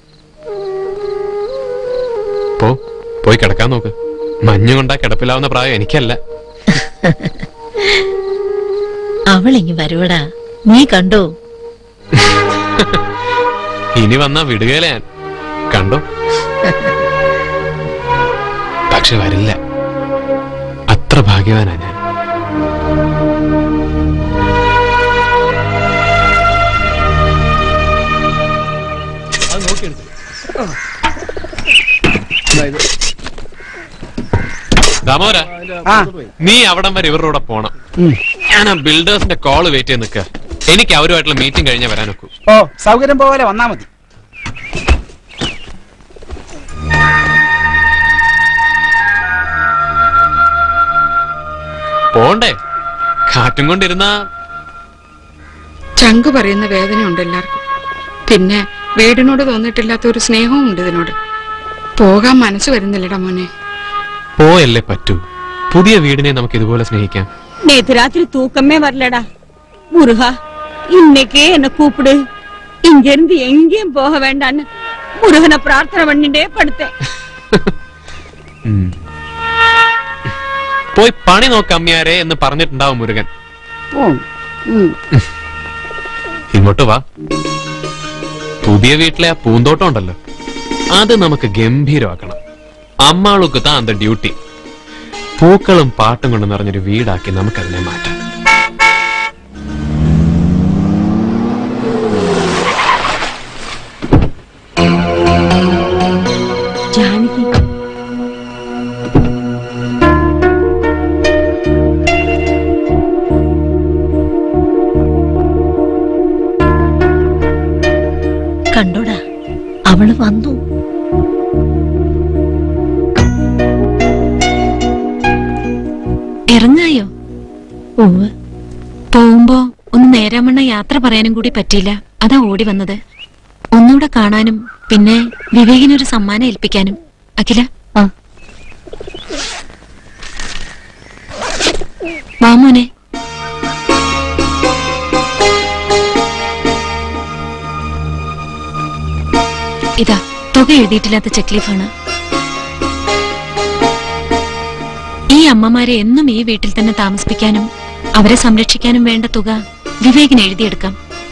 പോ പോയി കിടക്കാൻ നോക്ക് മഞ്ഞുകൊണ്ടാ കിടപ്പിലാവുന്ന പ്രായം എനിക്കല്ല അവളിങ്ങി വരുവടാ നീ കണ്ടോ ഇനി വന്നാ വിടുകയില്ല ഞാൻ കണ്ടോ പക്ഷെ വരില്ല അത്ര ഭാഗ്യവാനാ ഞാൻ ദാമോര നീ അവിടം വരെ ഇവരുടെ കൂടെ പോണം ഞാൻ ആ ബിൽഡേഴ്സിന്റെ കോള് വെയിറ്റ് ചെയ്ത് നിൽക്കുക എനിക്ക് അവരുമായിട്ടുള്ള മീറ്റിംഗ് കഴിഞ്ഞാൽ വരാൻ ഒക്കൂ ഓ സൗകര്യം പോലെ വന്നാ മതി പോണ്ടേ കാറ്റും കൊണ്ടിരുന്നാ ചങ്ക് പറയുന്ന വേദന ഉണ്ട് എല്ലാവർക്കും പിന്നെ വീടിനോട് തോന്നിയിട്ടില്ലാത്ത ഒരു സ്നേഹവും ഉണ്ട് ഇതിനോട് പോകാൻ മനസ്സ് വരുന്നില്ലടാ മോനെ പോയല്ലേ പറ്റൂ പുതിയ വീടിനെ നമുക്ക് ഇതുപോലെ സ്നേഹിക്കാം நேத்து ராத்திரி தூக்கமே வரலடா முருகா இன்னைக்கே என்ன கூப்பிடு இங்க இருந்து எங்கேயும் போக வேண்டான்னு முருகனை பிரார்த்தனை பண்ணிட்டே படுத்தேன் ഉം. പോയി പണി നോക്കാം അമ്മിയാരെ എന്ന് പറഞ്ഞിട്ടുണ്ടാവും മുരുകൻ ഇങ്ങോട്ട് വാ പുതിയ വീട്ടിലെ ആ പൂന്തോട്ടം ഉണ്ടല്ലോ അത് നമുക്ക് ഗംഭീരമാക്കണം അമ്മാളുക്ക് താ അന്ത ഡ്യൂട്ടി പൂക്കളും പാട്ടും കൊണ്ട് നിറഞ്ഞൊരു വീടാക്കി നമുക്കതിനെ മാറ്റാം ജാനകി കണ്ടോടാ അവള് വന്നു ഇറങ്ങായോ ഓവ് പോകുമ്പോ ഒന്ന് നേരാമണ്ണ യാത്ര പറയാനും കൂടി പറ്റിയില്ല അതാ ഓടി വന്നത് ഒന്നുകൂടെ കാണാനും പിന്നെ വിവേകിനൊരു സമ്മാനം ഏൽപ്പിക്കാനും അഖില വാ മോനെ ഇതാ തുക എഴുതിയിട്ടില്ലാത്ത ചെക്ക് ലീഫാണ് ഈ അമ്മമാരെ എന്നും ഈ വീട്ടിൽ തന്നെ താമസിപ്പിക്കാനും അവരെ സംരക്ഷിക്കാനും വേണ്ട തുക വിവേകിന് എഴുതിയെടുക്കാം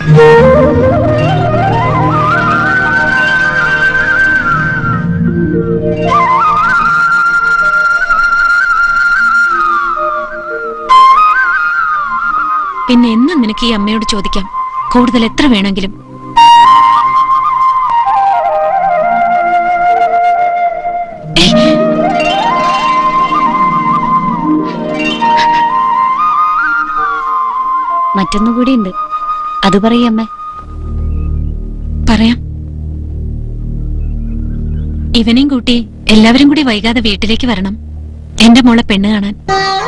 പിന്നെ എന്നും നിനക്ക് ഈ അമ്മയോട് ചോദിക്കാം കൂടുതൽ എത്ര വേണമെങ്കിലും മറ്റൊന്നുകൂടി ഉണ്ട് അത് പറയമ്മേ പറയാം ഇവനെയും കൂട്ടി എല്ലാവരും കൂടി വൈകാതെ വീട്ടിലേക്ക് വരണം എന്റെ മോളെ പെണ്ണ് കാണാൻ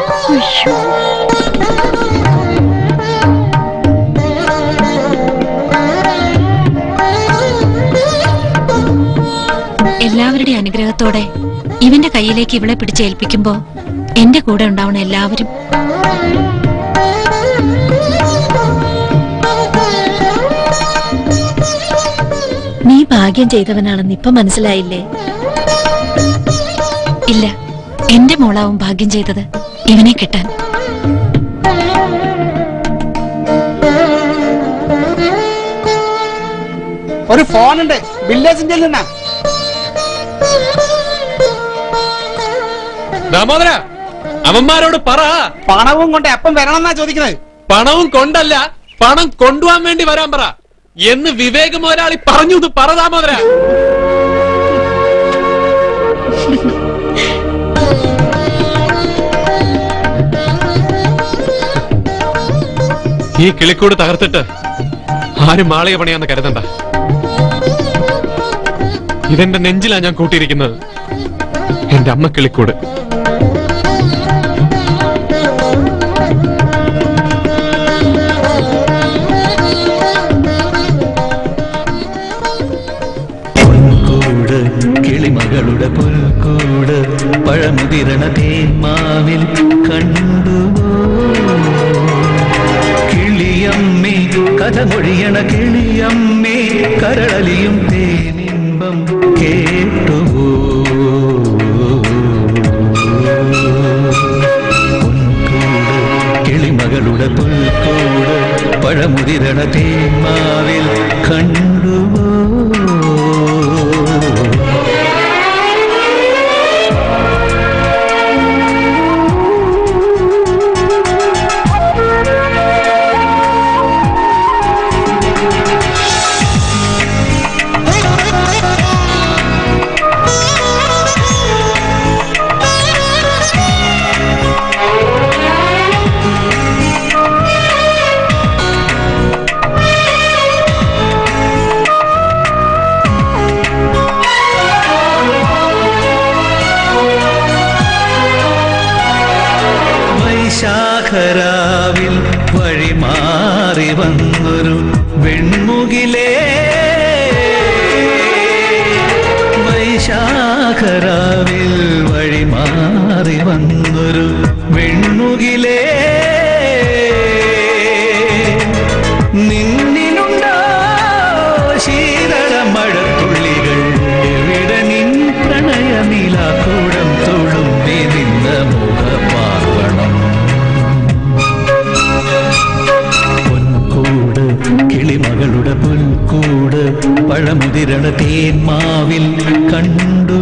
എല്ലാവരുടെയും അനുഗ്രഹത്തോടെ ഇവന്റെ കയ്യിലേക്ക് ഇവളെ പിടിച്ചേൽപ്പിക്കുമ്പോ എന്റെ കൂടെ ഉണ്ടാവണം എല്ലാവരും നീ ഭാഗ്യം ചെയ്തവനാണെന്ന് ഇപ്പൊ മനസ്സിലായില്ലേ ഇല്ല എന്റെ മോളാവും ഭാഗ്യം ചെയ്തത് ഇവനെ കിട്ടാൻ ഒരു ഫോണുണ്ട് വില്ലേജിന്റെ നിന്നാ ദാമോദര അവന്മാരോട് പറ പണവും കൊണ്ട് എപ്പം വരണമെന്നാ ചോദിക്കുന്നത് പണവും കൊണ്ടല്ല പണം കൊണ്ടുപോകാൻ വേണ്ടി വരാൻ പറ എന്ന് വിവേക് മുതലാളി പറഞ്ഞു ഇത് പറ ദാമോദര ഈ കിളിക്കൂട് തകർത്തിട്ട് ആരും മാളിക പണിയാന്ന് കരുതണ്ട ഇതെന്റെ നെഞ്ചിലാ ഞാൻ കൂട്ടിയിരിക്കുന്നത് എന്റെ അമ്മ കിളിക്കൂട് കൂട് കിളിമകളുടെ പുൽക്കൂട് പഴമുതിരണ തേന്മാവിൽ കണ്ടു കിളിയമ്മേ കഥ മൊഴിയണ കിളിയമ്മേ കരളലിയും തേനിമ്പം കേട്ടുവോ പൊൻകൂട് കിളിമകളുടെ പുൽക്കൂട് പഴമുതിരണ തേന്മാവിൽ കണ്ടുവോ വൈശാഖരാവിൽ വഴിമാറി വന്നൊരു വെൺമുകിലേ വൈശാഖരാവിൽ വഴിമാറി വന്നൊരു വെൺമുകിലേ നിന്നിനുണ്ടോ ശീതള മഴത്തുള്ളികൾ എവിടെ നിൻ പ്രണയനിലാക്കൂടം തൊഴുമ്പി നിന്ന മുഖപാർവണം പൊൻകൂട് കിളിമകളുടെ പുൽക്കൂട് പഴമുതിരണ തേന്മാവിൽ കണ്ടു